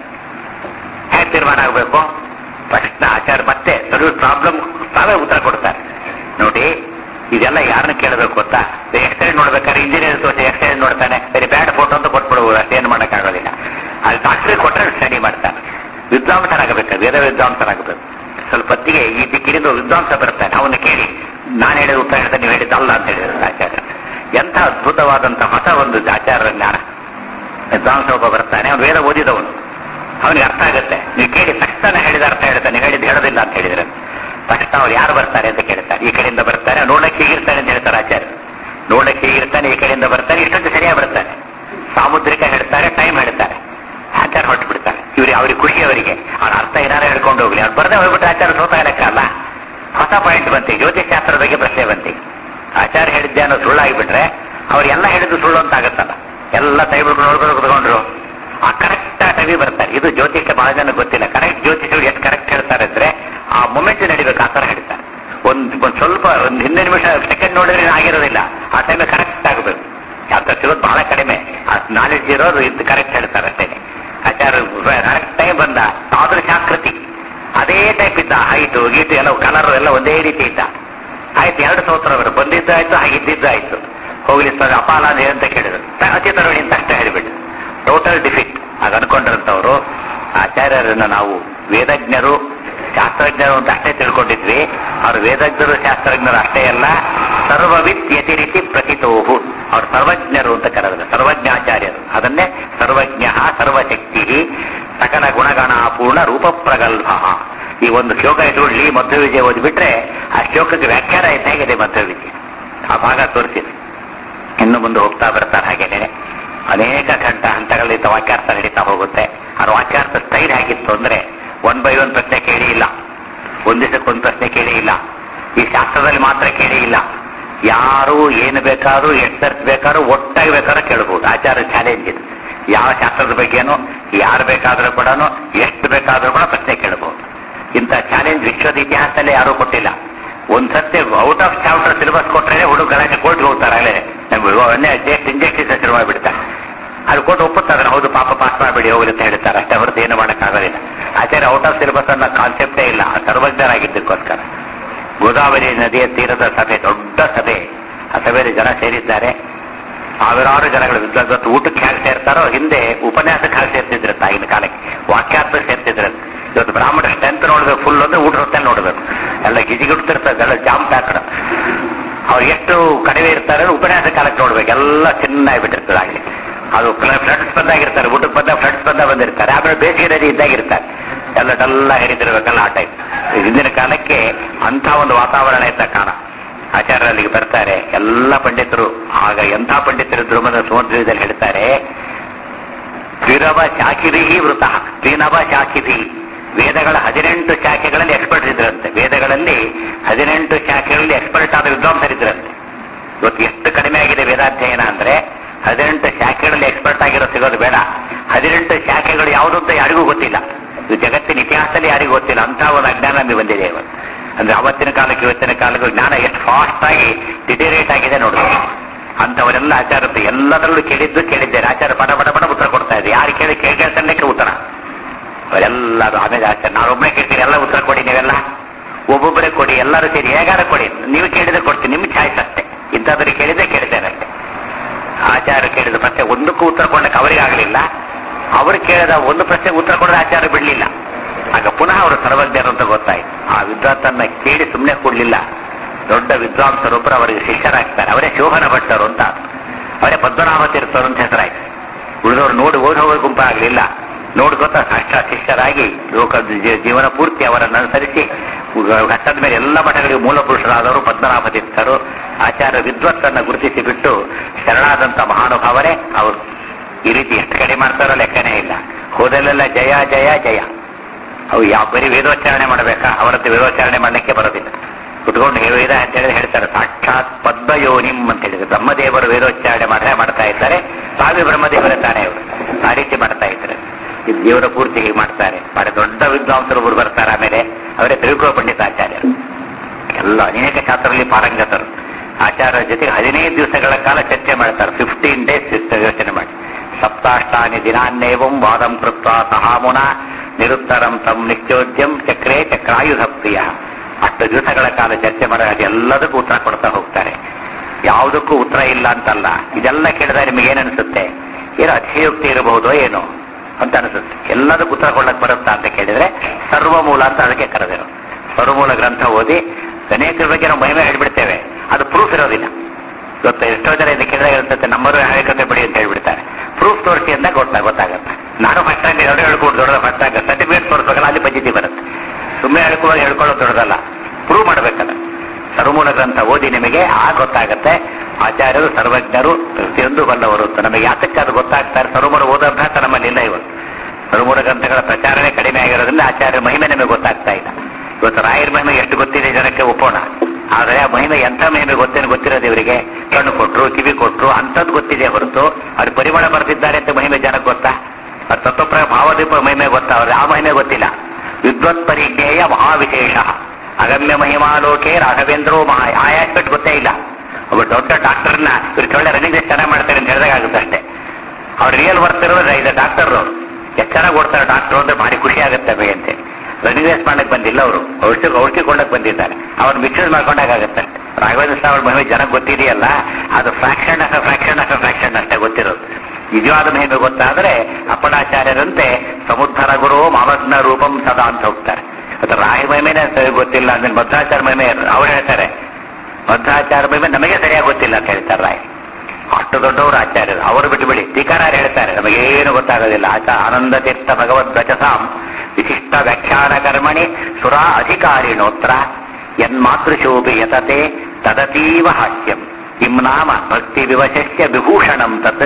[SPEAKER 1] ಹೇಗೆ ತೀರ್ಮಾನ ಆಗಬೇಕು ತಕ್ಷಣ ಆಚಾರ್ಯ ಮತ್ತೆ ಸರ್ವ್ ಪ್ರಾಬ್ಲಮ್ ತಾವೇ ಉತ್ತರ ಕೊಡ್ತಾರೆ ನೋಡಿ ಇದೆಲ್ಲ ಯಾರನ್ನ ಕೇಳಬೇಕು ಗೊತ್ತಾ ಎಕ್ಸ್ರೇ ನೋಡ್ಬೇಕಾದ್ರೆ ಇಂಜಿನಿಯರ್ ತೋರಿಸಿ ಎಕ್ಸ್ರೇ ನೋಡ್ತಾನೆ ಬೇರೆ ಬ್ಯಾಡ್ ಫೋಟೋ ಅಂತ ಕೊಟ್ಬಿಡ್ಬೋದು ಅಷ್ಟೇನು ಮಾಡೋಕ್ಕಾಗೋದಿಲ್ಲ ಅಲ್ಲಿ ಡಾಕ್ಟ್ರಿಗೆ ಕೊಟ್ಟರೆ ಸ್ಟಡಿ ಮಾಡ್ತಾನೆ ವಿದ್ವಾಂಸನಾಗಬೇಕು ವೇದ ವಿದ್ವಾಂಸನಾಗಬೇಕು ಸ್ವಲ್ಪ ಹೊತ್ತಿಗೆ ಈ ದಿಕ್ಕಿನಿಂದ ವಿದ್ವಾಂಸ ಬರ್ತಾನೆ ಅವನು ಕೇಳಿ ನಾನು ಹೇಳಿದ ಉತ್ತರ ಹೇಳ್ತಾನೆ ನೀವು ಹೇಳಿದ್ದಲ್ಲ ಅಂತ ಹೇಳಿದ್ರು ಆಚಾರ್ಯ ಎಂಥ ಅದ್ಭುತವಾದಂಥ ಹೊಸ ಒಂದು ಆಚಾರ ಜ್ಞಾನ ವಿದ್ವಾಂಸ ಒಬ್ಬ ಬರ್ತಾನೆ ಅವನು ವೇದ ಓದಿದವನು ಅವನಿಗೆ ಅರ್ಥ ಆಗುತ್ತೆ ನೀವು ಕೇಳಿ ತಕ್ಷಣ ಹೇಳಿದ ಅರ್ಥ ಹೇಳ್ತಾನೆ ನೀವು ಹೇಳಿದ್ದು ಹೇಳೋದಿಲ್ಲ ಅಂತ ಹೇಳಿದ್ರೆ ತಕ್ಷಣ ಅವ್ರು ಯಾರು ಬರ್ತಾರೆ ಅಂತ ಕೇಳ್ತಾರೆ ಈ ಕಡೆಯಿಂದ ಬರ್ತಾರೆ ನೋಡಕ್ಕೆ ಹೀಗಿರ್ತಾನೆ ಅಂತ ಹೇಳ್ತಾರೆ ಆಚಾರ್ಯ ನೋಡಕ್ಕೆ ಹೀಗಿರ್ತಾನೆ ಈ ಕಡೆಯಿಂದ ಬರ್ತಾನೆ ಇಷ್ಟೊಂದು ಸರಿಯಾಗಿ ಬರ್ತಾನೆ ಸಾಮುದ್ರಿಕ ಹೇಳ್ತಾರೆ ಟೈಮ್ ಹೇಳ್ತಾರೆ ಆಚಾರ ಹೊರಟು ಬಿಡ್ತಾರೆ ಇವ್ರಿಗೆ ಅವ್ರಿಗೆ ಖುಷಿ ಅವರಿಗೆ ಅವ್ರ ಅರ್ಥ ಏನಾರು ಹೇಳ್ಕೊಂಡು ಹೋಗ್ಲಿ ಅವ್ರು ಬರದೆ ಹೋಗ್ಬಿಟ್ರೆ ಆಚಾರ ಸೋತ ಲೆಕ್ಕ ಅಲ್ಲ ಹೊಸ ಪಾಯಿಂಟ್ ಬಂತಿ ಜ್ಯೋತಿಷಾಸ್ತ್ರದ ಬಗ್ಗೆ ಪ್ರಶ್ನೆ ಬಂತಿ ಆಚಾರ್ಯ ಹೇಳಿದ್ದೆ ಅನ್ನೋ ಸುಳ್ಳಾಗಿಬಿಟ್ರೆ ಅವ್ರೆಲ್ಲ ಹೇಳಿದ್ದು ಸುಳ್ಳು ಅಂತ ಆಗತ್ತಲ್ಲ ಎಲ್ಲ ಕೈ ಬಿಡ್ಕೊಂಡು ನೋಡ್ಕೊಂಡು ಕುತ್ಕೊಂಡ್ರು ಆ ಕರೆಕ್ಟ್ ಟೈಮಿಗೆ ಬರ್ತಾರೆ ಇದು ಜ್ಯೋತಿಷ ಬಹಳ ಜನ ಗೊತ್ತಿಲ್ಲ ಕರೆಕ್ಟ್ ಜ್ಯೋತಿಷರು ಎಷ್ಟು ಕರೆಕ್ಟ್ ಹೇಳ್ತಾರೆ ಅಂದ್ರೆ ಆ ಮೊಮೆಂಟ್ ನಡಿಬೇಕು ಆ ಥರ ಹೇಳ್ತಾರೆ ಒಂದ್ ಒಂದ್ ಸ್ವಲ್ಪ ಒಂದು ಹಿಂದೆ ನಿಮಿಷ ಸೆಕೆಂಡ್ ನೋಡಿದ್ರೆ ಆಗಿರೋದಿಲ್ಲ ಆ ಟೈಮ್ ಕರೆಕ್ಟ್ ಆಗಬೇಕು ಅಂತ ಸಿಗೋದು ಬಹಳ ಕಡಿಮೆ ಆ ನಾಲೆಡ್ಜ್ ಇರೋರು ಇದು ಕರೆಕ್ಟ್ ಹೇಳ್ತಾರೆ ಅಷ್ಟೇ ಆಚಾರ ಕರೆಕ್ಟ್ ಟೈಮ್ ಬಂದ ಆಕೃತಿ ಅದೇ ಟೈಪ್ ಇದ್ದ ಹೈಟು ಗೀಟು ಎಲ್ಲ ಕಲರ್ ಎಲ್ಲ ಒಂದೇ ರೀತಿ ಇದ್ದ ಆಯ್ತು ಎರಡು ಸೋತ್ರ ಅವರು ಬಂದಿದ್ದಾಯ್ತು ಇದ್ದಿದ್ದು ಆಯ್ತು ಹೋಗ್ಲಿ ಸರ್ ಅಪಾಲ ಅಂದ್ರೆ ಅಂತ ಕೇಳಿದ್ರು ತ- ಅತಿ ತರುಣಿ ಅಂತ ಅಷ್ಟೇ ಹೇಳಿಬಿಟ್ಟು ಟೋಟಲ್ ಡಿಫಿಟ್ ಆಗ ಅನ್ಕೊಂಡಿರಂತವ್ರು ಆಚಾರ್ಯರನ್ನ ನಾವು ವೇದಜ್ಞರು ಶಾಸ್ತ್ರಜ್ಞರು ಅಂತ ಅಷ್ಟೇ ತಿಳ್ಕೊಂಡಿದ್ವಿ ಅವ್ರು ವೇದಜ್ಞರು ಶಾಸ್ತ್ರಜ್ಞರು ಅಷ್ಟೇ ಅಲ್ಲ ಸರ್ವವಿತ್ ಯತಿರಿತಿ ಪ್ರತಿತೋಹು ಅವ್ರು ಸರ್ವಜ್ಞರು ಅಂತ ಕರೆದ್ರು ಸರ್ವಜ್ಞಾಚಾರ್ಯರು ಅದನ್ನೇ ಸರ್ವಜ್ಞ ಸರ್ವಶಕ್ತಿ ಸಕಲ ಗುಣಗಣ ಪೂರ್ಣ ರೂಪ ಪ್ರಗಲ್ಭ ಈ ಒಂದು ಶ್ಲೋಕ ಇಟ್ಕೊಳ್ಳಿ ಮಧ್ವ ವಿಜಯ ಓದಿಬಿಟ್ರೆ ಆ ಶ್ಲೋಕಕ್ಕೆ ವ್ಯಾಖ್ಯಾನ ಹೇಗಿದೆ ಮಧ್ವ ವಿಜಯ ಆ ಭಾಗ ತೋರಿಸಿದೆ ಇನ್ನು ಮುಂದೆ ಹೋಗ್ತಾ ಬರ್ತಾರೆ ಹಾಗೇನೆ ಅನೇಕ ಘಂಟ ಹಂತಗಳಿಂದ ವಾಕ್ಯಾರ್ಥ ನಡೀತಾ ಹೋಗುತ್ತೆ ಆ ವಾಕ್ಯಾರ್ಥ ಸ್ಟೈಲ್ ಹೇಗಿತ್ತು ಅಂದ್ರೆ ಒನ್ ಬೈ ಒನ್ ಪ್ರಶ್ನೆ ಕೇಳಿ ಇಲ್ಲ ಒಂದ್ ದಿವಸಕ್ಕೊಂದು ಪ್ರಶ್ನೆ ಕೇಳಿ ಇಲ್ಲ ಈ ಶಾಸ್ತ್ರದಲ್ಲಿ ಮಾತ್ರ ಕೇಳಿ ಇಲ್ಲ ಯಾರು ಏನು ಬೇಕಾದ್ರೂ ಎಷ್ಟು ಸರ್ತಿ ಬೇಕಾದ್ರೂ ಒಟ್ಟಾಗಿ ಬೇಕಾದ್ರೂ ಕೇಳಬಹುದು ಆಚಾರ ಚಾಲೆಂಜ್ ಇದು ಯಾವ ಶಾಸ್ತ್ರದ ಬಗ್ಗೆನೂ ಯಾರು ಬೇಕಾದ್ರೂ ಕೂಡ ಎಷ್ಟು ಬೇಕಾದ್ರೂ ಕೂಡ ಪ್ರಶ್ನೆ ಕೇಳಬಹುದು ಇಂಥ ಚಾಲೆಂಜ್ ವಿಶ್ವದ ಇತಿಹಾಸದಲ್ಲೇ ಯಾರೂ ಕೊಟ್ಟಿಲ್ಲ ಒಂದ್ ಸತ್ಯ ಔಟ್ ಆಫ್ ಚಾಪ್ಟರ್ ಸಿಲೆಬಸ್ ಕೊಟ್ಟರೆ ಹುಡುಗ ಗಲಾಟೆ ಕೋರ್ಟ್ಗೆ ಹೋಗ್ತಾರೆ ಅಲ್ಲೇ ನಮ್ಗೆ ಜಸ್ಟ್ ಇಂಜೆಕ್ಷನ್ ಶುರು ಮಾಡಿಬಿಡ್ತಾರೆ ಅದು ಕೊಟ್ಟು ಒಪ್ಪುತ್ತಾರೆ ಹೌದು ಪಾಪ ಪಾಸ್ ಮಾಡಬೇಡಿ ಹೋಗ್ಲಿ ಅಂತ ಹೇಳ್ತಾರೆ ಅಷ್ಟೇ ಹೊರತು ಏನು ಮಾಡೋಕ್ಕಾಗೋದಿಲ್ಲ ಆಚಾರ್ಯ ಔಟ್ ಆಫ್ ಸಿಲೆಬಸ್ ಅನ್ನೋ ಕಾನ್ಸೆಪ್ಟೇ ಇಲ್ಲ ಆ ಸರ್ವಜ್ಞರಾಗಿದ್ದಕ್ಕೋಸ್ಕರ ಗೋದಾವರಿ ನದಿಯ ತೀರದ ಸಭೆ ದೊಡ್ಡ ಸಭೆ ಆ ಸಭೆಯಲ್ಲಿ ಜನ ಸೇರಿದ್ದಾರೆ ಸಾವಿರಾರು ಜನಗಳು ವಿದ್ವಾಂಸ ಊಟಕ್ಕೆ ಹೇಗೆ ಸೇರ್ತಾರೋ ಹಿಂದೆ ಉಪನ್ಯಾಸಕ್ಕೆ ಹೇಗೆ ಸೇರ್ತಿದ್ರು ಆಗಿನ ಕಾಲಕ್ಕೆ ವಾಕ್ಯಾರ್ಥ ಸೇರ್ತಿದ್ರು ಇವತ್ತು ಬ್ರಾಹ್ಮಣ ಸ್ಟ್ರೆಂತ್ ನೋಡ್ಬೇಕು ಫುಲ್ ಅಂದ್ರೆ ಊಟ ಹೊತ್ತಲ್ಲಿ ನೋಡ್ಬೇಕು ಎಲ್ಲ ಗಿಜಿಗುಡ್ತಿರ್ತಾರೆ ಎಲ್ಲ ಜಾಮ್ ಪ್ಯಾಕಡ ಅವ್ರು ಎಷ್ಟು ಕಡಿಮೆ ಇರ್ತಾರೆ ಅಂದ್ರೆ ಉಪನ್ಯಾಸ ಕಾಲಕ್ಕೆ ನೋಡ್ಬೇಕು ಎಲ್ಲ ಚೆನ್ನಾಗಿ ಬಿಟ್ಟಿರ್ತದೆ ಆಗಲಿ ಅದು ಫ್ಲಡ್ಸ್ ಬಂದಾಗಿರ್ತಾರೆ ಊಟಕ್ಕೆ ಬಂದಾಗ ಫ್ಲಡ್ಸ್ ಬಂದ ಬಂದಿರ್ತಾರೆ ಆಮೇಲೆ ಬೇಸಿಗೆ ನದಿ ಇದ್ದಾಗಿರ್ತಾರೆ ಎಲ್ಲ ಡಲ್ಲ ಹಿಡಿದಿರ್ಬೇಕಲ್ಲ ಆ ಟೈಪ್ ಹಿಂದಿನ ಕಾಲಕ್ಕೆ ಅಂಥ ಒಂದು ವಾತಾವರಣ ಇದ್ದ ಕಾಲ ಆಚಾರ್ಯರು ಅಲ್ಲಿಗೆ ಬರ್ತಾರೆ ಎಲ್ಲ ಪಂಡಿತರು ಆಗ ಎಂಥ ಪಂಡಿತರಿದ್ರು ಬಂದ ಸಮುದ್ರದಲ್ಲಿ ಹೇಳ್ತಾರೆ ತ್ರಿರವ ಶಾಖಿಭಿ ವೃತ ತ್ರಿನವ ಶಾಖಿಭಿ ವೇದಗಳ ಹದಿನೆಂಟು ಶಾಖೆಗಳಲ್ಲಿ ಎಕ್ಸ್ಪರ್ಟ್ ಇದ್ರಂತೆ ವೇದಗಳಲ್ಲಿ ಹದಿನೆಂಟು ಶಾಖೆಗಳಲ್ಲಿ ಎಕ್ಸ್ಪರ್ಟ್ ಆದ ವಿದ್ವಾಂಸರಿದ್ರಂತೆ ಇವತ್ತು ಎಷ್ಟು ಕಡಿಮೆ ಆಗಿದೆ ವೇದಾಧ್ಯಯನ ಅಂದ್ರೆ ಹದಿನೆಂಟು ಶಾಖೆಗಳಲ್ಲಿ ಎಕ್ಸ್ಪರ್ಟ್ ಆಗಿರೋ ಸಿಗೋದು ಬೇಡ ಹದಿನೆಂಟು ಶಾಖೆಗಳು ಯಾವುದು ಅಂತ ಯಾರಿಗೂ ಗೊತ್ತಿಲ್ಲ ಇದು ಜಗತ್ತಿನ ಇತಿಹಾಸದಲ್ಲಿ ಯಾರಿಗೂ ಗೊತ್ತಿಲ್ಲ ಅಂತ ಒಂದು ಅಜ್ಞಾನ ನಮಗೆ ಬಂದಿದೆ ಇವತ್ತು ಅಂದ್ರೆ ಅವತ್ತಿನ ಕಾಲಕ್ಕೆ ಇವತ್ತಿನ ಕಾಲಕ್ಕೂ ಜ್ಞಾನ ಎಷ್ಟು ಫಾಸ್ಟ್ ಆಗಿ ಡಿಟೇರೇಟ್ ಆಗಿದೆ ನೋಡಿ ಅಂತವರೆಲ್ಲ ಆಚಾರ ಎಲ್ಲದರಲ್ಲೂ ಕೇಳಿದ್ದು ಕೇಳಿದ್ದೇನೆ ಆಚಾರ ಪಟ ಪಟ ಪಟ ಉತ್ತರ ಕೊಡ್ತಾ ಇದೆ ಯಾರು ಕೇಳಿ ಕೇಳಿ ಕೇಳ್ತಾನೆ ಉತ್ತರ ಅವರೆಲ್ಲರೂ ಆಮೇಲೆ ಆಚಾರ ನಾವೊಬ್ಬನೇ ಕೇಳ್ತೀನಿ ಎಲ್ಲ ಉತ್ತರ ಕೊಡಿ ನೀವೆಲ್ಲ ಒಬ್ಬೊಬ್ಬರೇ ಕೊಡಿ ಎಲ್ಲರೂ ಸೇರಿ ಹೇಗಾರ ಕೊಡಿ ನೀವು ಕೇಳಿದ್ರೆ ಕೊಡ್ತೀನಿ ನಿಮ್ಮ ಚಾಯ್ಸ್ ಅಷ್ಟೇ ಇಂಥದ್ರಿಗೆ ಕೇಳಿದ್ರೆ ಕೇಳಿದ್ದೇನೆ ಅಷ್ಟೇ ಆಚಾರ ಕೇಳಿದ ಪ್ರಶ್ನೆ ಒಂದಕ್ಕೂ ಉತ್ತರ ಕೊಡಕ್ಕೆ ಅವರಿಗೆ ಆಗಲಿಲ್ಲ ಅವರು ಕೇಳಿದ ಒಂದು ಪ್ರಶ್ನೆಗೆ ಉತ್ತರ ಕೊಡದ ಆಚಾರ ಬಿಡಲಿಲ್ಲ ಆಗ ಪುನಃ ಅವರು ಸರ್ವಜ್ಞರು ಅಂತ ಗೊತ್ತಾಯ್ತು ಆ ವಿದ್ವಾಂಸನ್ನ ಕೇಳಿ ಸುಮ್ಮನೆ ಕೊಡ್ಲಿಲ್ಲ ದೊಡ್ಡ ವಿದ್ವಾಂಸರೊಬ್ಬರು ಅವರಿಗೆ ಶಿಷ್ಯರಾಗ್ತಾರೆ ಅವರೇ ಶೋಭನ ಭಟ್ಟರು ಅಂತ ಅವರೇ ಪದ್ಮನಾಭ ತೀರ್ಥರು ಅಂತ ಹೆಸರಾಯ್ತು ಉಳಿದವರು ನೋಡಿ ಓದಿ ಹೋಗೋ ಗುಂಪಾಗಲಿಲ್ಲ ನೋಡ್ಕೊತ ಸಾಕ್ಷಾತ್ ಶಿಷ್ಯರಾಗಿ ಲೋಕ ಜೀ- ಜೀವನ ಪೂರ್ತಿ ಅವರನ್ನು ಅನುಸರಿಸಿ ಘಟ್ಟದ ಮೇಲೆ ಎಲ್ಲ ಮಠಗಳಿಗೆ ಮೂಲ ಪುರುಷರಾದವರು ಪದ್ಮನಾಭ ತೀರ್ಥರು ಆಚಾರ್ಯ ವಿದ್ವತ್ತನ್ನ ಗುರುತಿಸಿ ಬಿಟ್ಟು ಶರಣಾದಂತ ಮಹಾನುಭಾವರೇ ಅವರು ಈ ರೀತಿ ಎಷ್ಟು ಕಡೆ ಮಾಡ್ತಾರೋ ಲೆಕ್ಕನೇ ಇಲ್ಲ ಹೋದಲ್ಲೆಲ್ಲ ಜಯ ಜಯ ಜಯ ಅವು ಯಾವ ಬರೀ ವೇದೋಚ್ಚಾರಣೆ ಮಾಡಬೇಕಾ ಅವರದ್ದು ವೇದೋಚ್ಚಾರಣೆ ಮಾಡಲಿಕ್ಕೆ ಬರೋದಿಲ್ಲ ಕುತ್ಕೊಂಡು ಹೇ- ವೇದ ಅಂತ ಹೇಳಿದ್ರೆ ಹೇಳ್ತಾರೆ ಸಾಕ್ಷಾತ್ ಪದ್ಮಯೋನಿಂ ಅಂತ ಹೇಳಿದ್ರೆ ಬ್ರಹ್ಮದೇವರು ವೇದೋಚ್ಚಾರಣೆ ಮಾಡ್ತಾ ಮಾಡ್ತಾ ಇದ್ದಾರೆ ತಾವೇ ಬ್ರಹ್ಮದೇವರೇ ತಾನೇ ಅವರು ಆ ರೀತಿ ಮಾಡ್ತಾ ಇದ್ದಾರೆ ಇದು ದೇವರ ಪೂರ್ತಿ ಹೀಗೆ ಮಾಡ್ತಾರೆ ಬಹಳ ದೊಡ್ಡ ವಿದ್ವಾಂಸರು ಒಬ್ಬರು ಬರ್ತಾರೆ ಆಮೇಲೆ ಅವರೇ ತಿರುಗುವ ಪಂಡಿತಾಚಾರ್ಯರು ಎಲ್ಲ ಅನೇಕ ಶಾಸ್ತ್ರದಲ್ಲಿ ಪಾರಂಗತರು ಆಚಾರ್ಯರ ಜೊತೆಗೆ ಹದಿನೈದು ದಿವಸಗಳ ಕಾಲ ಚರ್ಚೆ ಮಾಡ್ತಾರೆ ಫಿಫ್ಟೀನ್ ಡೇಸ್ ಯೋಚನೆ ಮಾಡಿ ಸಪ್ತಾಷ್ಟಾನಿ ದಿನಾನ್ನೇವಂ ವಾದಂ ಕೃತ್ವ ಸಹಾಮುನ ನಿರುತ್ತರಂ ತಮ್ ನಿತ್ಯೋದ್ಯಂ ಚಕ್ರೇ ಚಕ್ರಾಯುಧ ಪ್ರಿಯ ಅಷ್ಟು ದಿವಸಗಳ ಕಾಲ ಚರ್ಚೆ ಮಾಡಿ ಎಲ್ಲದಕ್ಕೂ ಉತ್ತರ ಕೊಡ್ತಾ ಹೋಗ್ತಾರೆ ಯಾವುದಕ್ಕೂ ಉತ್ತರ ಇಲ್ಲ ಅಂತಲ್ಲ ಇದೆಲ್ಲ ಕೇಳಿದ್ರೆ ನಿಮಗೆ ಏನನ್ಸುತ್ತೆ ಏನೋ ಅತಿಶಯೋಕ್ತಿ ಇರಬಹುದೋ ಏನೋ ಅಂತ ಅನಿಸುತ್ತೆ ಎಲ್ಲದಕ್ಕೂ ಉತ್ತರ ಕೊಡಕ್ ಬರುತ್ತಾ ಅಂತ ಕೇಳಿದ್ರೆ ಸರ್ವಮೂಲ ಅಂತ ಅದಕ್ಕೆ ಕರೆದಿರೋ ಸರ್ವಮೂಲ ಗ್ರಂಥ ಓದಿ ಅನೇಕರ ಬಗ್ಗೆ ನಾವು ಮಹಿಮೆ ಹೇಳ್ಬಿಡ್ತೇವೆ ಅದು ಪ್ರೂಫ್ ಇರೋದಿಲ್ಲ ಇವತ್ತು ಎಷ್ಟೋ ಜನ ಇದಕ್ಕೆ ಕೇಳಿದಾಗ ಇರ್ತದೆ ನಂಬರು ಹೇಳಿಕತೆ ಬಿಡಿ ಅಂತ ಹೇಳ್ಬಿಡ್ತಾರೆ ಪ್ರೂಫ್ ತೋರಿಸಿ ಅಂತ ಗೊತ್ತಾ ಗೊತ್ತಾಗತ್ತೆ ನಾನು ಫಸ್ಟ್ ಆಗಿ ಎರಡು ಹೇಳ್ಕೊಂಡು ದೊಡ್ಡದ ಫಸ್ಟ್ ಆಗ ಸರ್ಟಿಫಿಕೇಟ್ ತೋರಿಸ್ಬೇಕಲ್ಲ ಅಲ್ಲಿ ಪದ್ಧತಿ ಬರುತ್ತೆ ಸುಮ್ಮನೆ ಹೇಳ್ಕೊಳ್ಳೋದು ಹೇಳ್ಕೊಳ್ಳೋದು ದೊಡ್ಡದಲ್ಲ ಪ್ರೂವ್ ಮಾಡ್ಬೇಕಲ್ಲ ಸರ್ವಮೂಲ ಗ್ರಂಥ ಓದಿ ನಿಮಗೆ ಆ ಗೊತ್ತಾಗತ್ತೆ ಆಚಾರ್ಯರು ಸರ್ವಜ್ಞರು ಪ್ರತಿಯೊಂದು ಬಲ್ಲವರು ಅಂತ ನಮಗೆ ಯಾತಕ್ಕೆ ಅದು ಗೊತ್ತಾಗ್ತಾರೆ ಸರ್ವಮೂಲ ಓದೋ ಅಭ್ಯಾಸ ನಮ್ಮಲ್ಲಿ ಇಲ್ಲ ಇವತ್ತು ಸರ್ವಮೂಲ ಗ್ರಂಥಗಳ ಪ್ರಚಾರನೇ ಕಡಿಮೆ ಆಗಿರೋದ್ರಿಂದ ಆಚಾರ್ಯ ಮಹಿಮೆ ನಮಗೆ ಗೊತ್ತಾಗ್ತಾ ಇಲ್ಲ ಇವತ್ತು ರಾಯರ ಮಹಿಮೆ ಎಷ್ಟು ಗೊತ್ತಿದೆ ಜನಕ್ಕೆ ಒಪ್ಪೋಣ ಆದರೆ ಆ ಮಹಿಮೆ ಎಂಥ ಮಹಿಮೆ ಗೊತ್ತೇನು ಗೊತ್ತಿರೋದು ಇವರಿಗೆ ಕಣ್ಣು ಕೊಟ್ರು ಕಿವಿ ಕೊಟ್ರು ಅಂಥದ್ದು ಗೊತ್ತಿದೆ ಹೊರತು ಅವ್ರು ಪರಿಮಳ ಬರೆದಿದ್ದಾರೆ ಅಂತ ಮಹಿಮೆ ಜನಕ್ಕೆ ಗೊತ್ತಾ ಅವ್ರ ತತ್ವಪ್ರ ಭಾವದೀಪ ಮಹಿಮೆ ಗೊತ್ತಾ ಅವ್ರಿಗೆ ಆ ಮಹಿಮೆ ಗೊತ್ತಿಲ್ಲ ವಿದ್ವತ್ ಪರಿಜ್ಞೇಯ ಮಹಾವಿಶೇಷ ಅಗಮ್ಯ ಮಹಿಮಾಲೋಕೆ ರಾಘವೇಂದ್ರೋ ಮಹಾ ಆ ಆಸ್ಪೆಕ್ಟ್ ಗೊತ್ತೇ ಇಲ್ಲ ಒಬ್ಬ ದೊಡ್ಡ ಡಾಕ್ಟರ್ನ ಇವ್ರು ಒಳ್ಳೆ ರನ್ನಿಂಗ್ ಚೆನ್ನಾಗಿ ಮಾಡ್ತಾರೆ ಅಂತ ಹೇಳಿದಾಗ ಆಗುತ್ತೆ ಅಷ್ಟೇ ಅವ್ರು ರಿಯಲ್ ವರ್ಕ್ ಇರೋದು ಇದು ಡಾಕ್ಟರ್ ಎಷ್ಟು ಚೆನ್ನಾಗಿ ಓಡ್ತಾರೆ ಡಾಕ್ಟರ್ ಅಂದ್ರೆ ಭಾರಿ ಖುಷಿ ಆಗುತ್ತೆ ನಮಗೆ ಅಂತ ರನ್ನಿಂಗ್ ರೇಸ್ ಮಾಡಕ್ ಬಂದಿಲ್ಲ ಅವರು ಔಷಧಿ ಔಷಧಿ ಕೊಂಡಕ್ ಬಂದಿದ್ದಾರೆ ಅವ್ರು ಮಿಕ್ಸರ್ ಮಾಡ್ಕೊಂಡಾಗತ್ತೆ ರಾಘವೇಂದ್ರ ಸ್ವಾಮಿ ಮಹಿಮೆ ಜನಕ್ಕೆ ಗೊತ್ತಿದೆಯಲ್ಲ ಅದು fraction of fraction of fraction ಅಷ್ಟೇ ಗೊತ್ತಿರೋದು ನಿಜವಾದ ಮಹಿಮೆ ಗೊತ್ತಾದ್ರೆ ಅಪ್ಪಣಾಚಾರ್ಯರಂತೆ ಸಮುದ್ಧರ ಗುರು ಮಾಮಗ್ನ ರೂಪಂ ಸದಾ ಅಂತ ಹೋಗ್ತಾರೆ ಅದು ರಾಯ ಮಹಿಮೆನೇ ಸರಿ ಗೊತ್ತಿಲ್ಲ ಅಂದ್ರೆ ಮಧ್ವಾಚಾರ ಮಹಿಮೆ ಅವ್ರು ಹೇಳ್ತಾರೆ ಮಧ್ವಾಚಾರ ಮಹಿಮೆ ನಮಗೆ ಸರಿಯಾಗಿ ಗೊತ್ತಿಲ್ಲ ಅಂತ ಹೇಳ್ತಾರೆ ರಾಯ್ ಅಷ್ಟು ದೊಡ್ಡವರು ಆಚಾರ್ಯರು ಅವರು ಬಿಟ್ಟು ಬಿಡಿ ಟೀಕಾರಾರು ಹೇಳ್ತಾರೆ ನಮಗೇನು ಗೊತ್ತಾಗೋದಿಲ್ಲ ಆಚ ಆನಂದ ತೀರ್ಥ ಭಗವದ್ ವಚಸಾಂ ವಿಶಿಷ್ಟ ವ್ಯಾಖ್ಯಾನ ಕರ್ಮಣಿ ಸುರಾ ಅಧಿಕಾರಿಣೋತ್ರ ಯನ್ಮಾತೃಶೋಭಿ ಯತತೆ ತದತೀವ ಹಾಸ್ಯಂ ಕಿಂ ನಾಮ ಭಕ್ತಿ ವಿವಶಸ್ಯ ವಿಭೂಷಣಂ ತತ್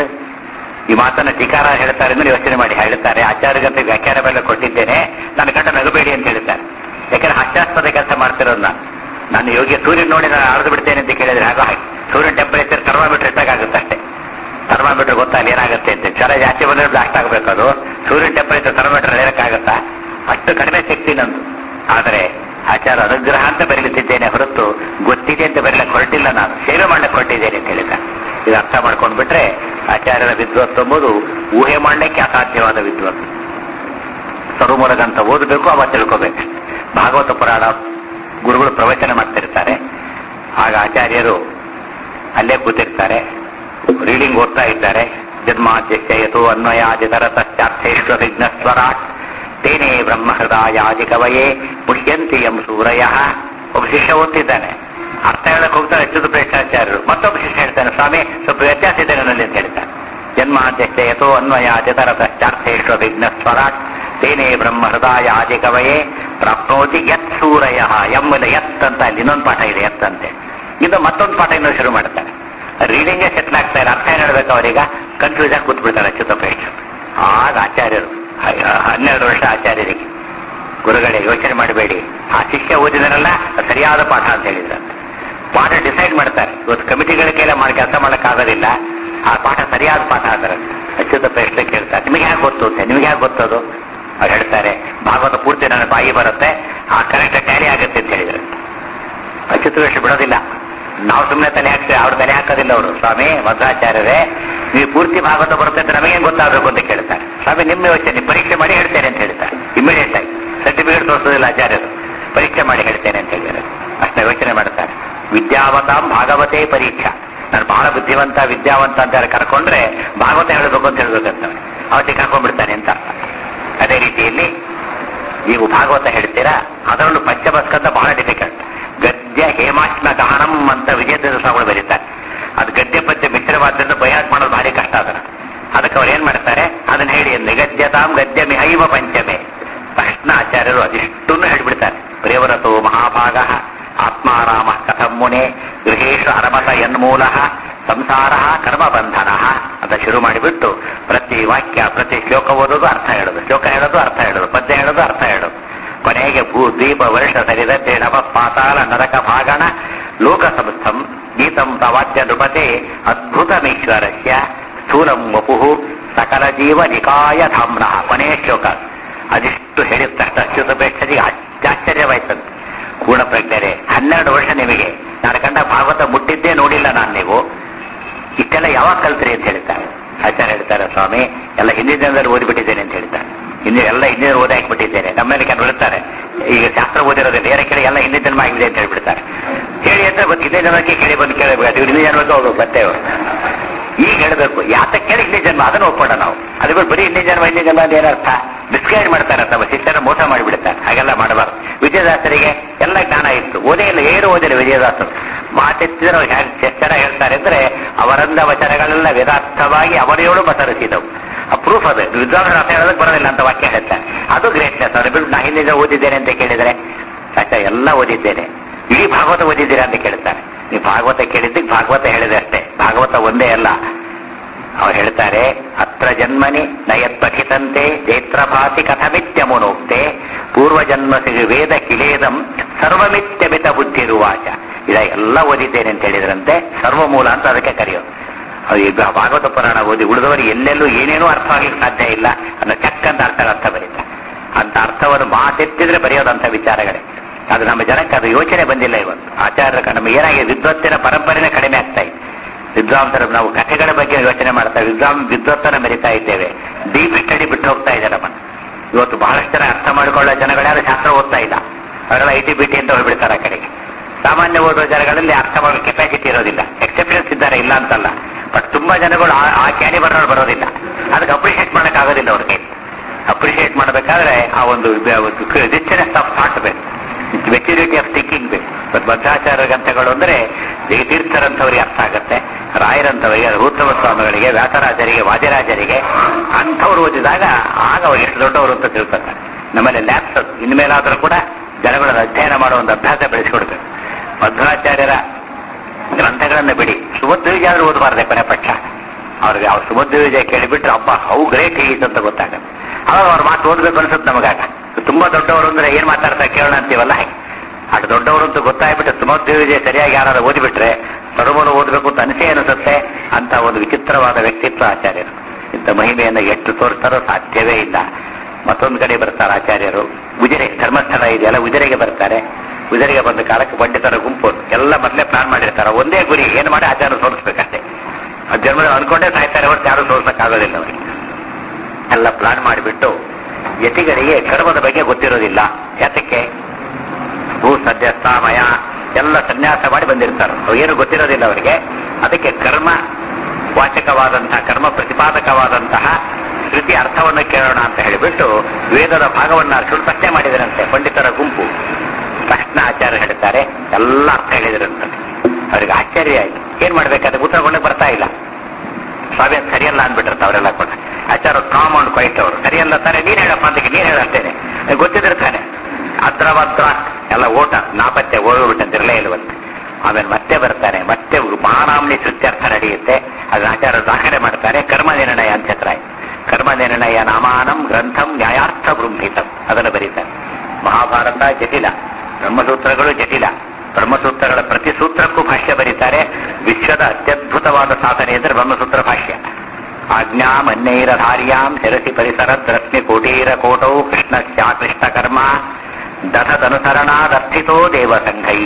[SPEAKER 1] ಈ ಮಾತನ್ನ ಟೀಕಾರ ಹೇಳ್ತಾರೆ ಅಂದ್ರೆ ಯೋಚನೆ ಮಾಡಿ ಹೇಳ್ತಾರೆ ಆಚಾರ್ಯಗಂತ ವ್ಯಾಖ್ಯಾನ ಮೇಲೆ ಕೊಟ್ಟಿದ್ದೇನೆ ನನ್ನ ಗಂಡ ನಗಬೇಡಿ ಅಂತ ಹೇಳ್ತಾರೆ ಯಾಕಂದ್ರೆ ಹಾಸ್ಯಾಸ್ಪದ ಕೆಲಸ ಮಾಡ್ತಿರೋದು ನಾನು ನಾನು ಯೋಗ್ಯ ಸೂರ್ಯನ ನೋಡಿ ನಾನು ಆಳ್ದು ಬಿಡ್ತೇನೆ ಅಂತ ಕೇಳಿದ್ರೆ ಆಗ ಹಾಗೆ ಸೂರ್ಯನ ಟೆಂಪರೇಚರ್ ಥರ್ಮಾಮೀಟರ್ ಇಟ್ಟಾಗುತ್ತೆ ಅಷ್ಟೇ ಥರ್ಮಾಮೀಟರ್ ಗೊತ್ತಾ ಅಲ್ಲಿ ಏನಾಗುತ್ತೆ ಅಂತ ಜ್ವರ ಜಾಸ್ತಿ ಬಂದ್ರೆ ಬ್ಲಾಸ್ಟ್ ಆಗಬೇಕು ಅದು ಸೂರ್ಯನ ಟೆಂಪರೇಚರ್ ಥರ್ಮಾಮೀಟರ್ ಹೇಳಕ್ಕಾಗತ್ತಾ ಅಷ್ಟು ಕಡಿಮೆ ಶಕ್ತಿ ನಂದು ಆದರೆ ಆಚಾರ ಅನುಗ್ರಹ ಅಂತ ಬರೀಲಿದ್ದೇನೆ ಹೊರತು ಗೊತ್ತಿದೆ ಅಂತ ಬರೀಲಕ್ಕೆ ಹೊರಟಿಲ್ಲ ನಾನು ಸೇವೆ ಮಾಡ್ಲಿಕ್ಕೆ ಹೊರಟಿದ್ದೇನೆ ಅಂತ ಹೇಳಿದ ಇದು ಅರ್ಥ ಮಾಡ್ಕೊಂಡು ಬಿಟ್ರೆ ಆಚಾರ್ಯರ ವಿದ್ವತ್ ಎಂಬುದು ಊಹೆ ಮಾಡಲಿಕ್ಕೆ ಅಸಾಧ್ಯವಾದ ವಿದ್ವತ್ ಸರ್ವಮೂಲಗಂತ ಓದಬೇಕು ಅವ ತಿಳ್ಕೋಬೇಕು ಭಾಗವತ ಪುರಾಣ ಗುರುಗಳು ಪ್ರವಚನ ಮಾಡ್ತಿರ್ತಾರೆ ಆಗ ಆಚಾರ್ಯರು ಅಲ್ಲೇ ಕೂತಿರ್ತಾರೆ ರೀಡಿಂಗ್ ಓದ್ತಾ ಇದ್ದಾರೆ ಜನ್ಮಾದ್ಯಶ್ಚಯತು ಅನ್ವಯಾದಿತರತಶ್ಚಾರ್ಥೇಶ್ವ ವಿಘ್ನಸ್ವರಾಟ್ ತೇನೇ ಬ್ರಹ್ಮ ಹೃದಯಾದಿ ಕವಯೇ ಮುಹ್ಯಂತಿ ಎಂ ಸೂರಯ ಒಬ್ಬ ಶಿಷ್ಯ ಓದ್ತಿದ್ದಾನೆ ಅರ್ಥ ಹೇಳಕ್ ಹೋಗ್ತಾರೆ ಅಚ್ಯುತ ಪ್ರೇಕ್ಷಾಚಾರ್ಯರು ಮತ್ತೊಬ್ಬ ಶಿಷ್ಯ ಹೇಳ್ತಾನೆ ಸ್ವಾಮಿ ಸ್ವಲ್ಪ ವ್ಯತ್ಯಾಸ ಇದೆ ನನ್ನಲ್ಲಿ ಅಂತ ಹೇಳ್ತಾನೆ ಜನ್ಮಾದ್ಯಶ್ಚಯತು ಅನ್ವಯಾದಿತರತಶ್ಚಾರ್ಥೇಶ್ವ ವಿಘ್ನಸ್ವರಾಟ್ ತೇನೇ ಬ್ರಹ್ಮ ಹೃದಯಾದಿ ಕವಯೇ ಪ್ರಾಪ್ನೋತಿ ಯತ್ ಸೂರಯ ಎಮ್ಮಲ ಯತ್ ಅಂತ ಅಲ್ಲಿ ಇನ್ನೊಂದು ಪಾಠ ಇದೆ ಯತ್ ಅಂತೆ ಇದು ಮತ್ತೊಂದು ಪಾಠ ಇನ್ನೂ ಶುರು ಮಾಡ್ತಾರೆ ರೀಡಿಂಗೇ ಸೆಟ್ಲ್ ಆಗ್ತಾ ಇಲ್ಲ ಅರ್ಥ ಏನ್ ಹೇಳ್ಬೇಕು ಅವರೀಗ ಕನ್ಫ್ಯೂಸ್ ಆಗಿ ಕೂತ್ಬಿಡ್ತಾರೆ ಅಚ್ಯುತ ಪ್ರೇಕ್ಷ ಆಗ ಆಚಾರ್ಯರು ಹ- ಹನ್ನೆರಡು ವರ್ಷ ಆಚಾರ್ಯರಿಗೆ ಗುರುಗಳೇ ಯೋಚನೆ ಮಾಡಬೇಡಿ ಆ ಶಿಷ್ಯ ಓದಿದನಲ್ಲ ಅದು ಸರಿಯಾದ ಪಾಠ ಅಂತ ಹೇಳಿದ್ರು ಪಾಠ ಡಿಸೈಡ್ ಮಾಡ್ತಾರೆ ಇವತ್ತು ಕಮಿಟಿಗಳ ಕೈಲ ಮಾಡಿ ಕೆಲಸ ಮಾಡಕ್ಕಾಗೋದಿಲ್ಲ ಆ ಪಾಠ ಸರಿಯಾದ ಪಾಠ ಅಂದ್ರೆ ಅಚ್ಯುತ ಪ್ರಶ್ನೆ ಕೇಳ್ತಾರೆ ನಿಮಗೆ ಯಾಕೆ ಗೊತ್ತು ಅಂತ ನಿಮಗೆ ಯಾಕೆ ಗೊತ್ತದು ಅವ್ರು ಹೇಳ್ತಾರೆ ಭಾಗವತ ಪೂರ್ತಿ ನನ್ನ ಬಾಯಿ ಬರುತ್ತೆ ಆ ಕರೆಕ್ಟ್ ಟ್ಯಾಲಿ ಆಗುತ್ತೆ ಅಂತ ಹೇಳಿದ್ರು ಅಚ್ಯುತ ಪ್ರಶ್ನೆ ಬಿಡೋದಿಲ್ಲ ನಾವು ಸುಮ್ಮನೆ ತಲೆ ಹಾಕ್ತೇವೆ ಅವ್ರು ತಲೆ ಹಾಕೋದಿಲ್ಲ ಅವರು ಸ್ವಾಮಿ ಮಧ್ವಾಚಾರ್ಯರೇ ನೀವು ಪೂರ್ತಿ ಭಾಗವತ ಬರುತ್ತೆ ಅಂತ ನಮಗೇನು ಗೊತ್ತಾಗಬೇಕು ಅಂತ ಕೇಳ್ತಾರೆ ಸ್ವಾಮಿ ನಿಮ್ಮ ಯೋಚನೆ ಪರೀಕ್ಷೆ ಮಾಡಿ ಹೇಳ್ತೇನೆ ಅಂತ ಹೇಳ್ತಾರೆ ಇಮಿಡಿಯೇಟ್ ಆಗಿ ಸರ್ಟಿಫಿಕೇಟ್ ತೋರಿಸೋದಿಲ್ಲ ಆಚಾರ್ಯರು ಪರೀಕ್ಷೆ ಮಾಡಿ ಹೇಳ್ತೇನೆ ಅಂತ ಹೇಳಿದ್ದಾರೆ ಅಷ್ಟೇ ಯೋಚನೆ ಮಾಡ್ತಾರೆ ವಿದ್ಯಾವತಾಂ ಭಾಗವತೇ ಪರೀಕ್ಷಾ ನಾನು ಬಹಳ ಬುದ್ಧಿವಂತ ವಿದ್ಯಾವಂತ ಅಂತ ಯಾರು ಕರ್ಕೊಂಡ್ರೆ ಭಾಗವತ ಹೇಳಬೇಕು ಅಂತ ಹೇಳ್ಬೇಕಂತ ಅವತ್ತಿಗೆ ಕರ್ಕೊಂಡ್ಬಿಡ್ತಾನೆ ಅಂತ ಅದೇ ರೀತಿಯಲ್ಲಿ ನೀವು ಭಾಗವತ ಹೇಳ್ತೀರಾ ಅದರಲ್ಲೂ ಪಂಚಮಸ್ಕಂದ ಬಹಳ ಡಿಫಿಕಲ್ಟ್ ಗದ್ಯ ಹೇಮಾಶ್ನ ಗಹನಂ ಅಂತ ವಿಜೇಂದ್ರ ಸ್ವಾಮಿಗಳು ಬರೀತಾರೆ ಅದು ಗದ್ಯ ಪದ್ಯ ಮಿಶ್ರವಾದ್ರಿಂದ ಬಯಾಸ್ ಮಾಡೋದು ಭಾರಿ ಕಷ್ಟ ಅದನ್ನ ಅದಕ್ಕೆ ಅವ್ರು ಏನ್ ಮಾಡ್ತಾರೆ ಅದನ್ನ ಹೇಳಿ ನಿಗದ್ಯತಾಂ ಗದ್ಯ ಮಿಹೈವ ಪಂಚಮೆ ತಕ್ಷಣ ಆಚಾರ್ಯರು ಅದಿಷ್ಟನ್ನು ಹೇಳ್ಬಿಡ್ತಾರೆ ಪ್ರೇವರತೋ ಮಹಾಭಾಗ ಆತ್ಮಾರಾಮ ಕಥಂ ಮುನೆ ಗೃಹೇಶು ಅರಮಸ ಯನ್ಮೂಲ ಸಂಸಾರ ಕರ್ಮಬಂಧನ ಅಂತ ಶುರು ಮಾಡಿಬಿಟ್ಟು ಪ್ರತಿ ವಾಕ್ಯ ಪ್ರತಿ ಶ್ಲೋಕ ಓದೋದು ಅರ್ಥ ಹೇಳೋದು ಶ್ಲೋಕ ಹೇಳೋದು ಅರ್ಥ ಹೇಳೋದು ಪದ್ಯ ಹೇಳೋದು ಅರ್ಥ ಹೇಳೋದು ಕೊನೆಗೆ ಭೂ ದ್ವೀಪ ವರ್ಷ ಸರಿದತೆ ನವ ಪಾತಾಳ ನರಕ ಭಾಗಣ ಲೋಕ ಸಂಸ್ಥಂ ಗೀತಂ ತವಾದ್ಯ ನೃಪತೆ ಅದ್ಭುತಮೀಶ್ವರಸ್ಯ ಸ್ಥೂಲಂ ವಪು ಸಕಲ ಜೀವ ನಿಕಾಯ ಧಾಮ್ನ ಕೊನೆಯ ಶ್ಲೋಕ ಅದಿಷ್ಟು ಹೇಳಿದ ತಕ್ಷಣ ಅಚ್ಯುತಪೇಕ್ಷರಿಗೆ ಆಶ್ಚರ್ಯವಾಯ್ತಂತೆ ಪೂರ್ಣ ಪ್ರಜ್ಞರೆ ಹನ್ನೆರಡು ವರ್ಷ ನಿಮಗೆ ನಾನು ಕಂಡ ಭಾಗವತ ಮುಟ್ಟಿದ್ದೇ ನೋಡಿಲ್ಲ ನಾನು ನೀವು ಇಷ್ಟೆಲ್ಲ ಯಾವಾಗ ಕಲ್ತ್ರಿ ಅಂತ ಹೇಳ್ತಾರೆ ಆಚಾರ್ಯ ಹೇಳ್ತಾರೆ ಸ್ವಾಮಿ ಎಲ್ಲ ಹಿಂದಿನ ದಿನದಲ್ಲಿ ಓದಿಬಿಟ್ಟಿದ್ದೇನೆ ಅಂತ ಹೇಳ್ತಾರೆ ಹಿಂದೆ ಎಲ್ಲ ಹಿಂದಿನ ಓದಿ ಹಾಕ್ಬಿಟ್ಟಿದ್ದೇನೆ ನಮ್ಮಲ್ಲಿ ಕೆಲವು ಇರ್ತಾರೆ ಈಗ ಶಾಸ್ತ್ರ ಓದಿರೋದಿಲ್ಲ ಏನೇ ಕೇಳಿ ಎಲ್ಲ ಹಿಂದಿನ ಜನ್ಮ ಆಗಿದೆ ಅಂತ ಹೇಳ್ಬಿಡ್ತಾರೆ ಹೇಳಿ ಅಂತ ಬಂದು ಹಿಂದಿನ ಜನ್ಮಕ್ಕೆ ಕೇಳಿ ಬಂದು ಕೇಳಬೇಕು ಇವ್ರು ಹಿಂದಿನ ಜನ್ಮಕ್ಕೆ ಹೋಗ್ಬೇಕು ಮತ್ತೆ ಅವರು ಈಗ ಹೇಳಬೇಕು ಯಾತಕ್ಕೆ ಕೇಳಿ ಹಿಂದಿನ ಜನ್ಮ ಅದನ್ನು ಒಪ್ಪೋಣ ನಾವು ಅದು ಬಿಟ್ಟು ಬರೀ ಹಿಂದಿನ ಜನ್ಮ ಹಿಂದಿನ ಜನ್ಮ ಅಂತ ಏನರ್ಥ ಮಿಸ್ಗೈಡ್ ಮಾಡ್ತಾರೆ ತಮ್ಮ ಶಿಷ್ಯರ ಮೋಸ ಮಾಡಿಬಿಡ್ತಾರೆ ಹಾಗೆಲ್ಲ ಮಾಡಬಾರ್ದು ವಿಜಯದಾಸರಿಗೆ ಎಲ್ಲ ಜ್ಞಾನ ಇತ್ತು ಓದೇ ಇಲ್ಲ ಏನು ಓದಿಲ್ಲ ವಿಜಯದಾಸರು ಮಾತೆತ್ತಿದ್ರೆ ಅವ್ರು ಹೇಗೆ ಎಷ್ಟು ಜನ ಹೇಳ್ತಾರೆ ಅಂದ್ರೆ ಅವರಂದ ವಚನಗಳೆಲ್ಲ ವೇದಾರ್ಥವಾಗಿ ಅವರೇಳು ಬಸರಿಸಿದವು ಆ ಪ್ರೂಫ್ ಅದು ವಿದ್ವಾಂಸರ ಅರ್ಥ ಹೇಳೋದಕ್ಕೆ ಬರೋದಿಲ್ಲ ಅಂತ ವಾಕ್ಯ ಹೇಳ್ತಾರೆ ಅದು ಗ್ರೇಟ್ನೆಸ್ ಅದು ಬಿಟ್ಟು ನಾ ಹಿಂದಿನ ಓದಿದ್ದೇನೆ ಅಂತ ಕೇಳಿದರೆ ಆಚೆ ಎಲ್ಲ ಓದಿದ್ದೇನೆ ಇಡೀ ಭಾಗವತ ಓದಿದ್ದೀರಾ ಅಂತ ಕೇಳ್ತಾರೆ ನೀವು ಭಾಗವತ ಕೇಳಿದ್ದಕ್ಕೆ ಭಾಗವತ ಹೇಳಿದೆ ಅಷ್ಟೇ ಭಾಗವತ ಒಂದೇ ಅಲ್ಲ ಅವ್ರು ಹೇಳ್ತಾರೆ ಅತ್ರ ಜನ್ಮನಿ ನಯತ್ ಪಠಿತಂತೆ ಜೈತ್ರಭಾತಿ ಕಥಮಿತ್ಯಮುನೋಕ್ತೆ ಪೂರ್ವಜನ್ಮ ವೇದ ಕಿಲೇದಂ ಸರ್ವಮಿತ್ಯಮಿತ ಬುದ್ಧಿರುವಾಚ ಇದ ಎಲ್ಲ ಓದಿದ್ದೇನೆ ಅಂತ ಹೇಳಿದ್ರಂತೆ ಸರ್ವಮೂಲ ಅಂತ ಅದಕ್ಕೆ ಕರೆಯೋದು ಅದು ಈಗ ಭಾಗವತ ಪುರಾಣ ಓದಿ ಉಳಿದವರು ಎಲ್ಲೆಲ್ಲೂ ಏನೇನೂ ಅರ್ಥ ಆಗ್ಲಿಕ್ಕೆ ಸಾಧ್ಯ ಇಲ್ಲ ಅನ್ನೋ ಚಕ್ಕಂತ ಅರ್ಥ ಅರ್ಥ ಬರೀತಾರೆ ಅಂತ ಅರ್ಥವನ್ನು ಮಾತೆತ್ತಿದ್ರೆ ಬರೆಯೋದಂತ ವಿಚಾರಗಳೇ ಅದು ನಮ್ಮ ಜನಕ್ಕೆ ಅದು ಯೋಚನೆ ಬಂದಿಲ್ಲ ಇವತ್ತು ಆಚಾರ್ಯ ನಮಗೆ ಏನಾಗಿದೆ ವಿದ್ವತ್ತಿನ ಪರಂಪರೆನೇ ಕಡಿಮೆ ಆಗ್ತಾ ಇದೆ ವಿದ್ವಾಂಸರು ನಾವು ಕಥೆಗಳ ಬಗ್ಗೆ ಯೋಚನೆ ಮಾಡ್ತಾ ವಿದ್ವಾಂ ವಿದ್ವತ್ತನ ಮೆರಿತಾ ಇದ್ದೇವೆ ಡೀಪ್ ಸ್ಟಡಿ ಬಿಟ್ಟು ಹೋಗ್ತಾ ಇದೆ ನಮ್ಮನ್ನು ಇವತ್ತು ಬಹಳಷ್ಟು ಜನ ಅರ್ಥ ಮಾಡಿಕೊಳ್ಳೋ ಜನಗಳ್ಯಾರು ಶಾಸ್ತ್ರ ಓದ್ತಾ ಇಲ್ಲ ಅವರೆಲ್ಲ ಐ ಟಿ ಬಿ ಟಿ ಅಂತ ಹೋಗ್ಬಿಡ್ತಾರೆ ಆ ಕಡೆಗೆ ಸಾಮಾನ್ಯ ಓದೋ ಜನಗಳಲ್ಲಿ ಅರ್ಥ ಮಾಡೋ ಕೆಪಾಸಿಟಿ ಇರೋದಿಲ್ಲ ಎಕ್ಸೆಪ್ಷನ್ಸ್ ಇದ್ದಾರೆ ಇಲ್ಲ ಅಂತಲ್ಲ ಬಟ್ ತುಂಬಾ ಜನಗಳು ಆ- ಆ ಕ್ಯಾಲಿಬರ್ನಲ್ಲಿ ಬರೋದಿಲ್ಲ ಅದಕ್ಕೆ ಅಪ್ರಿಷಿಯೇಟ್ ಮಾಡಕ್ ಆಗೋದಿಲ್ಲ ಅವ್ರಿಗೆ ಅಪ್ರಿಷಿಯೇಟ್ ಮಾಡಬೇಕಾದ್ರೆ ಆ ಒಂದು ರಿಚ್ನೆಸ್ ಆಫ್ ಥಾಟ್ ಬೇಕು ಮೆಚುರಿಟಿ ಆಫ್ ಥಿಂಕಿಂಗ್ ಬೇಕು ಬಟ್ ಭದ್ರಾಚಾರ್ಯ ಗ್ರಂಥಗಳು ಅಂದ್ರೆ ತೀರ್ಥರಂಥವರಿಗೆ ಅರ್ಥ ಆಗುತ್ತೆ ರಾಯರಂಥವರಿಗೆ ರೂತ್ತಮ ಸ್ವಾಮಿಗಳಿಗೆ ವ್ಯಾಸರಾಜರಿಗೆ ವಾದಿರಾಜರಿಗೆ ಅಂಥವ್ರು ಓದಿದಾಗ ಆಗ ಅವ್ರು ಎಷ್ಟು ದೊಡ್ಡವರು ಅಂತ ತಿಳ್ಕೊತಾರೆ ನಮ್ಮಲ್ಲಿ ಲ್ಯಾಬ್ಸ್ ಇನ್ಮೇಲಾದ್ರೂ ಕೂಡ ಜನಗಳನ್ನು ಅಧ್ಯಯನ ಮಾಡೋ ಒಂದು ಅಭ್ಯಾಸ ಬೆಳೆಸ್ಕೊಡ್ಬೇಕು ಮಧ್ವಾಚಾರ್ಯರ ಗ್ರಂಥಗಳನ್ನು ಬಿಡಿ ಸುಮಧ್ವಿಜಯ ಆದ್ರೂ ಓದಬಾರ್ದೆ ಕೊನೆ ಪಕ್ಷ ಅವ್ರಿಗೆ ಅವ್ರು ಸುಮಧ್ವಿಜಯ ಕೇಳಿಬಿಟ್ರೆ ಅಪ್ಪ ಹೌ ಗ್ರೇಟ್ ಹೀಸ್ ಅಂತ ಗೊತ್ತಾಗುತ್ತೆ ಅವಾಗ ಅವ್ರ ಮಾತು ಓದ್ಬೇಕು ಅನ್ಸುತ್ತೆ ನಮಗಾಗ ತುಂಬಾ ದೊಡ್ಡವರು ಅಂದ್ರೆ ಏನ್ ಮಾತಾಡ್ತಾ ಕೇಳೋಣ ಅಂತೀವಲ್ಲ ಹಾಗೆ ಅಷ್ಟು ದೊಡ್ಡವರು ಅಂತ ಗೊತ್ತಾಗ್ಬಿಟ್ಟು ಸುಮಧ್ವಿಜಯ ಸರಿಯಾಗಿ ಯಾರು ಓದಿಬಿಟ್ರೆ ಸರ್ವನು ಓದಬೇಕು ಅಂತ ಅನಿಸೇ ಅನಿಸುತ್ತೆ ಅಂತ ಒಂದು ವಿಚಿತ್ರವಾದ ವ್ಯಕ್ತಿತ್ವ ಆಚಾರ್ಯರು ಇಂಥ ಮಹಿಮೆಯನ್ನು ಎಷ್ಟು ತೋರಿಸ್ತಾರೋ ಸಾಧ್ಯವೇ ಇಲ್ಲ ಮತ್ತೊಂದು ಕಡೆ ಬರ್ತಾರೆ ಆಚಾರ್ಯರು ಉಜಿರೆ ಧರ್ಮಸ್ಥಳ ಇದೆಯಲ್ಲ ಉಜಿರೆಗೆ ಬರ್ತಾರೆ ಉಜಿರೆಗೆ ಬಂದ ಕಾಲಕ್ಕೆ ಪಂಡಿತರ ಗುಂಪು ಎಲ್ಲ ಮೊದಲೇ ಪ್ಲಾನ್ ಮಾಡಿರ್ತಾರೆ ಒಂದೇ ಗುರಿ ಏನು ಮಾಡಿ ಆಚಾರ ತೋರಿಸ್ಬೇಕಷ್ಟೇ ಆ ಜನ್ಮದಲ್ಲಿ ಅನ್ಕೊಂಡೇ ಸಾಯ್ತಾರೆ ಹೊರತು ಯಾರು ತೋರ್ಸಕ್ಕಾಗೋದಿಲ್ಲ ಅವರಿಗೆ ಎಲ್ಲ ಪ್ಲಾನ್ ಮಾಡಿಬಿಟ್ಟು ಯತಿಗಳಿಗೆ ಕರ್ಮದ ಬಗ್ಗೆ ಗೊತ್ತಿರೋದಿಲ್ಲ ಯಾತಕ್ಕೆ ಭೂ ಸದ್ಯಸ್ಥ ಮಯ ಎಲ್ಲ ಸನ್ಯಾಸ ಮಾಡಿ ಬಂದಿರ್ತಾರೆ ಅವು ಏನು ಗೊತ್ತಿರೋದಿಲ್ಲ ಅವರಿಗೆ ಅದಕ್ಕೆ ಕರ್ಮ ವಾಚಕವಾದಂತಹ ಕರ್ಮ ಪ್ರತಿಪಾದಕವಾದಂತಹ ಶ್ರುತಿ ಅರ್ಥವನ್ನು ಕೇಳೋಣ ಅಂತ ಹೇಳಿಬಿಟ್ಟು ವೇದದ ಭಾಗವನ್ನು ಅರ್ಜುನ್ ಪ್ರಶ್ನೆ ಮಾಡಿದರಂತೆ ಪಂಡಿತರ ಗುಂಪು ತಕ್ಷಣ ಆಚಾರ್ಯ ಹೇಳ್ತಾರೆ ಎಲ್ಲ ಅರ್ಥ ಹೇಳಿದ್ರಂತೆ ಅವರಿಗೆ ಆಶ್ಚರ್ಯ ಆಯ್ತು ಏನ್ ಮಾಡ್ಬೇಕಾದ್ರೆ ಉತ್ತರ ಕೊಂಡಕ್ಕೆ ಬರ್ತಾ ಇಲ್ಲ ಸ್ವಾಮಿ ಅದು ಸರಿಯಲ್ಲ ಅಂದ್ಬಿಟ್ಟಿರ್ತ ಅವರೆಲ್ಲ ಕೂಡ ಆಚಾರ ಕಾಮೌಂಡ್ ಕ್ವೈಟ್ ಅವರು ಸರಿಯಲ್ಲ ತಾನೆ ನೀನ್ ಹೇಳಪ್ಪ ಅಂತ ನೀನ್ ಹೇಳಂತೇನೆ ಗೊತ್ತಿದಿರ್ತಾನೆ ಅದ್ರವತ್ರ ಎಲ್ಲ ಓಟ ನಾಪತ್ತೆ ಹೋಗ್ಬಿಟ್ಟಂತಿರಲೇ ಇಲ್ವಂತೆ ಆಮೇಲೆ ಮತ್ತೆ ಬರ್ತಾನೆ ಮತ್ತೆ ಮಹಾನಾಮ್ನಿ ಸೃತ್ಯರ್ಥ ನಡೆಯುತ್ತೆ ಅದನ್ನ ಆಚಾರ ದಾಖಲೆ ಮಾಡ್ತಾರೆ ಕರ್ಮ ನಿರ್ಣಯ ಅಂತ ಹೆಸರ ಕರ್ಮ ನಿರ್ಣಯ ನಾಮಾನಂ ಗ್ರಂಥಂ ನ್ಯಾಯಾರ್ಥ ಬೃಂಹಿತಂ ಅದನ್ನು ಬರೀತಾರೆ ಮಹಾಭಾರತ ಜಟಿಲ ಬ್ರಹ್ಮಸೂತ್ರಗಳು ಜಟಿಲ ಬ್ರಹ್ಮಸೂತ್ರಗಳ ಪ್ರತಿ ಸೂತ್ರಕ್ಕೂ ಭಾಷ್ಯ ಬರೀತಾರೆ ವಿಶ್ವದ ಅತ್ಯದ್ಭುತ ಅದ್ಭುತವಾದ ಸಾಧನೆ ಅಂದರೆ ಬ್ರಹ್ಮಸೂತ್ರ ಭಾಷ್ಯ ಆಜ್ಞಾಮನ್ಯೈರಧಾರ್ಯಾಂ ಶಿರಸಿ ಪರಿಸರದ್ರಶ್ಮಿ ಕೋಟೀರ ಕೋಟೌ ಕೃಷ್ಣಸ್ಯಾಕೃಷ್ಟ ಕರ್ಮ ದಧತನುಸರಣಾದರ್ಥಿತೋ ದೇವಸಂಘೈ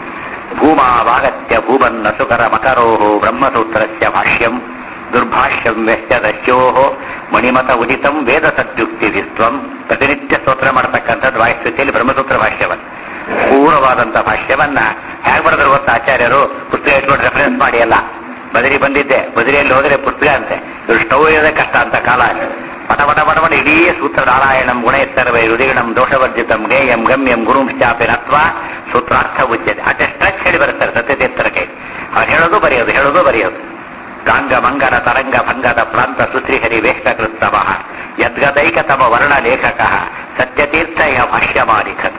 [SPEAKER 1] ಭೂಮಾವಾಗತ್ಯ ಭೂವನ್ನ ಸುಕರ ಮಕರೋ ಬ್ರಹ್ಮಸೂತ್ರಸ್ಯ ಭಾಷ್ಯಂ ದುರ್ಭಾಷ್ಯಂ ವ್ಯಸ್ಯದಸ್ಯೋ ಮಣಿಮತ ಉದಿತಂ ವೇದ ಸದ್ಯುಕ್ತಿ ವಿಸ್ತ್ವಂ ಪ್ರತಿನಿತ್ಯ ಸ್ತೋತ್ರ ಮಾಡತಕ್ಕಂಥದ್ದು ವಾಯುಸ್ಥಿತಿಯಲ್ಲಿ ಬ್ರಹ್ಮಸೂತ್ರ ಭಾಷ್ಯವನ್ನ ಪೂರ್ವವಾದಂಥ ಭಾಷ್ಯವನ್ನ ಹೇಗೆ ಬರೆದ್ರು ಗೊತ್ತಾ ಆಚಾರ್ಯರು ಪುಸ್ತಕ ಇಟ್ಕೊಂಡು ರೆಫರೆನ್ಸ್ ಮಾಡಿ ಅಲ್ಲ ಬದರಿ ಬಂದಿದ್ದೆ ಬದರಿಯಲ್ಲಿ ಹೋದರೆ ಪುಸ್ತಕ ಅಂತೆ ಇವ್ರು ಸ್ಟವ್ ಇರೋದೇ ಕಷ್ಟ ಅಂತ ಕಾಲ ಪಟ ಪಟ ಪಟ ಪಟ ಇಡೀ ಸೂತ್ರ ನಾರಾಯಣಂ ಗುಣೇಶ್ವರವೈ ರುದಿಗಣಂ ದೋಷವರ್ಜಿತಂ ಗೇಯಂ ಗಮ್ಯಂ ಗುರುಂ ಚಾಪಿ ನತ್ವ ಸೂತ್ರಾರ್ಥ ಉಚ್ಯತೆ ಅಷ್ಟೇ ಸ್ಟ್ರೆಚ್ ಹೇಳಿ ಬರ್ತಾರೆ ಸತ್ಯತೀರ್ಥರ ಕೈ ಅವ್ರು ಹೇಳೋದು ಬರೆಯೋದು ಹೇಳೋದು ಬರೆಯೋದು ಗಾಂಗ ಮಂಗನ ತರಂಗ ಭಂಗದ ಪ್ರಾಂತ ಸುಶ್ರೀಹರಿ ವೇಷ್ಟಕೃತ್ತವ ಯದ್ಗದೈಕ ತಮ ವರ್ಣ ಲೇಖಕ ಸತ್ಯತೀರ್ಥಯ ಭಾಷ್ಯ ಮಾಲಿಖತ್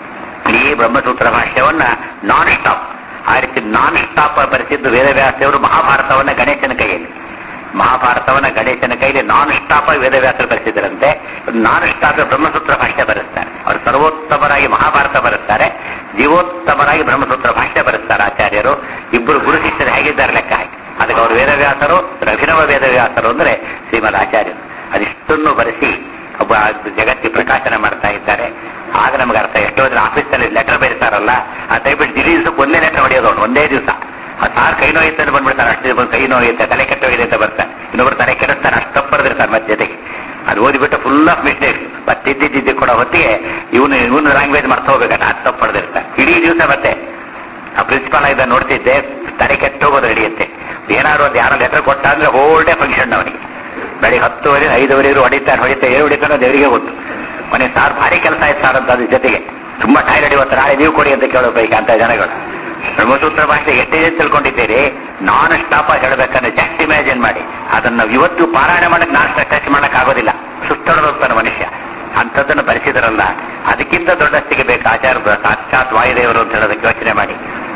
[SPEAKER 1] ಈ ಬ್ರಹ್ಮಸೂತ್ರ ಭಾಷ್ಯವನ್ನ ನಾನ್ ಸ್ಟಾಪ್ ಆ ರೀತಿ ನಾನ್ ಸ್ಟಾಪ್ ಬರೆಸಿದ್ದು ವೇದವ್ಯಾಸರು ಮಹಾಭಾರತವನ್ನ ಗಣೇಶನ ಕೈಯಲ್ಲಿ ಮಹಾಭಾರತವನ್ನ ಗಣೇಶನ ಕೈಯಲ್ಲಿ ನಾನ್ ಸ್ಟಾಪ್ ವೇದವ್ಯಾಸರು ಬರೆಸಿದ್ರಂತೆ ನಾನ್ ಸ್ಟಾಪ್ ಬ್ರಹ್ಮಸೂತ್ರ ಭಾಷ್ಯ ಬರೆಸ್ತಾರೆ ಅವರು ಸರ್ವೋತ್ತಮರಾಗಿ ಮಹಾಭಾರತ ಬರೆಸ್ತಾರೆ ಜೀವೋತ್ತಮರಾಗಿ ಬ್ರಹ್ಮಸೂತ್ರ ಭಾಷ್ಯ ಬರೆಸ್ತಾರೆ ಆಚಾರ್ಯರು ಇಬ್ಬರು ಗುರು ಶಿಷ್ಯರು ಹೇಗಿದ್ದಾರೆ ಲೆಕ್ಕ ಹಾಕಿ ಅದಕ್ಕೆ ಅವರು ವೇದವ್ಯಾಸರು ಅಭಿನವ ವೇದವ್ಯಾಸರು ಅಂದ್ರೆ ಶ್ರೀಮದ್ ಆಚಾರ್ಯರು ಅದಿಷ್ಟನ್ನು ಬರೆಸಿ ಒಬ್ಬ ಜಗತ್ತಿ ಪ್ರಕಾಶನ ಮಾಡ್ತಾ ಇದ್ದಾರೆ ಆಗ ನಮ್ಗೆ ಅರ್ಥ ಎಷ್ಟೋ ಜನ ಆಫೀಸ್ನಲ್ಲಿ ಲೆಟರ್ ಬರೀತಾರಲ್ಲ ಆ ದಯವಿಟ್ಟು ದಿಢೀರ್ಸಕ್ಕೆ ಒಂದೇ ಲೆಟರ್ ಹೊಡೆಯೋದು ಅವ್ನು ಒಂದೇ ದಿವಸ ಆ ಸಾರ್ ಕೈ ನೋಯುತ್ತೆ ಅಂತ ಬಂದ್ಬಿಡ್ತಾರೆ ಅಷ್ಟು ಬಂದು ಕೈ ನೋಯುತ್ತೆ ತಲೆ ಕೆಟ್ಟೋಗಿದೆ ಅಂತ ಬರ್ತಾರೆ ಇನ್ನೊಬ್ರು ತಲೆ ಕೆಡಿಸ್ತಾನೆ ಅಷ್ಟು ತಪ್ಪು ಬರೆದಿರ್ತಾರೆ ಮತ್ತೆ ಜೊತೆಗೆ ಅದು ಓದಿಬಿಟ್ಟು ಫುಲ್ ಆಫ್ ಮಿಸ್ಟೇಕ್ ಮತ್ತೆ ಇದ್ದಿದ್ದು ಕೊಡೋ ಹೊತ್ತಿಗೆ ಇವನು ಇವನು ಲ್ಯಾಂಗ್ವೇಜ್ ಮರ್ತ ಹೋಗ್ಬೇಕಂತ ಅದು ತಪ್ಪು ಬರೆದಿರ್ತಾರೆ ಇಡೀ ದಿವಸ ಮತ್ತೆ ಆ ಪ್ರಿನ್ಸಿಪಾಲ್ ಆಗಿ ನೋಡ್ತಿದ್ದೆ ತಲೆ ಕೆಟ್ಟೋಗೋದು ನಡೆಯುತ್ತೆ ಏನಾದ್ರು ಒಂದು ಯಾರೋ ಲೆಟರ್ ಕೊಟ್ಟ ಅಂದ್ರೆ ಹೋಲ್ ಡೇ ಫಂಕ್ಷನ್ ಅವನಿಗೆ ಬೆಳಿಗ್ಗೆ ಹತ್ತುವರೆ ಐದುವರೆಗೂ ಹೊಡಿತಾರೆ ಹೊಡಿತಾರೆ ಏನು ಹೊಡಿತಾನೋ ದೇವರಿಗೆ ಗೊತ್ತು ಮನೆ ಸಾರ್ ಭಾರಿ ಕೆಲಸ ಆಯ್ತು ಸಾರ್ ಅಂತ ಅದ್ರ ಜೊತೆಗೆ ತುಂಬಾ ಟೈರ್ಡ್ ಇವತ್ತು ನಾಳೆ ನೀವು ಕೊಡಿ ಅಂತ ಕೇಳಬೇಕು ಅಂತ ಜನಗಳು ಬ್ರಹ್ಮಸೂತ್ರ ಭಾಷೆ ಎಷ್ಟೇ ತಿಳ್ಕೊಂಡಿದ್ದೀರಿ ನಾನ್ ಸ್ಟಾಪ್ ಆಗಿ ಹೇಳ್ಬೇಕಂದ್ರೆ ಜಸ್ಟ್ ಇಮ್ಯಾಜಿನ್ ಮಾಡಿ ಅದನ್ನ ಇವತ್ತು ಪಾರಾಯಣ ಮಾಡಕ್ ನಾನ್ ಟಚ್ ಮಾಡಕ್ ಆಗೋದಿಲ್ಲ ಸುತ್ತೊಡದೋಗ್ತಾನೆ ಮನುಷ್ಯ ಅಂಥದ್ದನ್ನು ಬರೆಸಿದ್ರಲ್ಲ ಅದಕ್ಕಿಂತ ದೊಡ್ಡಸ್ತಿಗೆ ಬೇಕು ಆಚಾರ್ಯ ಸಾಕ್ಷಾತ್ ವಾಯುದೇವರು ಅಂತ ಹೇಳೋದಕ್ಕೆ ಯೋಚನೆ ಮಾಡಿ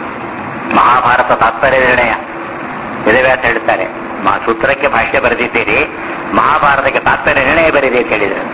[SPEAKER 1] ಮಹಾಭಾರತ ತಾತ್ಪರ್ಯ ನಿರ್ಣಯ ವೇದವ್ಯಾಸ ಹೇಳ್ತಾರೆ ಮಾ ಸೂತ್ರಕ್ಕೆ ಭಾಷ್ಯ ಬರೆದಿದ್ದೀರಿ ಮಹಾಭಾರತಕ್ಕೆ ತಾತ್ಪರ್ಯ ನಿರ್ಣಯ ಬರೀರಿ ಅಂತ ಹೇಳಿದ್ರು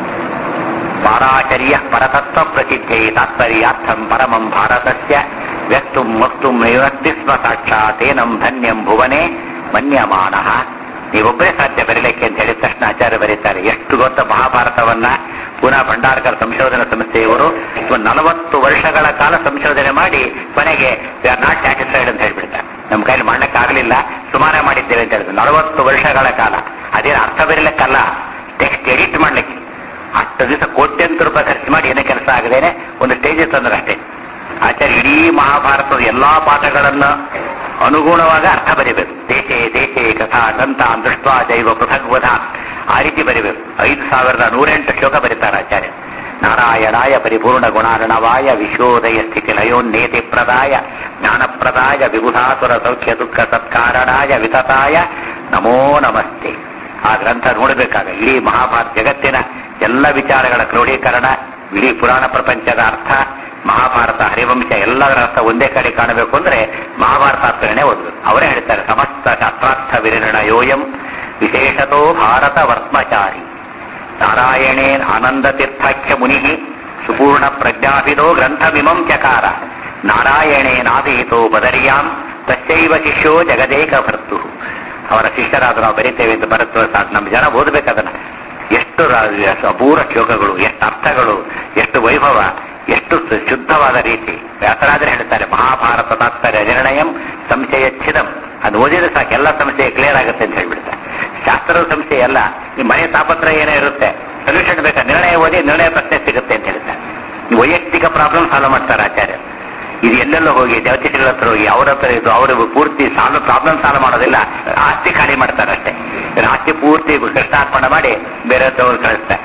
[SPEAKER 1] ಪಾರಾಚರ್ಯ ಪರತತ್ವ ಪ್ರಸಿದ್ಧೇ ತಾತ್ಪರ್ಯಾರ್ಥಂ ಪರಮಂ ಭಾರತಸ್ಯ ವ್ಯಕ್ತುಂ ವಕ್ತುಂ ನಿವರ್ತಿ ಸ್ಮ ಸಾಕ್ಷಾತ್ತೇನಂ ಧನ್ಯಂ ಭುವನೆ ಮನ್ಯಮಾನಃ ನೀವೊಬ್ಬರೇ ಸಾಧ್ಯ ಬರೀಲಿಕ್ಕೆ ಅಂತ ಹೇಳಿದ ತಕ್ಷಣ ಆಚಾರ್ಯ ಬರೀತಾರೆ ಎಷ್ಟು ಗೊತ್ತ ಮಹಾಭಾರತವನ್ನ ಪುನಃ ಭಂಡಾರಕರ್ ಸಂಶೋಧನಾ ಸಂಸ್ಥೆಯವರು ನಲವತ್ತು ವರ್ಷಗಳ ಕಾಲ ಸಂಶೋಧನೆ ಮಾಡಿ ಕೊನೆಗೆ ವಿ ಆರ್ ನಾಟ್ ಸ್ಯಾಟಿಸ್ಫೈಡ್ ಅಂತ ಹೇಳ್ಬಿಡ್ತಾರೆ ನಮ್ಮ ಕೈಲಿ ಮಾಡಕ್ಕಾಗಲಿಲ್ಲ ಸುಮಾರೇ ಮಾಡಿದ್ದೇವೆ ಅಂತ ಹೇಳಿದ್ರು ನಲವತ್ತು ವರ್ಷಗಳ ಕಾಲ ಅದೇನು ಅರ್ಥ ಬರೀಲಿಕ್ಕಲ್ಲ ಟೆಕ್ಸ್ಟ್ ಎಡಿಟ್ ಮಾಡ್ಲಿಕ್ಕೆ ಅಷ್ಟು ದಿವಸ ಕೋಟ್ಯಂತರ ರೂಪಾಯಿ ಖರ್ಚು ಮಾಡಿ ಏನೇ ಕೆಲಸ ಆಗದೇನೆ ಒಂದು ಸ್ಟೇಜ್ ತಂದ್ರೆ ಅಷ್ಟೇ ಆಚಾರ್ಯ ಇಡೀ ಮಹಾಭಾರತದ ಎಲ್ಲಾ ಪಾಠಗಳನ್ನು ಅನುಗುಣವಾಗಿ ಅರ್ಥ ಬರೀಬೇಕು ದೇಶೇ ದೇಶೇ ಕಥಾ ದಂತ ದೃಷ್ಟ ಜೈವ ಪೃಥಗ್ವಧ ಆ ರೀತಿ ಬರೀಬೇಕು ಐದು ಸಾವಿರದ ನೂರೆಂಟು ಶ್ಲೋಕ ಬರೀತಾರೆ ಆಚಾರ್ಯ ನಾರಾಯಣಾಯ ಪರಿಪೂರ್ಣ ಗುಣಾರ್ಣವಾಯ ವಿಶ್ವೋದಯ ಸ್ಥಿತಿ ಲಯೋನ್ನೇತಿ ಪ್ರದಾಯ ಜ್ಞಾನಪ್ರದಾಯ ವಿಬುಧಾಸುರ ಸೌಖ್ಯ ದುಃಖ ಸತ್ಕಾರಣಾಯ ವಿತತಾಯ ನಮೋ ನಮಸ್ತೆ ಆ ಗ್ರಂಥ ನೋಡಬೇಕಾಗ ಇಡೀ ಮಹಾಭಾರತ ಜಗತ್ತಿನ ಎಲ್ಲ ವಿಚಾರಗಳ ಕ್ರೋಢೀಕರಣ ಇಡೀ ಪುರಾಣ ಪ್ರಪಂಚದ ಅರ್ಥ ಮಹಾಭಾರತ ಹರಿವಂಶ ಎಲ್ಲದರ ಅರ್ಥ ಒಂದೇ ಕಡೆ ಕಾಣಬೇಕು ಅಂದ್ರೆ ಮಹಾಭಾರತ ಅರ್ಥನೇ ಓದಬೇಕು ಅವರೇ ಹೇಳ್ತಾರೆ ಸಮಸ್ತ ಶಾಸ್ತ್ರಾರ್ಥ ವಿನಿರ್ಣಯೋಯಂ ವಿಶೇಷತೋ ಭಾರತ ವರ್ತ್ಮಚಾರಿ ನಾರಾಯಣೇನ್ ಆನಂದ ತೀರ್ಥಾಖ್ಯ ಮುನಿ ಸುಪೂರ್ಣ ಪ್ರಜ್ಞಾಪಿದೋ ಗ್ರಂಥಮಿಮಂ ಚಕಾರ ನಾರಾಯಣೇನಾದೀತೋ ಬದರಿಯಾಂ ತಸ್ಯೈವ ಶಿಷ್ಯೋ ಜಗದೇಕ ಭರ್ತು ಅವರ ಶಿಷ್ಯರಾದ ನಾವು ಬರೀತೇವೆ ಅಂತ ಬರುತ್ತೋ ಸಾಕು ನಮ್ಮ ಜನ ಓದಬೇಕದನ್ನ ಎಷ್ಟು ರಾ- ಅಪೂರ್ವ ಶ್ಲೋಕಗಳು ಎಷ್ಟು ಅರ್ಥಗಳು ಎಷ್ಟು ವೈಭವ ಎಷ್ಟು ಶು- ಶುದ್ಧವಾದ ರೀತಿ ವ್ಯಾಸರಾಜರು ಹೇಳ್ತಾರೆ ಮಹಾಭಾರತ ತಾತ್ಪರ್ಯ ನಿರ್ಣಯಂ ಸಂಶಯಚ್ಛಿದಂ ಅದು ಓದಿದ್ರೆ ಸಾಕು ಎಲ್ಲ ಸಮಸ್ಯೆ ಕ್ಲಿಯರ್ ಆಗುತ್ತೆ ಅಂತ ಹೇಳ್ಬಿಡ್ತಾರೆ ಶಾಸ್ತ್ರದ ಸಮಸ್ಯೆ ಅಲ್ಲ ನಿಮ್ಮ ಮನೆ ತಾಪತ್ರ ಏನೋ ಇರುತ್ತೆ ಸೊಲ್ಯೂಷನ್ ಬೇಕಾ ನಿರ್ಣಯ ಓದಿ ನಿರ್ಣಯ ಪ್ರಶ್ನೆ ಸಿಗುತ್ತೆ ಅಂತ ಹೇಳ್ತಾರೆ ಈ ವೈಯಕ್ತಿಕ ಪ್ರಾಬ್ಲಮ್ ಸಾಲ್ವ್ ಮಾಡ್ತಾರೆ ಆಚಾರ್ಯ ಇದು ಎಲ್ಲೆಲ್ಲೋ ಹೋಗಿ ದೇವತೆಗಳ ಹತ್ರ ಹೋಗಿ ಅವ್ರ ಹತ್ರ ಇದು ಅವರು ಪೂರ್ತಿ ಸಾಲ್ವ್ ಪ್ರಾಬ್ಲಮ್ ಸಾಲ್ವ್ ಮಾಡೋದಿಲ್ಲ ಆಸ್ತಿ ಖಾಲಿ ಮಾಡ್ತಾರೆ ಅಷ್ಟೇ ಇನ್ನು ಆಸ್ತಿ ಪೂರ್ತಿ ಕೃಷ್ಣಾರ್ಪಣೆ ಮಾಡಿ ಬೇರೆ ತಗೊಂಡು ಕಳಿಸ್ತಾರೆ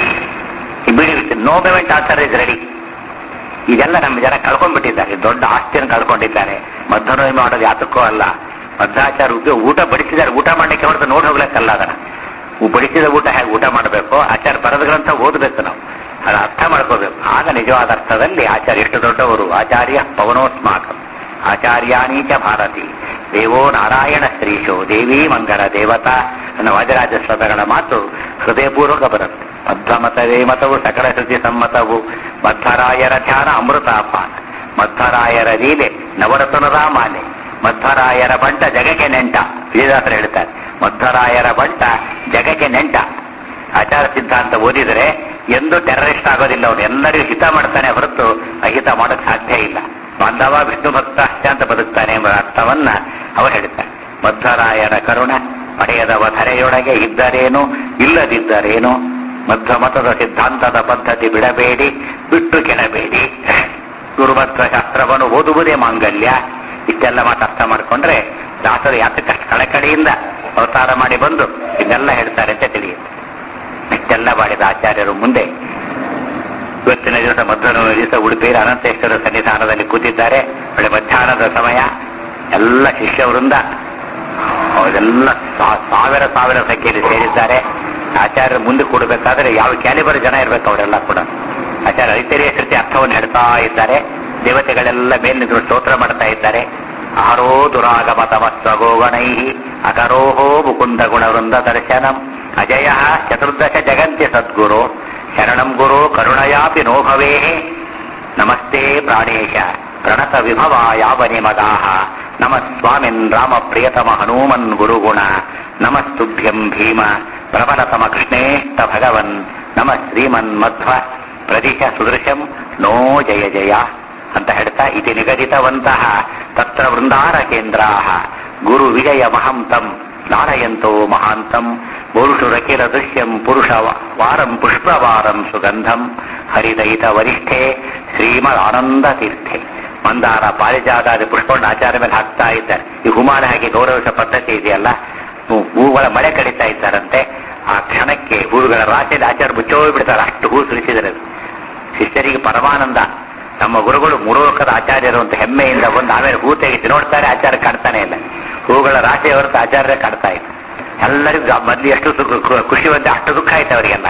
[SPEAKER 1] no payment answer is ready ಇದೆಲ್ಲ ನಮ್ಮ ಜನ ಕಳ್ಕೊಂಡ್ಬಿಟ್ಟಿದ್ದಾರೆ ದೊಡ್ಡ ಆಸ್ತಿಯನ್ನು ಕಳ್ಕೊಂಡಿದ್ದಾರೆ ಮಧ್ಯಾಹ್ನ ಮಾಡೋದು ಯಾತಕ್ಕೂ ಅಲ್ಲ ಮಧ್ವಾಚಾರ ಉದ್ಯೋಗ ಊಟ ಬಡಿಸಿದ್ದಾರೆ ಊಟ ಮಾಡ್ಲಿಕ್ಕೆ ಹೊರತು ನೋಡಿ ಹೋಗ್ಲಿಕ್ಕಲ್ಲ ಅದನ್ನ ಉ- ಬಡಿಸಿದ ಊಟ ಹೇಗೆ ಊಟ ಮಾಡಬೇಕು ಆಚಾರ ಬರದ ಗ್ರಂಥ ಓದಬೇಕು ನಾವು ಅದನ್ನ ಅರ್ಥ ಮಾಡ್ಕೋಬೇಕು ಆಗ ನಿಜವಾದ ಅರ್ಥದಲ್ಲಿ ಆಚಾರ್ಯ ಎಷ್ಟು ದೊಡ್ಡವರು ಆಚಾರ್ಯ ಪವನೋಸ್ಮಾಕ ಆಚಾರ್ಯಾನೀಚ ಭಾರತಿ ದೇವೋ ನಾರಾಯಣ ಶ್ರೀಶೋ ದೇವಿ ಮಂಗಲ ದೇವತಾ ಅನ್ನೋ ವಾಜರಾಜ ಶ್ಲೋಕಗಳ ಮಾತು ಹೃದಯಪೂರ್ವಕ ಬರುತ್ತೆ ಮಧ್ವಮತವೇ ಮತವು ಸಕಲ ಶ್ರುತಿ ಸಮ್ಮತವು ಮಧ್ವರಾಯರ ಧ್ಯಾನ ಅಮೃತಾಪಾನ ಮಧ್ವರಾಯರ ಲೀಲೆ ನವರತನದ ಮಾಲೆ ಮಧ್ವರಾಯರ ಬಂಟ ಜಗಕ್ಕೆ ನೆಂಟ ವಿಜಯದಾಸರು ಹೇಳ್ತಾರೆ ಮಧ್ವರಾಯರ ಬಂಟ ಜಗಕ್ಕೆ ನೆಂಟ ಆಚಾರ ಸಿದ್ಧಾಂತ ಓದಿದರೆ ಎಂದು ಟೆರರಿಸ್ಟ್ ಆಗೋದಿಲ್ಲ ಅವನು ಎಲ್ಲರಿಗೂ ಹಿತ ಮಾಡ್ತಾನೆ ಹೊರತು ಅಹಿತ ಮಾಡೋಕ್ ಸಾಧ್ಯ ಇಲ್ಲ ಬಾಂಧವ ವಿಷ್ಣು ಭಕ್ತ ಅತ್ಯಂತ ಬದುಕ್ತಾನೆ ಎಂಬ ಅರ್ಥವನ್ನ ಅವರು ಹೇಳ್ತಾರೆ ಮಧ್ವರಾಯರ ಕರುಣ ಪಡೆಯದವ ಧರೆಯೊಳಗೆ ಇದ್ದರೇನು ಇಲ್ಲದಿದ್ದರೇನು ಮಧ್ವ ಮತದ ಸಿದ್ಧಾಂತದ ಪದ್ಧತಿ ಬಿಡಬೇಡಿ ಬಿಟ್ಟು ಕೆಡಬೇಡಿ ಗುರುಮತ್ವ ಶಾಸ್ತ್ರವನ್ನು ಓದುವುದೇ ಮಾಂಗಲ್ಯ ಇಷ್ಟೆಲ್ಲ ಮಾತು ಅರ್ಥ ಮಾಡಿಕೊಂಡ್ರೆ ದಾಸರು ಯಾತಕ್ಕಷ್ಟು ಕಳಕಳಿಯಿಂದ ಅವತಾರ ಮಾಡಿ ಬಂದು ಇದೆಲ್ಲ ಹೇಳ್ತಾರೆ ಅಂತ ತಿಳಿಯುತ್ತೆ ಇಷ್ಟೆಲ್ಲ ಮಾಡಿದ ಆಚಾರ್ಯರು ಮುಂದೆ ಇವತ್ತಿನ ದಿವಸ ಮಧ್ಯಾಹ್ನ ದಿವಸ ಉಡುಪಿಯ ಅನಂತೇಶ್ವರ ಸನ್ನಿಧಾನದಲ್ಲಿ ಕೂತಿದ್ದಾರೆ ಒಳ್ಳೆ ಮಧ್ಯಾಹ್ನದ ಸಮಯ ಎಲ್ಲ ಶಿಷ್ಯವೃಂದ ಅವರೆಲ್ಲ ಸಾ- ಸಾವಿರ ಸಾವಿರ ಸಂಖ್ಯೆಯಲ್ಲಿ ಸೇರಿದ್ದಾರೆ ಆಚಾರ್ಯರು ಮುಂದೆ ಕೊಡಬೇಕಾದ್ರೆ ಯಾವ ಕ್ಯಾಲಿಬರ್ ಜನ ಇರಬೇಕು ಅವರೆಲ್ಲ ಕೂಡ ಆಚಾರ್ಯ ಐತರಿಯ ಕೃತಿ ಅರ್ಥವನ್ನು ಹೇಳ್ತಾ ಇದ್ದಾರೆ ದೇವತೆಗಳೆಲ್ಲ ಮೇಲೆ ನಿಂತು ಸ್ತೋತ್ರ ಮಾಡ್ತಾ ಇದ್ದಾರೆ ಆರೋ ದುರಾಗಮ ತಮಸ್ವ ಗೋಗಣೈ ಅಕರೋಹೋ ಮುಕುಂದ ಗುಣವೃಂದ ದರ್ಶನಂ ಅಜಯ ಚತುರ್ದಶ ಜಗಂತ್ಯ ಸದ್ಗುರು ಶರಣಂ ಗುರು ಕರುಣಯಾಪಿ ನೋ ಭವೇ ನಮಸ್ತೆ ಪ್ರಾಣೇಶ ಪ್ರಣತ ವಿಭವ ಯಾವನಿ ಮಗಾಹ ನಮ ಸ್ವಾಮಿನ್ ರಾಮ ಪ್ರಿಯತಮ ಹನುಮನ್ ಗುರುಗುಣ ನಮಸ್ತುಭ್ಯಂ ಭೀಮ ಪ್ರಬಲತಮ ಕೃಷ್ಣೇಷ್ಟ ಭಗವನ್ ನಮ ಶ್ರೀಮನ್ ಮಧ್ವ ಪ್ರದಿಶ ಸುದೃಶಂ ನೋ ಜಯ ಜಯ ಅಂತ ಹೇಳ್ತಾ ಇತಿ ನಿಗದಿತವಂತಹ ತತ್ರ ವೃಂದಾರ ಕೇಂದ್ರಾ ಗುರು ವಿಜಯ ಮಹಂತಂ ನಾರಯಂತೋ ಮಹಾಂತಂ ಪುರುಷುರಕಿಲ ದೃಶ್ಯಂ ಪುರುಷ ವಾರಂ ಪುಷ್ಪವಾರಂ ಸುಗಂಧಂ ಹರಿದಯಿತ ವರಿಷ್ಠೆ ಶ್ರೀಮದಾನಂದ ತೀರ್ಥೆ ಮಂದಾರ ಪಾರಿಜಾತಾದಿ ಪುಷ್ಪವನ್ನು ಆಚಾರ ಮೇಲೆ ಹಾಕ್ತಾ ಇದ್ದಾರೆ ಈ ಹುಮಾಲ ಹಾಗೆ ಗೌರವಿಸೋ ಪದ್ಧತಿ ಇದೆಯಲ್ಲ ಹೂ- ಹೂಗಳ ಮಳೆ ಕಡಿತಾ ಇದ್ದಾರಂತೆ ಆ ಕ್ಷಣಕ್ಕೆ ಹೂವುಗಳ ರಾಶಿಯಲ್ಲಿ ಆಚಾರ ಮುಚ್ಚೋಗಿ ಬಿಡ್ತಾರೆ ಅಷ್ಟು ಹೂ ಸುರಿಸಿದರೆ ಶಿಷ್ಯರಿಗೆ ಪರಮಾನಂದ ನಮ್ಮ ಗುರುಗಳು ಮುರುಳೋಕದ ಆಚಾರ್ಯರು ಅಂತ ಹೆಮ್ಮೆಯಿಂದ ಬಂದು ಆಮೇಲೆ ಹೂ ತೆಗೆಸಿ ನೋಡ್ತಾರೆ ಆಚಾರ ಕಾಣ್ತಾನೆ ಇಲ್ಲ ಹೂಗಳ ರಾಶಿ ಹೊರತು ಆಚಾರ್ಯ ಕಾಣ್ತಾ ಇಲ್ಲ ಎಲ್ಲರಿಗೂ ಆ ಮೊದ್ಲು ಎಷ್ಟು ಸುಖ- ಖು- ಖುಷಿ ಬಂದೆ ಅಷ್ಟು ದುಃಖ ಆಯ್ತು ಅವರಿಗೆಲ್ಲ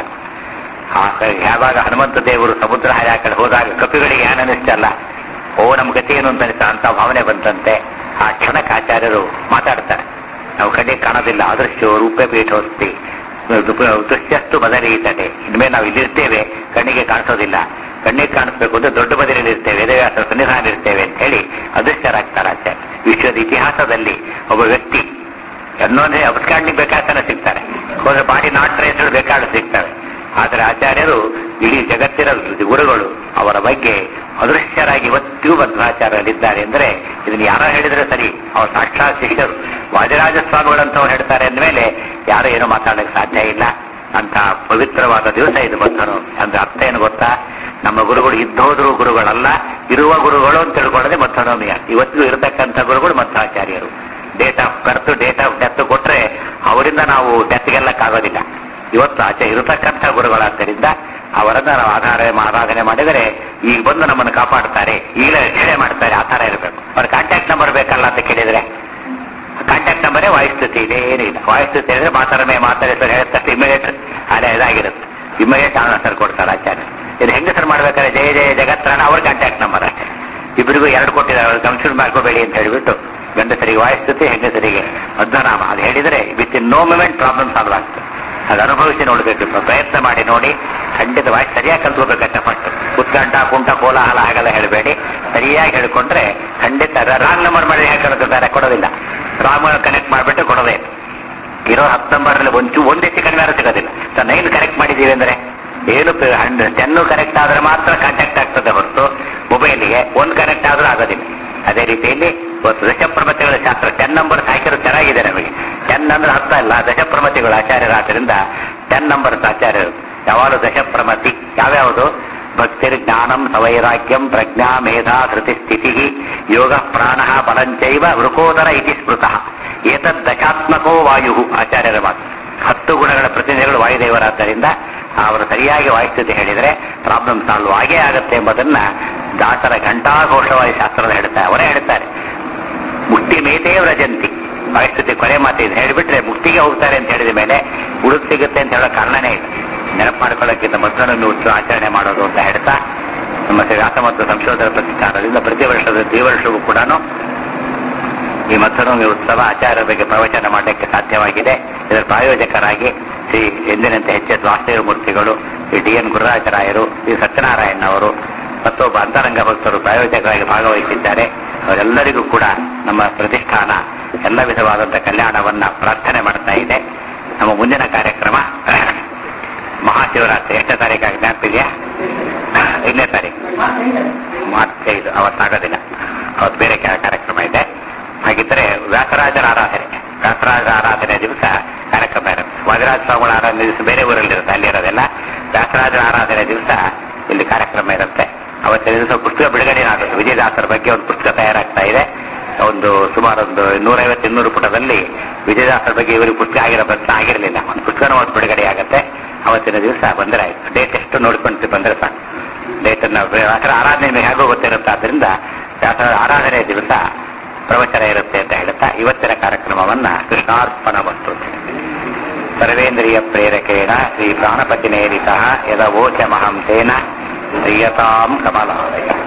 [SPEAKER 1] ಆ ಕ- ಯಾವಾಗ ಹನುಮಂತ ದೇವರು ಸಮುದ್ರ ಹಾರಿ ಆ ಕಡೆ ಹೋದಾಗ ಕಪಿಗಳಿಗೆ ಏನ್ ಅನಿಸ್ತಲ್ಲ ಓ ನಮ್ಮ ಗತಿ ಏನು ಅಂತ ಅನಿಸ್ತಾ ಅಂತ ಭಾವನೆ ಬಂತಂತೆ ಆ ಕ್ಷಣಕ್ಕೆ ಆಚಾರ್ಯರು ಮಾತಾಡ್ತಾರೆ ನಾವು ಕಣ್ಣಿಗೆ ಕಾಣೋದಿಲ್ಲ ಅದೃಶ್ಯ ರೂಪೆ ಪೀಠೋಸ್ತಿ ದೃಶ್ಯಸ್ತು ಬದಲೀತದೆ ಇನ್ಮೇಲೆ ನಾವು ಇಲ್ಲಿರ್ತೇವೆ ಕಣ್ಣಿಗೆ ಕಾಣಿಸೋದಿಲ್ಲ ಕಣ್ಣಿಗೆ ಕಾಣಿಸ್ಬೇಕು ಅಂದ್ರೆ ದೊಡ್ಡ ಬದಲಿಯಲ್ಲಿ ಇರ್ತೇವೆ ವೇದವ್ಯಾಸ ಸನ್ನಿಧಾನ ಇರ್ತೇವೆ ಅಂತ ಹೇಳಿ ಅದೃಶ್ಯರಾಗ್ತಾರೆ ಆಚಾರ್ಯ ವಿಶ್ವದ ಇತಿಹಾಸದಲ್ಲಿ ಒಬ್ಬ ವ್ಯಕ್ತಿ ಅನ್ನೋದೇ ಅಬ್ಸ್ಕಾಂಡಿಂಗ್ ಬೇಕಾಗ್ತಾನೆ ಸಿಗ್ತಾರೆ ಹೋದ್ರೆ ಬಾಡಿ ನಾಟ್ ಟ್ರೇಸ್ಗಳು ಬೇಕಾದ್ರೆ ಸಿಗ್ತವೆ ಆದರೆ ಆಚಾರ್ಯರು ಇಡೀ ಜಗತ್ತಿನ ಗುರುಗಳು ಅವರ ಬಗ್ಗೆ ಅದೃಶ್ಯರಾಗಿ ಇವತ್ತಿಗೂ ಮಧ್ವಾಚಾರ್ಯರಿದ್ದಾರೆ ಅಂದ್ರೆ ಇದನ್ನ ಯಾರೋ ಹೇಳಿದ್ರೆ ಸರಿ ಅವ್ರ ಸಾಕ್ಷಾತ್ ಶಿಷ್ಯರು ವಾದಿರಾಜ ಸ್ವಾಮಿಗಳಂತವ್ರು ಹೇಳ್ತಾರೆ ಅಂದಮೇಲೆ ಯಾರು ಏನೂ ಮಾತಾಡಲಿಕ್ಕೆ ಸಾಧ್ಯ ಇಲ್ಲ ಅಂತ ಪವಿತ್ರವಾದ ದಿವಸ ಇದು ಬಂಧನು ಅಂದ್ರೆ ಅರ್ಥ ಏನು ಗೊತ್ತಾ ನಮ್ಮ ಗುರುಗಳು ಇದ್ದೋದ್ರು ಗುರುಗಳಲ್ಲ ಇರುವ ಗುರುಗಳು ಅಂತ ತಿಳ್ಕೊಳ್ಳೋದೇ ಮಧ್ವನೋಮಿಯ ಇವತ್ತಿಗೂ ಇರತಕ್ಕಂಥ ಗುರುಗಳು ಮಧ್ವಾಚಾರ್ಯರು date of birth date of death ಕೊಟ್ರೆ ಅವರಿಂದ ನಾವು ಡೆತ್ ಗೆಲ್ಲಕ್ಕಾಗೋದಿಲ್ಲ ಇವತ್ತು ಆಚೆ ಇರತಕ್ಕಂಥ ಗುರುಗಳಾದ್ದರಿಂದ ಅವರನ್ನ ನಾವು ಆಧಾರ ಆರಾಧನೆ ಮಾಡಿದರೆ ಈಗ ಬಂದು ನಮ್ಮನ್ನು ಕಾಪಾಡ್ತಾರೆ ಈಗಲೇ ರಕ್ಷಣೆ ಮಾಡ್ತಾರೆ ಆ ಥರ ಇರಬೇಕು ಅವ್ರ ಕಾಂಟ್ಯಾಕ್ಟ್ ನಂಬರ್ ಬೇಕಲ್ಲ ಅಂತ ಕೇಳಿದ್ರೆ ಕಾಂಟ್ಯಾಕ್ಟ್ ನಂಬರೇ ವಾಯುಸ್ತುತಿ ಇದೆ ಏನಿಲ್ಲ ವಾಯುಸ್ತುತಿ ಹೇಳಿದ್ರೆ ಮಾತಾರಮೆ ಮಾತಾಡಿ ಸರ್ ಹೇಳ್ತಷ್ಟು ಇಮಿಡಿಯೇಟ್ ಅದೇ ಇದಾಗಿರುತ್ತೆ ಇಮಿಡಿಯೇಟ್ ಆನ್ಸರ್ ಕೊಡ್ತಾರೆ ಆಚಾರ್ಯ ಇದು ಹೆಂಗಸರು ಮಾಡ್ಬೇಕಾದ್ರೆ ಜಯ ಜಯ ಜಗತ್ರಣ ಅವ್ರ ಕಾಂಟ್ಯಾಕ್ಟ್ ನಂಬರ್ ಅಷ್ಟೇ ಇಬ್ಬರಿಗೂ ಎರಡು ಕೊಟ್ಟಿದ್ದಾರೆ ಅವ್ರು ಕನ್ಫ್ಯೂಸ್ ಮಾಡ್ಕೋಬೇಡಿ ಅಂತ ಹೇಳಿಬಿಟ್ಟು ಗಂಡಸರಿಗೆ ವಾಯಿಸ್ತುತಿ ಹೆಂಗಸರಿಗೆ ಮಧ್ವನಾಮ ಅದು ಹೇಳಿದರೆ within no moment problem solve ಆಗ್ತದೆ ಅದು ಅನುಭವಿಸಿ ನೋಡಬೇಕು ಪ್ರಯತ್ನ ಮಾಡಿ ನೋಡಿ ಖಂಡಿತ ವಾಯ್ಸ್ ಸರಿಯಾಗಿ ಕಲ್ತ್ಕೋಬೇಕಂತ ಫಸ್ಟ್ ಉತ್ಕಂಠ ಕುಂಠ ಕೋಲಾಹಲ ಹಾಗೆಲ್ಲ ಹೇಳಬೇಡಿ ಸರಿಯಾಗಿ ಹೇಳ್ಕೊಂಡ್ರೆ ಖಂಡಿತ ರಾಂಗ್ ನಂಬರ್ ಮಾಡಿ ಹೇಗೆ ಕಳ್ಕೊತಾರೆ ಕೊಡೋದಿಲ್ಲ ರಾಂಗ್ ಕನೆಕ್ಟ್ ಮಾಡಿಬಿಟ್ಟು ಕೊಡೋದೇ ಇರೋ ಹತ್ತು ನಂಬರಲ್ಲಿ ಒಂದು ಒಂದು ಹೆಚ್ಚು ಕಡಿಮೆ ಯಾರು ಸಿಗೋದಿಲ್ಲ ಸರ್ ನೈನ್ ಕನೆಕ್ಟ್ ಮಾಡಿದ್ದೀವಿ ಅಂದ್ರೆ ಏನು ಟೆನ್ನು ಕನೆಕ್ಟ್ ಆದ್ರೆ ಮಾತ್ರ ಕಾಂಟ್ಯಾಕ್ಟ್ ಆಗ್ತದೆ ಹೊರತು ಮೊಬೈಲಿಗೆ ಒಂದು ಕನೆಕ್ಟ್ ಆದ್ರೂ ಆಗೋದಿಲ್ಲ ಅದೇ ರೀತಿಯಲ್ಲಿ ಇವತ್ತು ದಶಪ್ರಮತಿಗಳ ಶಾಸ್ತ್ರ ಟೆನ್ ನಂಬರ್ ಹಾಕಿರೋ ಚೆನ್ನಾಗಿದೆ ನಮಗೆ ಟೆನ್ ಅಂದ್ರೆ ಅರ್ಥ ಇಲ್ಲ ದಶಪ್ರಮತಿಗಳು ಆಚಾರ್ಯರಾದ್ದರಿಂದ ಟೆನ್ ನಂಬರ್ ಆಚಾರ್ಯರು ಯಾವಾಗಲೂ ದಶಪ್ರಮತಿ ಯಾವ್ಯಾವುದು ಭಕ್ತಿರ್ ಜ್ಞಾನಂ ಸವೈರಾಗ್ಯಂ ಪ್ರಜ್ಞಾ ಮೇಧಾ ಧೃತಿ ಸ್ಥಿತಿ ಯೋಗ ಪ್ರಾಣ ಬಲಂಚೈವ ವೃಕೋದರ ಇತಿ ಸ್ಮೃತಃ ಏತದ್ ದಶಾತ್ಮಕೋ ವಾಯು ಆಚಾರ್ಯರ ಮಾತು ಹತ್ತು ಗುಣಗಳ ಪ್ರತಿನಿಧಿಗಳು ವಾಯುದೇವರಾದ್ದರಿಂದ ಅವರು ಸರಿಯಾಗಿ ವಾಯುಸ್ಥಿತಿ ಹೇಳಿದರೆ ಪ್ರಾಬ್ಲಮ್ ಸಾಲ್ವ್ ಆಗೇ ಆಗುತ್ತೆ ಎಂಬುದನ್ನ ದಾಸರ ಘಂಟಾಘೋಷವಾಯು ಶಾಸ್ತ್ರದ ಹೇಳ್ತಾರೆ ಅವರೇ ಹೇಳ್ತಾರೆ ಮುಕ್ತಿ ಮೇತೇ ವ್ರಜಂತಿ ವಾಯುಸ್ಥಿತಿ ಕೊನೆ ಮಾತು ಇದು ಹೇಳಿಬಿಟ್ರೆ ಮುಕ್ತಿಗೆ ಹೋಗ್ತಾರೆ ಅಂತ ಹೇಳಿದ ಮೇಲೆ ಉಡುಗ್ ಸಿಗುತ್ತೆ ಅಂತ ಹೇಳೋ ಕಾರಣನೇ ಇಲ್ಲ ನೆನಪು ಮಾಡ್ಕೊಳ್ಳೋಕ್ಕಿಂತ ಮೊದಲನ್ನು ಉತ್ಸವ ಆಚರಣೆ ಮಾಡೋದು ಅಂತ ಹೇಳ್ತಾ ನಮ್ಮ ಶ್ರೀ ವ್ಯಾಸ ಮತ್ತು ಸಂಶೋಧನಾ ಪ್ರತಿಷ್ಠಾನದಿಂದ ಪ್ರತಿ ವರ್ಷದ ಪ್ರತಿ ವರ್ಷವೂ ಕೂಡ ಈ ಮಧ್ವನವಮಿ ಉತ್ಸವ ಆಚಾರ್ಯರ ಬಗ್ಗೆ ಪ್ರವಚನ ಮಾಡಲಿಕ್ಕೆ ಸಾಧ್ಯವಾಗಿದೆ ಇದರ ಪ್ರಾಯೋಜಕರಾಗಿ ಶ್ರೀ ಎಂದಿನಂತೆ ಎಚ್ ಎಸ್ ವಾಸುದೇವ ಮೂರ್ತಿಗಳು ಶ್ರೀ ಡಿ ಎನ್ ಗುರುರಾಜರಾಯರು ಶ್ರೀ ಸತ್ಯನಾರಾಯಣ ಅವರು ಮತ್ತೊಬ್ಬ ಅಂತರಂಗ ಭಕ್ತರು ಪ್ರಾಯೋಜಕರಾಗಿ ಭಾಗವಹಿಸಿದ್ದಾರೆ ಅವರೆಲ್ಲರಿಗೂ ಕೂಡ ನಮ್ಮ ಪ್ರತಿಷ್ಠಾನ ಎಲ್ಲ ವಿಧವಾದಂಥ ಕಲ್ಯಾಣವನ್ನ ಪ್ರಾರ್ಥನೆ ಮಾಡ್ತಾ ಇದೆ ನಮ್ಮ ಮುಂದಿನ ಕಾರ್ಯಕ್ರಮ ಮಹಾಶಿವರಾತ್ರಿ ಎಷ್ಟನೇ ತಾರೀಕು ಜ್ಞಾಪಿದೆಯಾ ಐದನೇ ತಾರೀಕು ಮಾರ್ಚ್ ಐದು ಅವತ್ತಾಗೋದಿಲ್ಲ ಅವತ್ತು ಬೇರೆ ಕ- ಕಾರ್ಯಕ್ರಮ ಇದೆ ಹಾಗಿದ್ರೆ ವ್ಯಾಸರಾಜರ ಆರಾಧನೆ ವ್ಯಾಸರಾಜರ ಆರಾಧನೆ ದಿವಸ ಕಾರ್ಯಕ್ರಮ ಇರುತ್ತೆ ವಾದಿರಾಜ ಸ್ವಾಮಿಗಳ ಆರಾಧನೆ ದಿವಸ ಬೇರೆ ಊರಲ್ಲಿ ಇರುತ್ತೆ ಅಲ್ಲಿ ಇರೋದೆಲ್ಲ ವ್ಯಾಸರಾಜರ ಆರಾಧನೆ ದಿವಸ ಇಲ್ಲಿ ಕಾರ್ಯಕ್ರಮ ಇರುತ್ತೆ ಅವತ್ತಿನ ದಿವಸ ಪುಸ್ತಕ ಬಿಡುಗಡೆ ಆಗುತ್ತೆ ವಿಜಯದಾಸರ ಬಗ್ಗೆ ಒಂದು ಪುಸ್ತಕ ತಯಾರಾಗ್ತಾ ಇದೆ ಒಂದು ಸುಮಾರು ಒಂದು ನೂರೈವತ್ತು ಇನ್ನೂರು ಪುಟದಲ್ಲಿ ವಿಜಯದಾಸರ ಬಗ್ಗೆ ಇವರಿಗೆ ಪುಸ್ತಕ ಆಗಿರೋ ಪ್ರಶ್ನೆ ಆಗಿರಲಿಲ್ಲ ಒಂದು ಪುಸ್ತಕನೂ ಅವತ್ತು ಬಿಡುಗಡೆ ಆಗುತ್ತೆ ಅವತ್ತಿನ ದಿವಸ ಬಂದರೆ ಆಯ್ತು ಡೇಟ್ ಎಷ್ಟು ನೋಡ್ಕೊಂಡು ಬಂದರೆ ಸಾಕು ಡೇಟನ್ನು ವ್ಯಾಸರ ಆರಾಧನೆ ನಿಮಗೆ ಹೇಗೋ ಗೊತ್ತಿರುತ್ತೆ ಆದ್ದರಿಂದ ವ್ಯಾಸರ ಆರಾಧನೆ ದಿವಸ ಪ್ರವಚನ ಇರುತ್ತೆ ಅಂತ ಹೇಳುತ್ತಾ ಇವತ್ತಿನ ಕಾರ್ಯಕ್ರಮವನ್ನ ಕೃಷ್ಣಾರ್ಪಣ ವಸ್ತು ಸರ್ವೇಂದ್ರಿಯ ಪ್ರೇರಕೇಣ ಶ್ರೀ ಪ್ರಾಣಪತಿ ನೇರಿತ ಯದವೋಚ ಮಹಂಸೇನ ಶ್ರೀಯತಾಂ ಕಮಲಾಲಯ